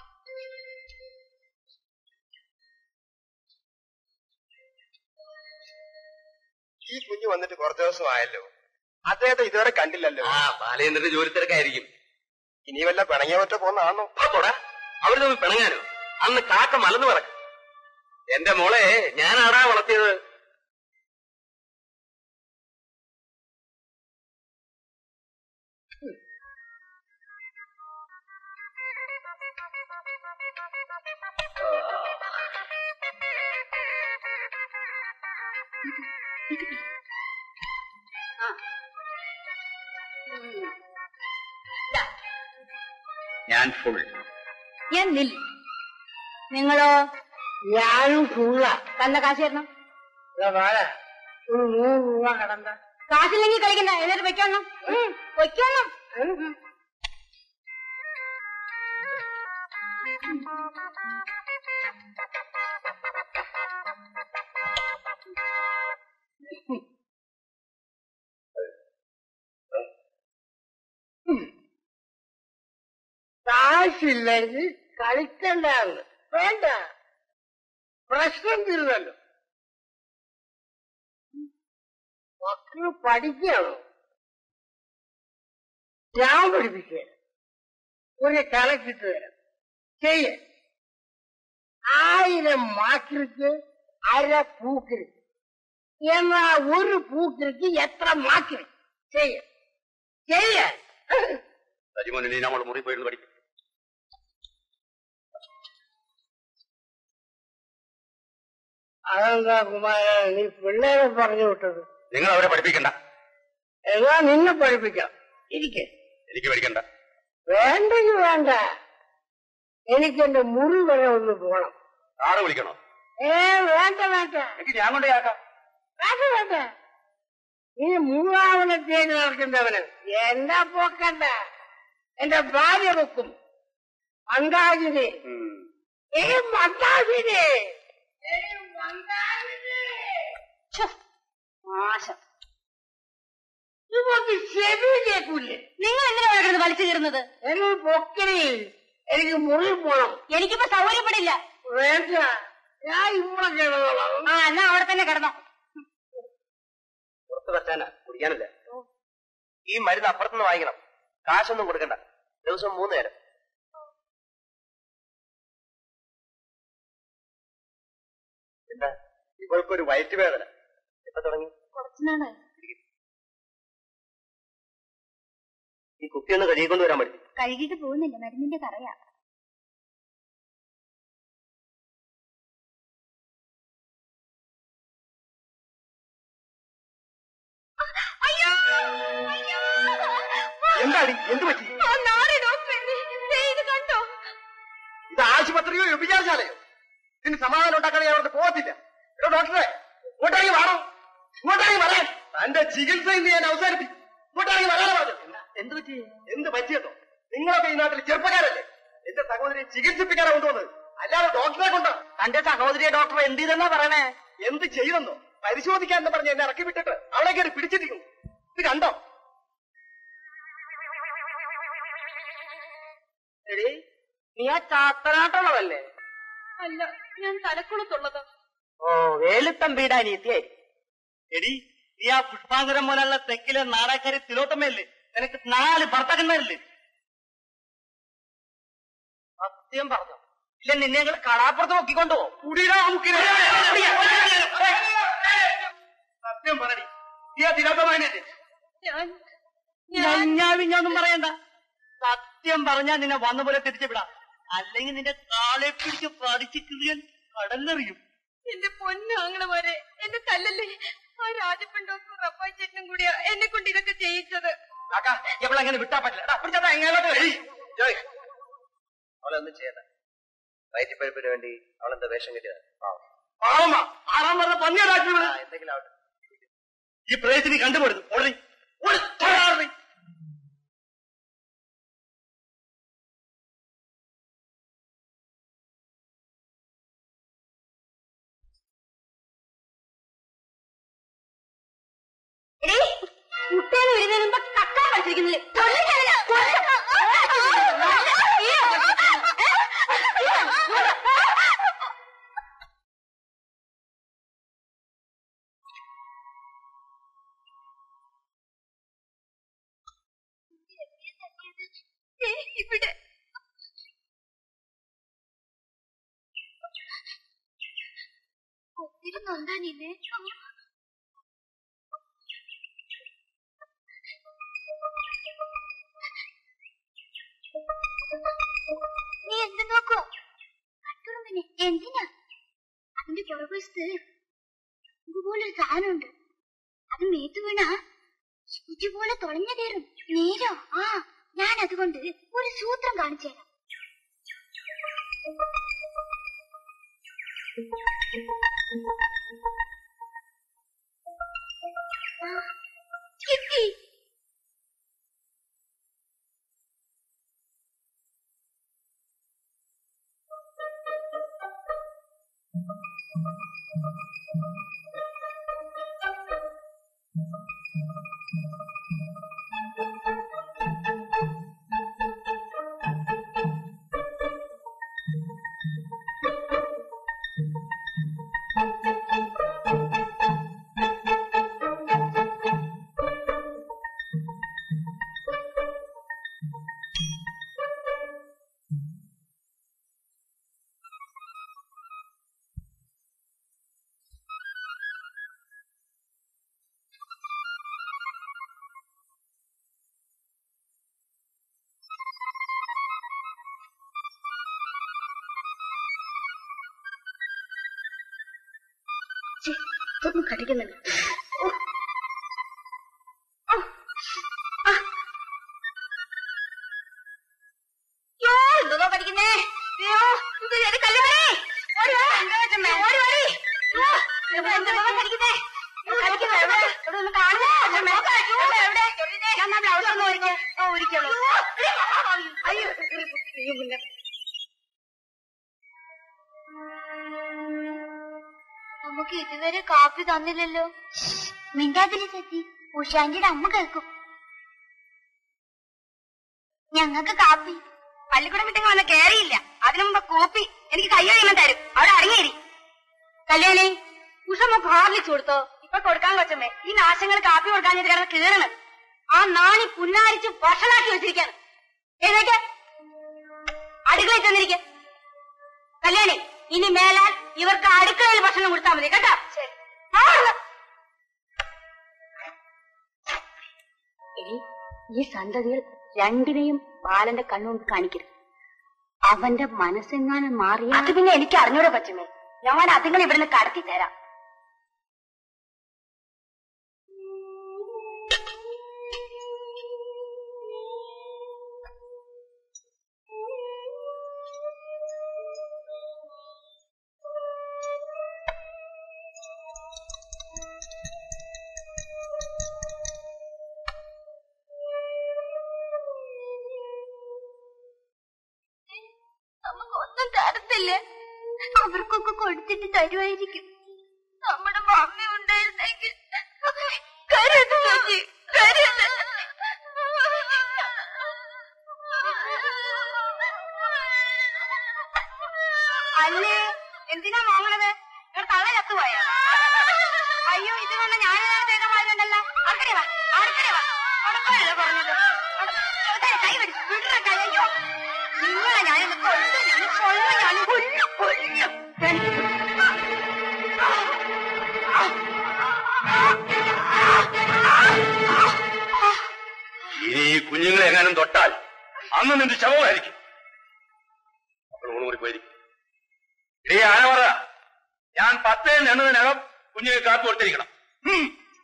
ഈ കുഞ്ഞ് വന്നിട്ട് കുറച്ച് ദിവസമായല്ലോ അദ്ദേഹത്തെ ഇതുവരെ കണ്ടില്ലല്ലോ ആ ബാലേന്ദ്രന്റെ ജോലി തിരക്കായിരിക്കും ഇനി വല്ല പിണങ്ങിയ പറ്റ പോന്നാണോ പോടാ അവര് തമ്മിൽ പിണങ്ങാനോ അന്ന് കാക്ക മലന്ന് പറക്കും എന്റെ മോളെ ഞാനാടാ വളർത്തിയത് ഞാൻ ഫുൾ ഞാൻ നിൽ നിങ്ങളോ ഞാനും ഫുള്ള തന്ന കാശ് തരണം ഒരു നൂറ് രൂപ കടണ്ട കാശില്ലെങ്കിൽ കളിക്കണ്ട എന്നിട്ട് വെക്കണം വെക്കണം കാശില്ലെങ്കിൽ കളിക്കണ്ടാന്ന് വേണ്ട പ്രശ്നം തീർന്നല്ലോ മക്കള് പഠിക്കണോ ഞാൻ പഠിപ്പിക്കുക ഒരു കണക്കിട്ട് തരാം ചെയ്യ ആയിരം മാക്കിരിക്ക് അര പൂക്കിരിക്ക് എന്നാ ഒരു പൂക്കിരിക്ക് എത്ര മാക്കിരി ചെയ്യ ചെയ്യാൻ സജിമോനെ നീ നമ്മൾ മുറി പോയിരുന്നു പഠിക്കും അതെന്താ കുമാര നീ പിള്ളേരെ പറഞ്ഞു വിട്ടത് നിങ്ങൾ അവരെ പഠിപ്പിക്കണ്ട എന്നാ നിന്നെ പഠിപ്പിക്കാം ഇരിക്കെ എനിക്ക് പഠിക്കണ്ട വേണ്ടെങ്കിൽ വേണ്ട എനിക്ക് എന്റെ മുറി വരെ ഒന്ന് പോണം ആടെ വിളിക്കണോ ഏ വേണ്ട വേണ്ട എനിക്ക് ഞാൻ കൊണ്ടേയാക്കാം വേണ്ട വേണ്ട നീ മൂന്നാമനെ തേടി നടക്കുന്നവന് എന്നെ പോക്കണ്ട എന്റെ ഭാര്യ വെക്കും മന്ദാകിനി ഏ മന്ദാകിനി ഏ മന്ദാകിനി നാശം ഇവർക്ക് ചെവി കേൾക്കൂലേ നിങ്ങൾ എന്തിനാ കിടന്ന് വലിച്ചു കീറുന്നത് എനിക്ക് പൊക്കരി എനിക്ക് മുറി പോണം എനിക്കിപ്പോ സൗകര്യപ്പെടില്ല വേണ്ട ഞാൻ ഇവിടെ കിടന്നോളാം ആ എന്നാ അവിടെ തന്നെ കിടന്നോ പുറത്ത് വെച്ചാനാ കുടിക്കാനല്ല ഈ മരുന്ന് അപ്പുറത്തുനിന്ന് വാങ്ങിക്കണം കാശൊന്നും കൊടുക്കണ്ട ദിവസം മൂന്ന് നേരം എന്താ ഇവൾക്കൊരു വയറ്റുവേദന എപ്പോ തുടങ്ങി കുറച്ചുനാള് ഈ കുപ്പി ഒന്ന് കഴുകി കൊണ്ടുവരാൻ പറ്റും കഴുകിയിട്ട് പോകുന്നില്ല മരുന്നിന്റെ കറയാ എന്താടി എന്ത് പറ്റി ഇത് കണ്ടോ ഇത് ആശുപത്രിയോ വ്യഭിചാരശാലയോ ഇതിന് സമാധാനം ഉണ്ടാക്കാൻ ഞാൻ അവിടെ പോകത്തില്ല എടോ ഡോക്ടറെ ഇങ്ങോട്ടായി വേണം ഇങ്ങോട്ടായി വരാൻ തന്റെ ചികിത്സ ഇന്ന് ഞാൻ അവസാനിപ്പിക്കും ഇങ്ങോട്ടായി വരാൻ പറഞ്ഞു എന്ത് പറ്റി എന്ത് പറ്റിയെന്നോ നിങ്ങളൊക്കെ ഈ നാട്ടിൽ ചെറുപ്പക്കാരല്ലേ എന്റെ സഹോദരിയെ ചികിത്സിപ്പിക്കാനാ കൊണ്ടുവന്നത് അല്ലാതെ ഡോക്ടറെ കൊണ്ടോ തന്റെ സഹോദരിയെ ഡോക്ടർ എന്ത് ചെയ്തെന്നാ പറയണേ എന്ത് ചെയ്തെന്നോ പരിശോധിക്കാൻ എന്ന് പറഞ്ഞ് എന്നെ ഇറക്കി വിട്ടിട്ട് അവളെ കയറി പിടിച്ചിരിക്കുന്നു ഇത് കണ്ടോ എടീ നീ ആ ചാത്തനാട്ടുള്ളതല്ലേ അല്ല ഞാൻ തലക്കുളത്തുള്ളത് ഓ വേലുത്തമ്പിയുടെ അനിയത്തിയായി എടി നീ ആ പുഷ്പാങ്കരം പോലുള്ള തെക്കിലെ നാടാക്കാരി തിലോത്തമ്മയല്ലേ നിനക്ക് നാല് ഭർത്താക്കന്മാരില്ലേ സത്യം പറഞ്ഞു ഇല്ല നിന്നെ ഞങ്ങൾ കടാപ്പുറത്ത് നോക്കിക്കൊണ്ടോ സത്യം പറടി നീ ആ തിലോത്തമ്മനല്ലേ ഞാൻ ഞാൻ വിഞ്ഞൊന്നും പറയണ്ട സത്യം പറഞ്ഞാ നിന്നെ വന്ന പോലെ തിരിച്ചു വിടാം അല്ലെങ്കിൽ നിന്റെ കാലെ പിടിച്ച് പഠിച്ച് കിളിയൻ കടലെറിയും എന്റെ പൊന്നാങ്ങളമാരെ എന്റെ തല്ലല്ലേ ആ രാജപ്പൻ ഡോക്ടർ റപ്പായി ചേട്ടനും കൂടിയാ എന്നെ കൊണ്ട് ഇതൊക്കെ ചെയ്യിച്ചത് ഇവളങ്ങനെ വിട്ടാ പറ്റില്ല എടാ, പിടിച്ചേട്ടാ, എങ്ങോട്ട് കഴി അവളൊന്നും ചെയ്യണ്ട വയറ്റിപ്പഴുപ്പിന് വേണ്ടി അവളെന്താ വേഷം കിട്ടിയത് പാവമാ ആറാം പറഞ്ഞ പന്നിയടാക്കി വിള് എന്തെങ്കിലും ആവട്ടെ ഈ പ്രേയത്തിന് കണ്ടുപോടുന്നു ഓടി ഓടി ഓടി മുട്ടേന്ന് വരുന്നതിന് മുമ്പ് കക്കാൻ പഠിച്ചിരിക്കുന്നില്ലേ ഇവിടെ കൊത്തിരുന്നുണ്ടാ നിന്നെ നീ എന്ത് നോക്കോ കട്ടുറുമ്പിനെ എന്തിനാ അതിന്റെ പുറകുവശത്ത് ഇതുപോലൊരു സാധനമുണ്ട് അത് മേത്തു വീണാ സൂചി പോലെ തുളഞ്ഞു കയറും നേരോ ആ ഞാൻ അതുകൊണ്ട് ഒരു സൂത്രം കാണിച്ചു തരാം ആ, കിട്ടി ഇതൊന്നും കടിക്കുന്നുണ്ട് എന്തോ കടിക്കുന്നേ അയ്യോ ഇത് ഇത് കല്യാണേ ഓടി വാ. ഓടി വാടി. അയ്യോ, ഇവിടെ എന്തോ കടിക്കുന്നേ അയ്യോ, കടിക്കുന്നേ. എവിടെ? ഇവിടെ ഒന്ന് കാണുന്നേ. അയ്യോ, എവിടെ? ഞാൻ ആ ബ്ലൗസ് ഒന്ന് ഊരിക്കേ. ഓ, ഊരിക്കോളൂ. അയ്യോ, അയ്യോ, പിന്നെ. നമുക്ക് ഇതുവരെ കാപ്പി തന്നില്ലല്ലോ മിണ്ടാതിരി സത്തി ഉഷാന്റിയുടെ അമ്മ കേൾക്കും ഞങ്ങൾക്ക് കാപ്പി പള്ളിക്കൂടം വിട്ടെങ്കിൽ വന്ന കേറിയില്ല അതിനു മുമ്പ് കോപ്പി എനിക്ക് കൈ കഴിയുമ്പോൾ തരും അവിടെ അടങ്ങിയേരി കല്യാണി ഉഷ നമുക്ക് ഹോർലിക്സ് കൊടുത്തോ ഇപ്പൊ കൊടുക്കാൻ കൊച്ചമ്മേ ഈ നാശങ്ങൾ കാപ്പി കൊടുക്കാൻ കിടന്ന് കീറണം ആ നാണി പുന്നാരിച്ച് ഭക്ഷണാക്കി വെച്ചിരിക്കാണ് എഴുന്നേക്ക് അടുക്കളയിൽ ചെന്നിരിക്കെ കല്യാണി ഇനി മേലാൽ ഇവർക്ക് അടുക്കളയിൽ ഭക്ഷണം കൊടുത്താൽ മതി കേട്ടോ ശരി എടി ഈ സന്തതികൾ രണ്ടിനെയും ബാലന്റെ കണ്ണുകൊണ്ട് കാണിക്കരുത് അവന്റെ മനസ്സെങ്ങാനും മാറിയ അത് പിന്നെ എനിക്ക് അറിഞ്ഞൂടെ പറ്റുമേ ഞാൻ അതുങ്ങൾ ഇവിടുന്ന് കടത്തി തരാം നമുക്കൊന്നും തരത്തില്ല അവർക്കൊക്കെ കൊടുത്തിട്ട് തരുമായിരിക്കും നമ്മുടെ മമ്മി ഉണ്ടായിരുന്നെങ്കിൽ കരുത് ചേച്ചി കരുത് അല്ലേ എന്തിനാ മോങ്ങണത് ഇവിടെ തള്ള ചത്തുപോയോ അയ്യോ ഇത് വന്ന ഞാൻ ചെയ്തമാരുണ്ടല്ലോ അടുക്കടെ വാ അടുക്കടെ വാ അടുക്കല്ലേ പറഞ്ഞത് അതെ, കൈ വിട് വിടറ കൈ അയ്യോ നിങ്ങളെ ഞാനൊന്ന് കൊല്ലും ഞാൻ കൊല്ലും ഞാൻ കൊല്ലും കൊല്ലും ഇനി ഈ കുഞ്ഞുങ്ങളെ എങ്ങാനും തൊട്ടാൽ അന്ന് നിന്റെ ശവമായിരിക്കും അപ്പോൾ കൂടി പോയിരിക്കും ഇടേ ആന പറ ഞാൻ പത്തേ എണ്ണതിനകം കുഞ്ഞിനെ കാത്തു കൊടുത്തിരിക്കണം ഉം.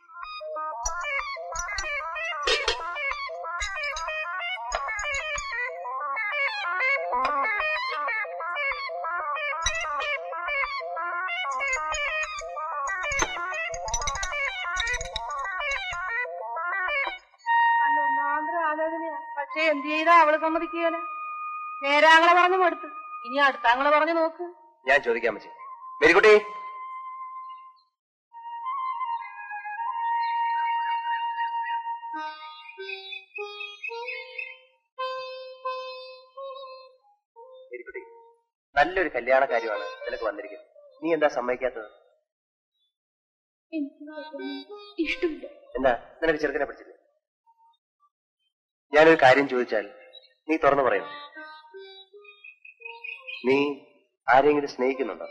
ഒന്നാന്തര ആലോചനയാ പക്ഷെ എന്ത് ചെയ്താ അവള് സമ്മതിക്കുകയല്ല നേരാങ്ങളെ പറഞ്ഞു കൊടുത്തു ഇനി അടുത്താങ്ങളെ പറഞ്ഞു നോക്ക് ഞാൻ ചോദിക്കാൻ പറ്റി മേരിക്കുട്ടി മേരിക്കുട്ടി നല്ലൊരു കല്യാണ കാര്യമാണ് നിനക്ക് വന്നിരിക്കുന്നത് നീ എന്താ സമ്മതിക്കാത്തത് ഇഷ്ടമില്ല എന്താ നിനക്ക് ചെറുക്കനെ പിടിച്ചില്ല ഞാനൊരു കാര്യം ചോദിച്ചാൽ നീ തുറന്നു പറയൂ നീ ആരെങ്കിലും സ്നേഹിക്കുന്നുണ്ടോ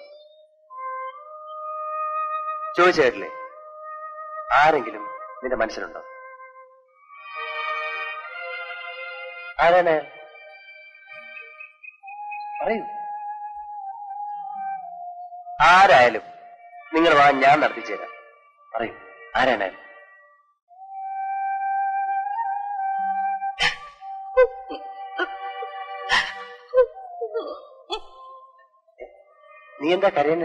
ചോദിച്ചു കേട്ടില്ലേ ആരെങ്കിലും നിന്റെ മനസ്സിലുണ്ടോ ആരാണ് പറയൂ ആരായാലും നിങ്ങൾ വാ ഞാൻ നടത്തിച്ചു തരാം പറയൂ ആരാണ് അയാൾ? നീ എന്താ കരയുന്നേ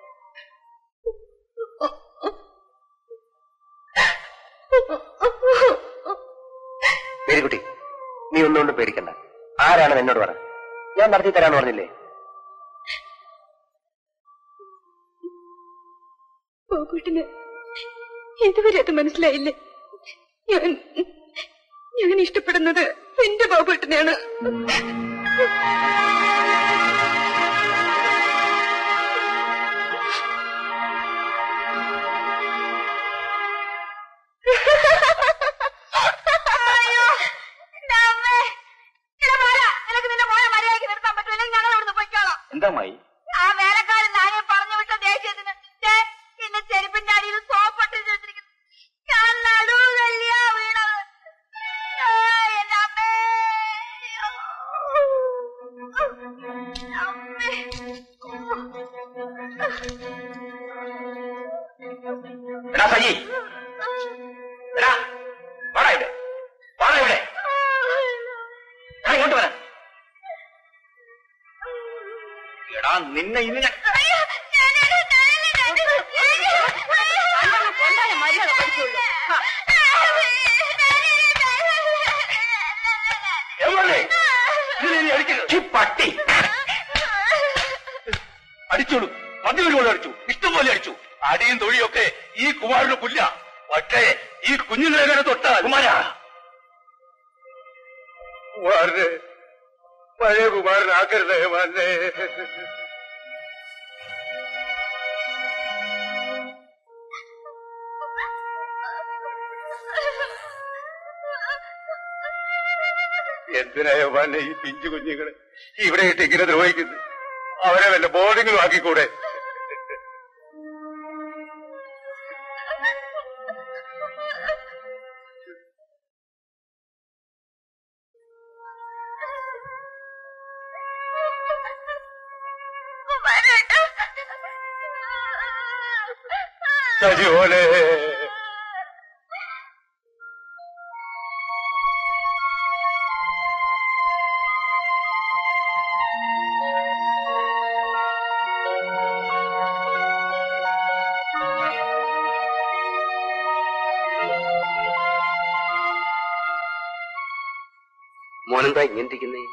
മേരിക്കുട്ടി നീ ഒന്നുകൊണ്ട് പേടിക്കണ്ട ആരാണ് എന്നോട് പറ ഞാൻ നടത്തി തരാന്ന് പറഞ്ഞില്ലേ ബാബുട്ടിന് ഇതുവരെ അത് മനസ്സിലായില്ലേ ഞാൻ ഞാൻ ഇഷ്ടപ്പെടുന്നത് എന്റെ ബാബുട്ടിനെയാണ് അയ്യോ എന്റെ അമ്മേ എടാ മോളെ, നിനക്ക് നിന്റെ മോനെ മര്യാദയ്ക്ക് നിർത്താൻ പറ്റുമെങ്കിൽ ഞങ്ങൾ ഇവിടുന്ന് പൊയ്ക്കോളാം എന്താ മായി ആ വേലക്കാരൻ നാനെ പറഞ്ഞു വിട്ട ദേഷ്യത്തിന് ദേ, എന്റെ ചെരുപ്പിന്റെ അടിയിൽ സോപ്പിട്ട് വെച്ചിരിക്കുന്നു ഞാൻ നടുവല്ലിയാ വീണത് ആ, എന്റെ അമ്മേ അമ്മേ എടാ സജി എടാ വാടാ ഇവിടെ വാടാ ഇവിടെ എടാ, ഇങ്ങോട്ട് വരാ എടാ നിന്നെ ഇന്ന് ഞാൻ കൊണ്ടാലും മര്യാദ പഠിച്ചുള്ളൂ എവിടെ ഇതിനെ ഇനി അടിക്കരുത് ഈ പട്ടി അടിച്ചോളൂ മതി ഒരുപോലെ അടിച്ചു ഇഷ്ടംപോലെ അടിച്ചു അടിയും തൊഴിയൊക്കെ ഈ കുമാരന്റെ പുല്ല പക്ഷേ ഈ കുഞ്ഞുങ്ങളെ എങ്ങനെ തൊട്ടാൽ കുമാരാ കുമാരനെ പഴയ കുമാരനാക്കരുതേ മാനെ എന്തിനായോ മാനെ ഈ പിഞ്ചു കുഞ്ഞുങ്ങളെ ഇവിടെ ഇട്ട് ഇങ്ങനെ ദ്രോഹിക്കുന്നത് അവരെ വല്ല ബോർഡിങ്ങിലും ആക്കിക്കൂടെ സജി പോലെ മോനെന്താ ഇങ്ങനെ ഇരിക്കുന്നേ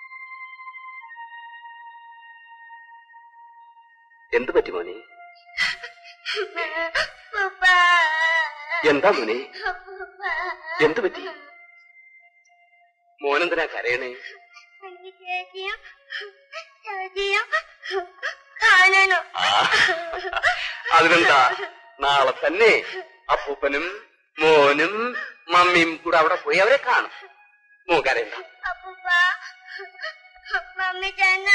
എന്ത് പറ്റി മോനെ എന്താ മോനെ എന്ത് പറ്റി മോനെന്തിനാ കരയണേ ചേച്ചിയും ചേച്ചിയും കാണണോ ആ, അതിനെന്താ നാളെ തന്നെ അപ്പൂപ്പനും മോനും മമ്മിയും കൂടെ അവിടെ പോയി അവരെ കാണും മോൻ കരയണ്ട അപ്പൂപ്പ മമ്മി ചെന്ന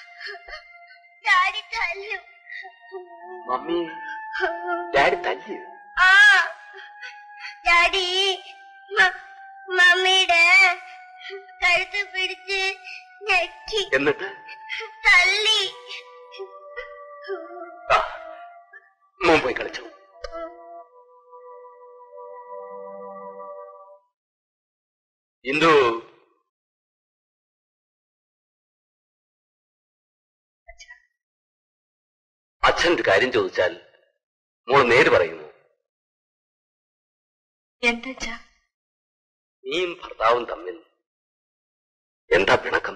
ഡാഡി തല്ലും മമ്മി ഡാഡി തല്ലിയോ ആ ഡാഡി മ- മമ്മിയുടെ കഴുത്ത് പിടിച്ച് ഞെക്കി എന്നിട്ട് തല്ലി ആ, മോൻ പോയി കളിച്ചു ഇന്ദു അച്ഛൻ ഒരു കാര്യം ചോദിച്ചാൽ മോൾ നേര് പറയുന്നു എന്താ നീയും ഭർത്താവും തമ്മിൽ എന്താ പിണക്കം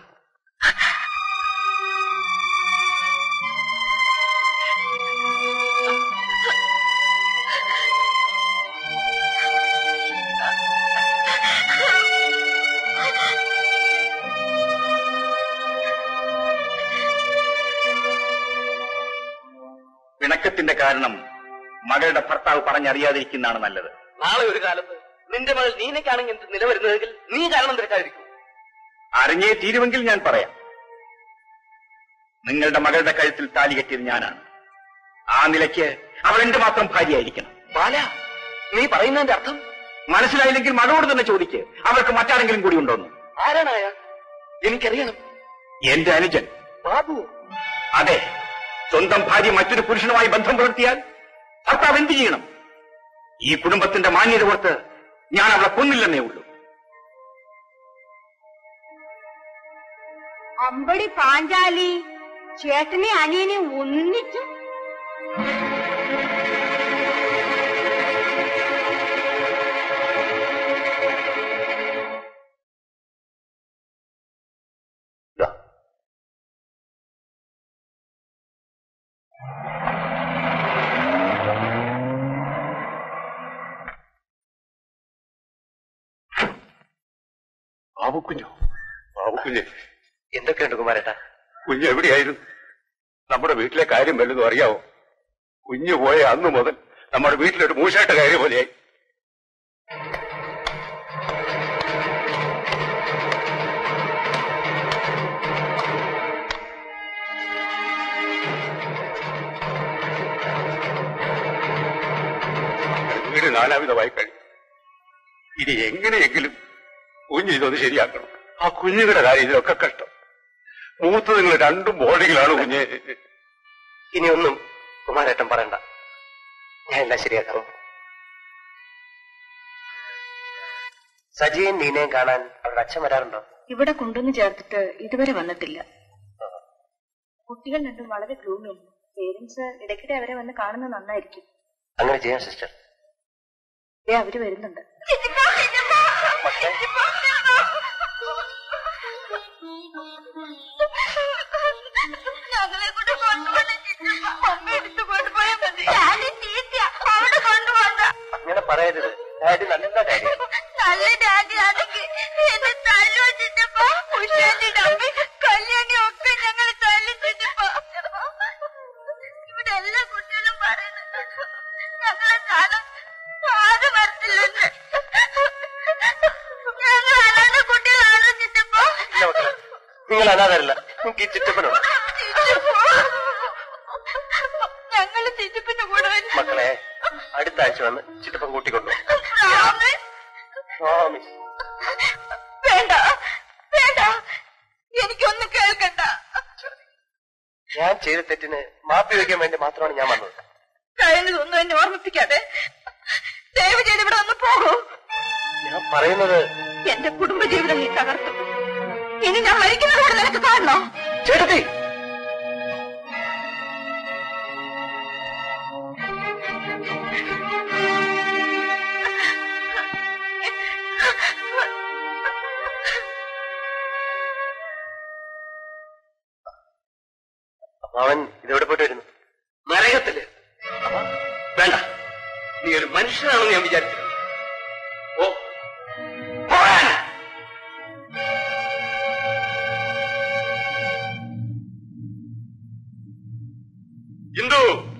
പിണക്കത്തിന്റെ കാരണം മകളുടെ ഭർത്താവ് പറഞ്ഞറിയാതിരിക്കുന്നതാണ് നല്ലത് നാളെ ഒരു കാലത്ത് നിന്റെ മകൾ നീനയ്ക്കാണെങ്കിൽ എന്ത് നിലവരുന്നതെങ്കിൽ നീ കാരണം തിരക്കാതിരിക്കും അറിഞ്ഞേ തീരുമെങ്കിൽ ഞാൻ പറയാം നിങ്ങളുടെ മകളുടെ കഴുത്തിൽ താലി കെട്ടിയത് ഞാനാണ് ആ നിലയ്ക്ക് അവൾ എന്റെ മാത്രം ഭാര്യയായിരിക്കണം ബാല നീ പറയുന്നതിന്റെ അർത്ഥം മനസ്സിലായില്ലെങ്കിൽ മകളോട് തന്നെ ചോദിക്ക് അവൾക്ക് മറ്റാരെങ്കിലും കൂടി ഉണ്ടോന്ന് ആരാണ് അയാൾ എനിക്കറിയണം എന്റെ അനുജൻ ബാബു അതെ സ്വന്തം ഭാര്യ മറ്റൊരു പുരുഷനുമായി ബന്ധം പുലർത്തിയാൽ ഭർത്താവ് എന്ത് ചെയ്യണം ഈ കുടുംബത്തിന്റെ മാന്യത ഓർത്ത് ഞാൻ അവളെ കൊന്നില്ലെന്നേ ഉള്ളൂ അമ്പടി പാഞ്ചാലി ചേട്ടനെ അനിയനെ ഒന്നിച്ചു ദാ. ബാബുക്കുഞ്ഞോ ബാബുക്കുഞ്ഞ് എന്തൊക്കെയുണ്ട് കുമാരേട്ടാ കുഞ്ഞ് എവിടെയായിരുന്നു നമ്മുടെ വീട്ടിലെ കാര്യം വല്ലതും അറിയാവോ കുഞ്ഞ് പോയ അന്ന് മുതൽ നമ്മുടെ വീട്ടിലൊരു മൂശായിട്ട് കാര്യം പോലെയായി വീട് നാനാവിധമായി കഴിഞ്ഞു ഇനി എങ്ങനെയെങ്കിലും കുഞ്ഞ് ഇതൊന്ന് ശരിയാക്കണം ആ കുഞ്ഞുങ്ങളുടെ കാര്യം ഇതിലൊക്കെ കഷ്ടം മൂത്ത് നിങ്ങൾ രണ്ടും ബോർഡിങ്ങിലാണ് കുഞ്ഞ് ഇനിയൊന്നും കുമാരേട്ടൻ പറയണ്ട ഞാൻ എല്ലാം ശരിയാക്കാം സജിയും നീനയും കാണാൻ അവരുടെ അച്ഛൻ വരാറുണ്ടോ ഇവിടെ കൊണ്ടുവന്ന് ചേർത്തിട്ട് ഇതുവരെ വന്നിട്ടില്ല കുട്ടികൾ രണ്ടും വളരെ ഗ്ലൂമിയാണ് പേരൻസ് ഇടയ്ക്കിടെ അവരെ വന്ന് കാണുന്നത് നന്നായിരിക്കും അങ്ങനെ ചെയ്യാം സിസ്റ്റർ ദേ അവര് വരുന്നുണ്ട് ഞങ്ങളെ കൊണ്ട് കൊണ്ടുപോകണം അമ്മ എടുത്ത് കൊണ്ടുപോയാൽ മതി ഡാഡി തീറ്റ അവിടെ കൊണ്ടുപോകണ്ട അങ്ങനെ പറയരുത് ഡാഡി നല്ല ഡാഡിയാണ് നല്ല ഡാഡി ആണെങ്കിൽ എന്നെ തല്ലു വെച്ചിട്ടപ്പോ ഉഷാന്റെ ഡമ്മി കല്യാണി ഒക്കെ ഞങ്ങൾ തല്ലിച്ചിട്ടപ്പോ ഇവിടെ എല്ലാ കുട്ടികളും പറയുന്നുണ്ട് ഞങ്ങളെ കാണാൻ ആരും വരത്തില്ലെന്ന് ഞങ്ങൾ അല്ലാതെ കുട്ടികളാണോ ചിറ്റപ്പോ ഇല്ല മക്കളെ നിങ്ങൾ അനാഥരല്ല നിങ്ങൾക്ക് ഈ ചിറ്റപ്പനുണ്ട് ഞങ്ങൾ ചിറ്റപ്പിന്റെ കൂടെ വരും മക്കളെ അടുത്ത ആഴ്ച വന്ന് ചിറ്റപ്പൻ കൂട്ടിക്കൊണ്ടു Promise. വേണ്ട വേണ്ട എനിക്കൊന്നും കേൾക്കണ്ട ഞാൻ ചെയ്ത തെറ്റിന് മാപ്പി വയ്ക്കാൻ വേണ്ടി മാത്രമാണ് ഞാൻ വന്നത് കഴിഞ്ഞതൊന്നും എന്നെ ഓർമ്മിപ്പിക്കാതെ ദയവ് ചെയ്ത് ഇവിടെ ഒന്ന് പോകൂ ഞാൻ പറയുന്നത് എന്റെ കുടുംബജീവിതം നീ തകർത്തു ഇനി ഞാൻ മരിക്കുന്നതോടെ നിനക്ക് കാണണോ ചേട്ടത്തി അവൻ ഇതെവിടെ പോയിട്ട് വരുന്നു നരകത്തില് വേണ്ട നീ ഒരു മനുഷ്യനാണെന്ന് ഞാൻ വിചാരിച്ചിരുന്നു ഓ പോകാൻ ഇന്ദു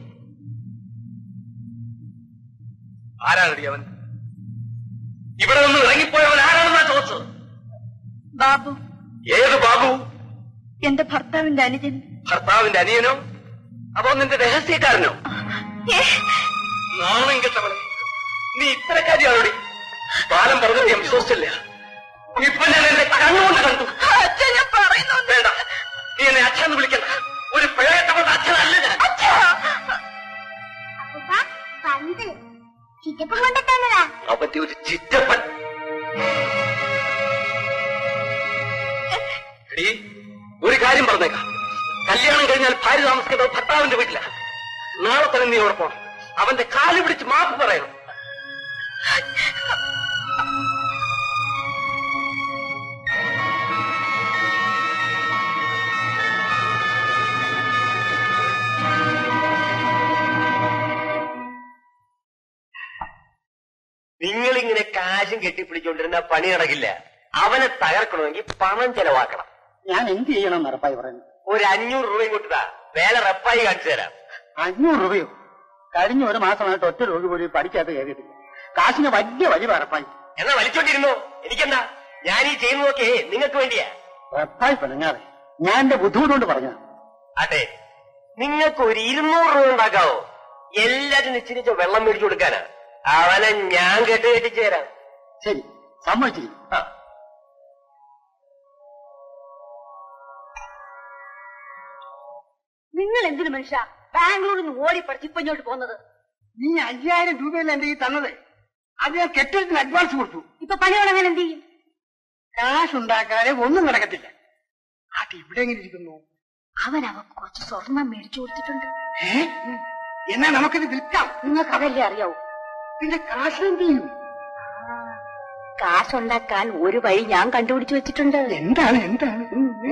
ആരാണടി അവൻ ഇവിടെ നിന്ന് ഇറങ്ങിപ്പോയവൻ ആരാണെന്നാ ചോദിച്ചത് ബാബു ഏത് ബാബു എന്റെ ഭർത്താവിന്റെ അനുജൻ ഭർത്താവിന്റെ അനിയനോ അതോ നിന്റെ രഹസ്യക്കാരനോ നാണം കെട്ടവളെ നീ ഇത്തരക്കാരിയാണോടി ബാലം പറഞ്ഞത് ഞാൻ വിശ്വസിച്ചില്ല ഇപ്പൊ ഞാൻ എന്റെ കണ്ണുകൊണ്ട് കണ്ടു അച്ഛൻ ഞാൻ പറയുന്നു വേണ്ട നീ എന്നെ അച്ഛന്ന് വിളിക്കണ്ട ഒരു പിഴയട്ടവളുടെ അച്ഛനല്ല ഞാൻ പന്ത് ചിറ്റപ്പം കൊണ്ട് തന്നതാ അവന്റെ ഒരു ചിറ്റപ്പൻ എടീ, ഒരു കാര്യം പറഞ്ഞേക്കാം കല്യാണം കഴിഞ്ഞാൽ ഭാര്യ താമസിക്കുന്നത് ഭർത്താവിന്റെ വീട്ടിലാ നാളെ തന്നെ നീ അവിടെ പോണം അവന്റെ കാല് പിടിച്ച് മാപ്പ് പറയണം നിങ്ങളിങ്ങനെ കാശും കെട്ടിപ്പിടിച്ചോണ്ടിരുന്ന പണി നടക്കില്ല അവനെ തകർക്കണമെങ്കിൽ പണം ചെലവാക്കണം ഞാൻ എന്ത് ചെയ്യണം നടപ്പായി പറയുന്നു ഒരു അഞ്ഞൂറ് രൂപയും കൊടുത്താ വേല റപ്പായി കാണിച്ചു തരാം അഞ്ഞൂറ് രൂപയോ കഴിഞ്ഞ ഒരു മാസമായിട്ട് ഒറ്റ രോഗി പോലും പഠിക്കാത്ത കയറിയിട്ടില്ല കാശിന് വലിയ വലിയ പറപ്പായി എന്നാ വലിച്ചോണ്ടിരുന്നോ എനിക്കെന്താ ഞാൻ ഈ ചെയ്യുന്നതൊക്കെ നിങ്ങൾക്ക് വേണ്ടിയാ ഉറപ്പായി പിണങ്ങാതെ ഞാൻ എന്റെ ബുദ്ധിമുട്ട് കൊണ്ട് പറഞ്ഞ അതെ നിങ്ങൾക്ക് ഒരു ഇരുന്നൂറ് രൂപ ഉണ്ടാക്കാവോ എല്ലാരും നിശ്ചയിച്ച വെള്ളം മേടിച്ചു കൊടുക്കാനാ അവനെ ഞാൻ കെട്ട് കെട്ടിച്ചു തരാം ശരി സമ്മതിച്ചിരിക്കും ആ. നിങ്ങൾ എന്തിനു മനുഷ്യ ബാംഗ്ലൂരിൽ നിന്ന് ഓടിപ്പടിച്ച് ഇപ്പൊ ഇങ്ങോട്ട് പോകുന്നത് നീ അയ്യായിരം രൂപയല്ല എന്റെ ഈ തന്നത് അത് ഞാൻ കെട്ടിടത്തിന് അഡ്വാൻസ് കൊടുത്തു ഇപ്പൊ പണി തുടങ്ങാൻ എന്ത് ചെയ്യും കാശ് ഉണ്ടാക്കാതെ ഒന്നും നടക്കത്തില്ല അത് ഇവിടെ എങ്ങനെ ഇരിക്കുന്നു അവൻ അവ കുറച്ച് സ്വർണം മേടിച്ചു കൊടുത്തിട്ടുണ്ട് ഏ? എന്നാ നമുക്കിത് വിൽക്കാം നിങ്ങൾക്ക് അതല്ലേ അറിയാവൂ പിന്നെ കാശ് എന്ത് ചെയ്യും കാശുണ്ടാക്കാൻ ഒരു വഴി ഞാൻ കണ്ടുപിടിച്ചു വെച്ചിട്ടുണ്ട് എന്താണ് എന്താണ്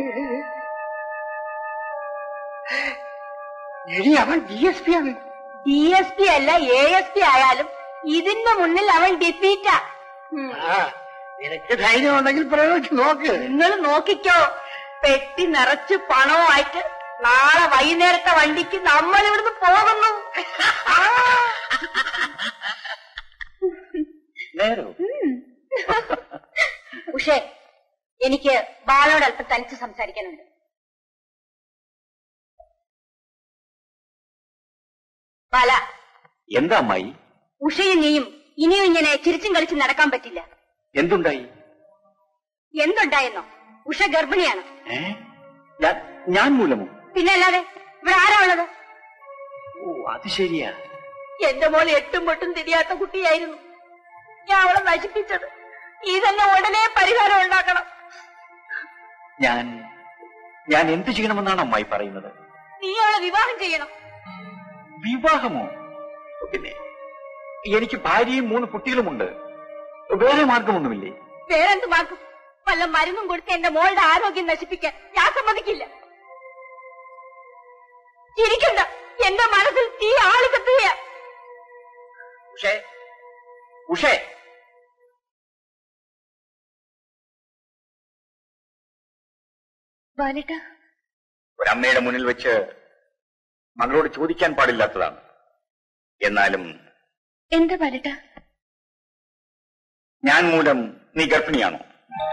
എടി അവൻ ഡി എസ് പി ആണ് ഡി എസ് പി അല്ല എ എസ് പി ആയാലും ഇതിന്റെ മുന്നിൽ അവൻ ഡിഫീറ്റാ ആ നിനക്ക് ധൈര്യം ഉണ്ടെങ്കിൽ പ്രയോഗിച്ച് നോക്ക് നിങ്ങൾ നോക്കിക്കോ പെട്ടി നിറച്ച് പണവുമായിട്ട് നാളെ വൈകുന്നേരത്തെ വണ്ടിക്ക് നമ്മൾ ഇവിടുന്ന് പോകുന്നു നേരോ ഉഷേ എനിക്ക് ബാലോട് അല്പം തനിച്ച് സംസാരിക്കാനുണ്ട് ബാല എന്താ അമ്മായി ഉഷയും നീയും ഇനിയും ഇങ്ങനെ ചിരിച്ചും കളിച്ചും നടക്കാൻ പറ്റില്ല എന്തുണ്ടായി എന്തുണ്ടായെന്നോ ഉഷ ഗർഭിണിയാണ് ഏ ഞാൻ ഞാൻ മൂലമോ പിന്നെ അല്ലാതെ ഇവിടെ ആരാ ഉള്ളത് ഓ അത് ശരിയാ എന്റെ മോൾ എട്ടും പൊട്ടും തിരിയാത്ത കുട്ടിയായിരുന്നു ഞാൻ അവളെ നശിപ്പിച്ചത് ഇതന്നെ ഉടനെ പരിഹാരം ഉണ്ടാക്കണം ഞാൻ ഞാൻ എന്ത് ചെയ്യണമെന്നാണ് അമ്മായി പറയുന്നത് നീ അവളെ വിവാഹം ചെയ്യണം വിവാഹമോ പിന്നെ എനിക്ക് ഭാര്യയും മൂന്ന് കുട്ടികളുമുണ്ട് വേറെ മാർഗമൊന്നുമില്ലേ വേറെന്ത് മാർക്കും വല്ല മരുന്നും കൊടുത്ത് എന്റെ മോളുടെ ആരോഗ്യം നശിപ്പിക്കാൻ ഞാൻ സമ്മതിക്കില്ല ചിരിക്കണ്ട എന്റെ മനസ്സിൽ തീ ആളി കത്തുകയാ ഉഷേ ഉഷേ ബാലിട്ട ഒരമ്മയുടെ മുന്നിൽ വെച്ച് മകളോട് ചോദിക്കാൻ പാടില്ലാത്തതാണ് എന്നാലും എന്താ ബാലിട്ട ഞാൻ മൂലം നീ ഗർഭിണിയാണോ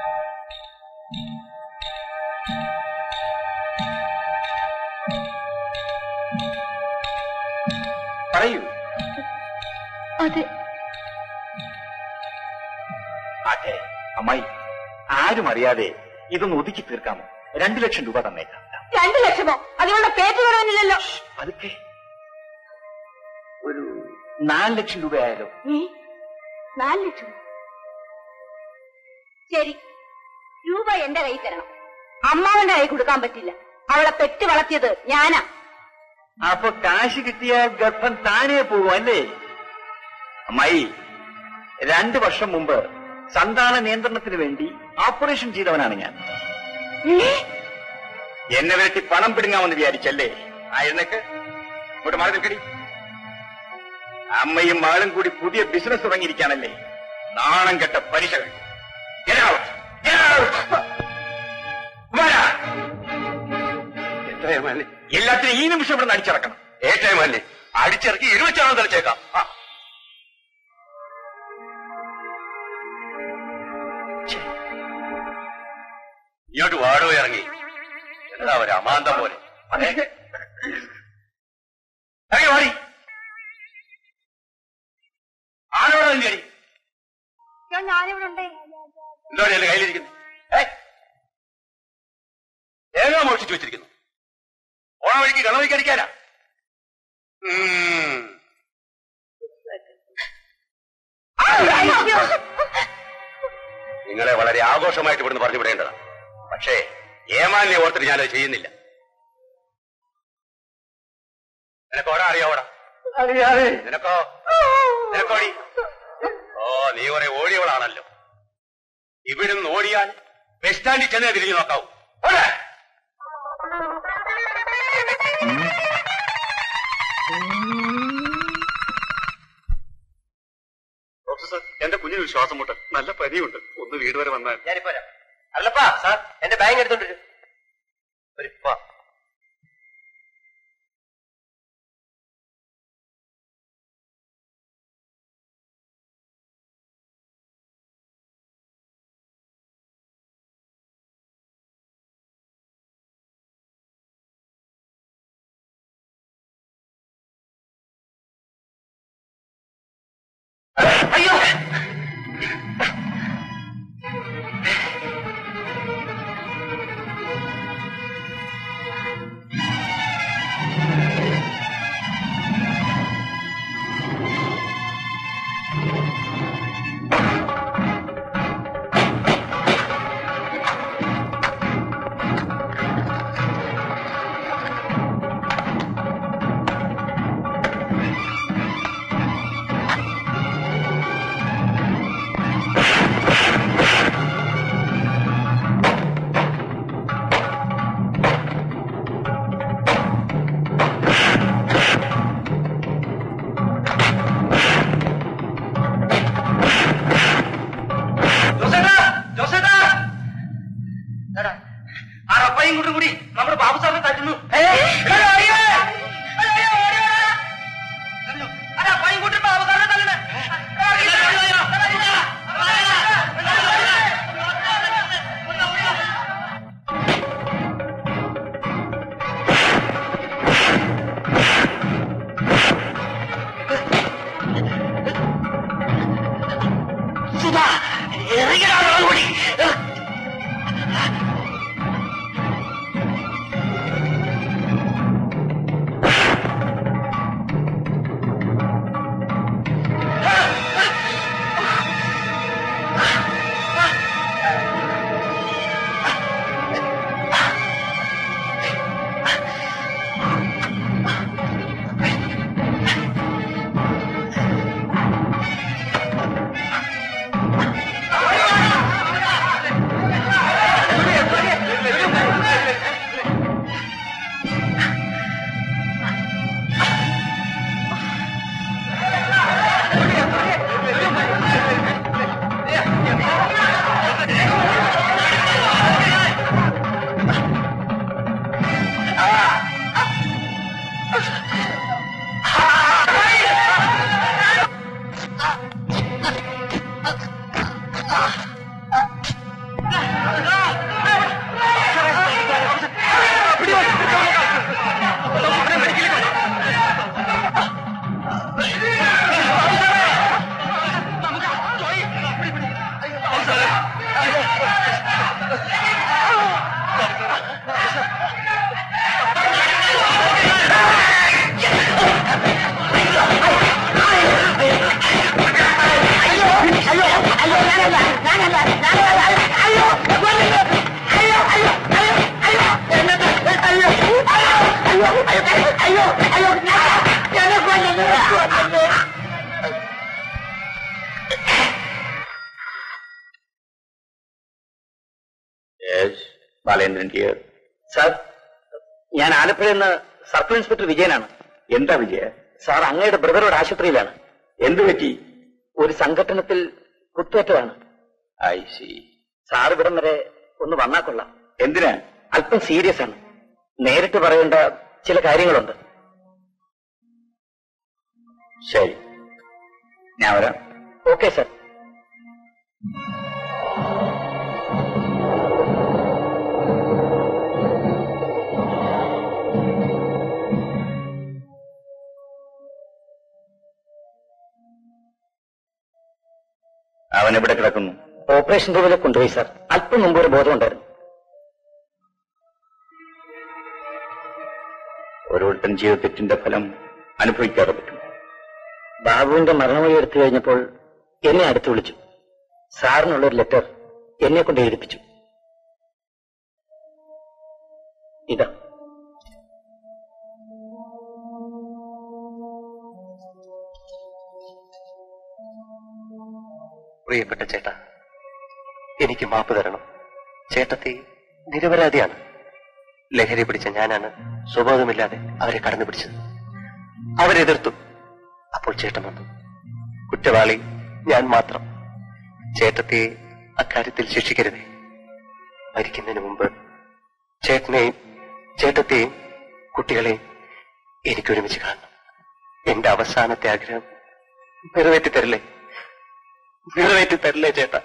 പറയൂ അതെ അതെ അമ്മായി ആരും അറിയാതെ ഇതൊന്ന് ഒതുക്കി തീർക്കാമോ രണ്ടു ലക്ഷം രൂപ തന്നേക്കാം രണ്ടു ലക്ഷമോ അതിനുള്ള പേറ്റ് കുറവനില്ലല്ലോ അതൊക്കെ ഒരു നാല് ലക്ഷം രൂപയായാലോ ഏ? നാല് ലക്ഷം ശരി രൂപ എന്റെ കൈ തരണം അമ്മാവന്റെ കൈ കൊടുക്കാൻ പറ്റില്ല അവളെ പെറ്റ് വളർത്തിയത് ഞാനാ അപ്പൊ കാശ് കിട്ടിയാൽ ഗർഭം താനേ പോകും അല്ലേ അമ്മായി രണ്ടു വർഷം മുമ്പ് സന്താന നിയന്ത്രണത്തിന് വേണ്ടി ഓപ്പറേഷൻ ചെയ്തവനാണ് ഞാൻ എന്നെ വരട്ടി പണം പിടുങ്ങാമെന്ന് വിചാരിച്ചല്ലേ ആയിരുന്നേക്ക് ഇങ്ങോട്ട് മാറി നിൽക്കടി അമ്മയും മകളും കൂടി പുതിയ ബിസിനസ് തുടങ്ങിയിരിക്കാണല്ലേ നാണം കെട്ട പലിശകൾ Get out! Get out! വരാ. എത്രയാമല്ലേ എല്ലാത്തിനും ഈ നിമിഷം ഇവിടെ അടിച്ചിറക്കണം ഏറ്റമല്ലേ അടിച്ചിറക്കി ഇരുപച്ചാണം തെളിച്ചേക്കാം ആ. ഛെ. ഇങ്ങോട്ട് വാടോ ഇറങ്ങി എന്താ ഒരു അമാന്തം പോലെ അതെ ഇറങ്ങി വാടി ആരോടെ കയറി ഞാനിവിടെ ഉണ്ടേ എന്തോ എന്റെ കയ്യിലിരിക്കുന്നു ഏ? തേങ്ങ മോഷിച്ചു വെച്ചിരിക്കുന്നു ഓണ വഴിക്ക് ഗണവഴിക്ക് അടിക്കാനാ ഉം. നിങ്ങളെ വളരെ ആഘോഷമായിട്ട് ഇവിടുന്ന് പറഞ്ഞു വിടേണ്ടതാണ് പക്ഷേ ഏമാനെ ഓർത്തിട്ട് ഞാനത് ചെയ്യുന്നില്ല നിനക്ക് ഓടാ അറിയാവോടാ നിനക്കോ നിനക്കോടി ഓ നീ കുറെ ഓടിയവളാണല്ലോ ഇവിടുന്ന് ഓടിയാൽ ബസ് സ്റ്റാൻഡിൽ ചെന്നേ തിരിഞ്ഞു നോക്കാവൂ ഓടെ പ്രൊഫസർ എന്റെ കുഞ്ഞിന് ശ്വാസം മുട്ട് നല്ല പനിയുണ്ട് ഒന്ന് വീട് വരെ വന്നാൽ ഞാനിപ്പോ വരാം അല്ലപ്പാ സാർ എന്റെ ബാഗ് എടുത്തോണ്ടിരും ഒരു പോ. ജോസേട്ടാ ജോസേട്ടാ എടാ, ആ റബ്ബയും കൂട്ടും കൂടി നമ്മുടെ ബാബു സാറിനെ തട്ടുന്നു ഏയ്, എടാ, അയ്യേ! അയ്യോ, അയ്യോ, ഓടി വാ. തല്ലുന്നു. ആ റബ്ബയും കൂട്ടി ബാബു സാറിനെ തല്ലുന്നെ. അയ്യോ, അയ്യോ, അയ്യോ. സുധാ ഇറങ്ങിടാ ഓടി ആ ഞാനല്ല ഞാനല്ല അയ്യോ കൊല്ലുന്നു. അയ്യോ അയ്യോ അയ്യോ അയ്യോ എന്നെ അയ്യോ അയ്യോ അയ്യോ അയ്യോ അയ്യോ ഞാൻ- എന്നെ കൊല്ലുന്നു കൊല്ലുന്നു ബാലേന്ദ്രൻ ഡിയർ സാർ ഞാൻ ആലപ്പുഴയിൽ നിന്ന് സർക്കിൾ ഇൻസ്പെക്ടർ വിജയനാണ് എന്താ വിജയ സാർ അങ്ങയുടെ ബ്രദറോട് ആശുപത്രിയിലാണ് എന്ത് പറ്റി ഒരു സംഘട്ടനത്തിൽ കുത്തേറ്റതാണ് ഐ സി സാർ ഇവിടം വരെ ഒന്ന് വന്നാ കൊള്ളാം എന്തിനാ അല്പം സീരിയസ് ആണ് നേരിട്ട് പറയേണ്ട ചില കാര്യങ്ങളുണ്ട് ശരി ഞാൻ വരാം ഓക്കെ സാർ അവൻ എവിടെ കിടക്കുന്നു ഓപ്പറേഷൻ റൂമിലേക്ക് കൊണ്ടുപോയി സാർ അല്പം മുമ്പ് ഒരു ബോധമുണ്ടായിരുന്നു ഓരോരുത്തരും ചെയ്ത തെറ്റിന്റെ ഫലം അനുഭവിക്കാതെ പറ്റും ബാബുവിന്റെ മരണമൊഴി എടുത്തു കഴിഞ്ഞപ്പോൾ എന്നെ അടുത്ത് വിളിച്ചു സാറിനുള്ള ഒരു ലെറ്റർ എന്നെ കൊണ്ട് എഴുതിപ്പിച്ചു ഇതാ പ്രിയപ്പെട്ട ചേട്ട എനിക്ക് മാപ്പ് തരണം ചേട്ടത്തി നിരപരാധിയാണ് ലഹരി പിടിച്ച ഞാനാണ് സ്വബോധമില്ലാതെ അവരെ കടന്നു പിടിച്ചത് അവരെതിർത്തു അപ്പോൾ ചേട്ടൻ വന്നു കുറ്റവാളി ഞാൻ മാത്രം ചേട്ടത്തെ അക്കാര്യത്തിൽ ശിക്ഷിക്കരുതേ മരിക്കുന്നതിന് മുമ്പ് ചേട്ടനെയും ചേട്ടത്തെയും കുട്ടികളെയും എനിക്കൊരുമിച്ച് കാണണം എന്റെ അവസാനത്തെ ആഗ്രഹം നിറവേറ്റി തരില്ലേ നിറവേറ്റി തരില്ലേ ചേട്ടാ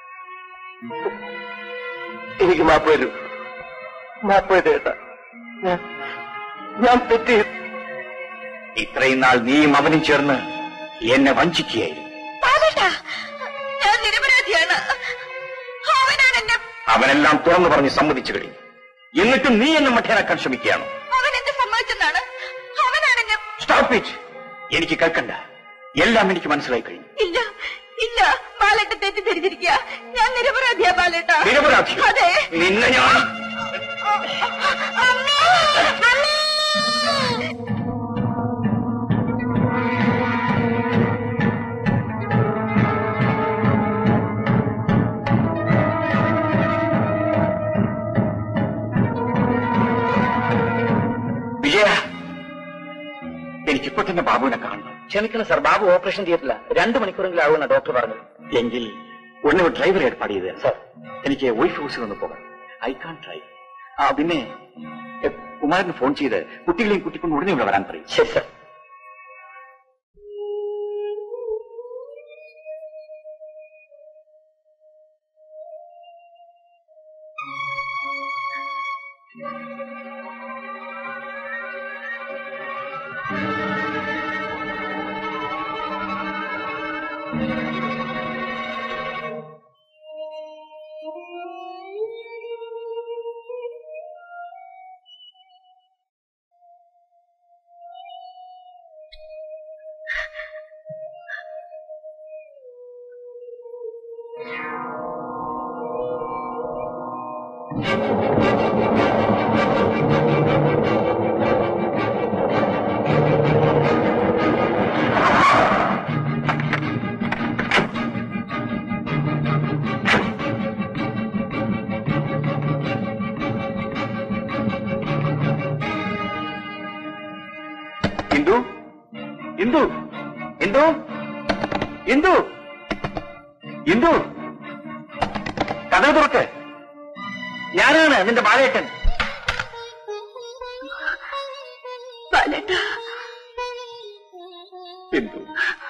എനിക്ക് മാപ്പ് തരൂ മാപ്പ് തരൂ ചേട്ടാ ഞാൻ ഞാൻ തെറ്റി ഇത്രയും നാൾ നീയും അവനും ചേർന്ന് എന്നെ വഞ്ചിക്കുകയായിരുന്നു ബാലേട്ടാ ഞാൻ നിരപരാധിയാണ് അവനാണ് എന്നെ അവനെല്ലാം തുറന്നു പറഞ്ഞ് സമ്മതിച്ചു കഴിഞ്ഞു എന്നിട്ടും നീ എന്നെ മഠേനാക്കാൻ ശ്രമിക്കുകയാണ് അവൻ എന്നെ സമ്മതിച്ചെന്നാണ് അവനാണ് എന്നെ സ്റ്റോപ്പ് ഇറ്റ് എനിക്ക് കേൾക്കണ്ട എല്ലാം എനിക്ക് മനസ്സിലായി കഴിഞ്ഞു ഇല്ല ഇല്ല ബാലേട്ട തെറ്റിദ്ധരിച്ചിരിക്കുക ഞാൻ നിരപരാധിയാ ബാലേട്ട നിരപരാധി അതെ നിന്നെ ഞാൻ വിജയ എനിക്കിപ്പോ തന്നെ ബാബുവിനെ കാണണം ക്ഷമിക്കണം സാർ ബാബു ഓപ്പറേഷൻ തിയേറ്ററില്ല രണ്ടു മണിക്കൂറെങ്കിലും ആവുമെന്ന ഡോക്ടർ പറഞ്ഞു എങ്കിൽ ഉടനെ ഒരു ഡ്രൈവർ ഏർപ്പാട് ചെയ്ത് തരാം. സാർ എനിക്ക് വൈഫ് ഹൗസിൽ ഒന്ന് പോകാം ഐ കാൺ ഡ്രൈവ് ആ പിന്നെ എ, കുമാരന് ഫോൺ ചെയ്ത് കുട്ടികളെയും കുട്ടിക്കൊണ്ട് ഉടനെ ഇവിടെ വരാൻ പറയും ശരി സാർ ഇന്ദു ഇന്ദു ഇന്ദു ഇന്ദു ഇന്ദു കഥ തുറക്ക് ഞാനാണ് നിന്റെ ബാലേട്ടൻ ബാലേട്ട ഇന്ദു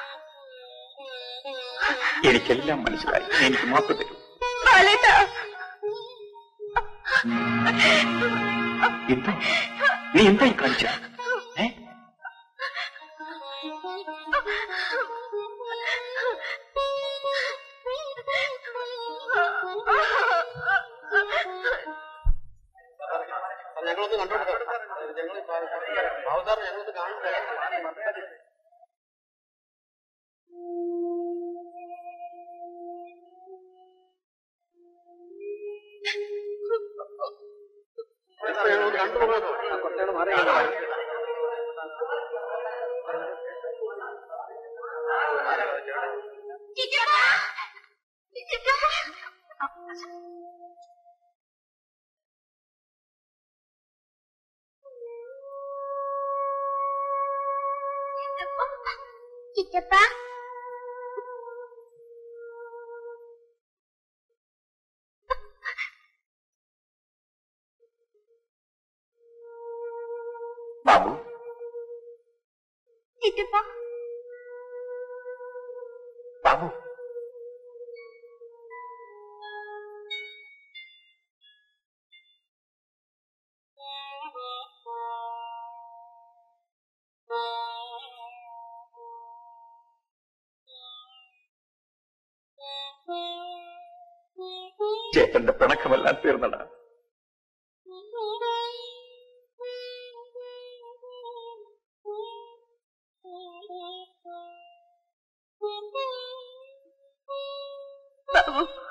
എനിക്കെല്ലാം മനസ്സിലായി നീ എനിക്ക് മാപ്പ് തരൂ ബാലേട്ട ഇന്ദു നീ എന്തായി കാണിച്ചത് ഏ ഞങ്ങളൊന്ന് കണ്ടോട്ടെ ഞങ്ങൾ അവതാരം ഞങ്ങളൊന്ന് കാണണ്ടേ ചിറ്റപ്പ ബാബു ചിറ്റപ്പ ബാബു ചേട്ടന്റെ പിണക്കമെല്ലാം തീർന്നടാ ബാബു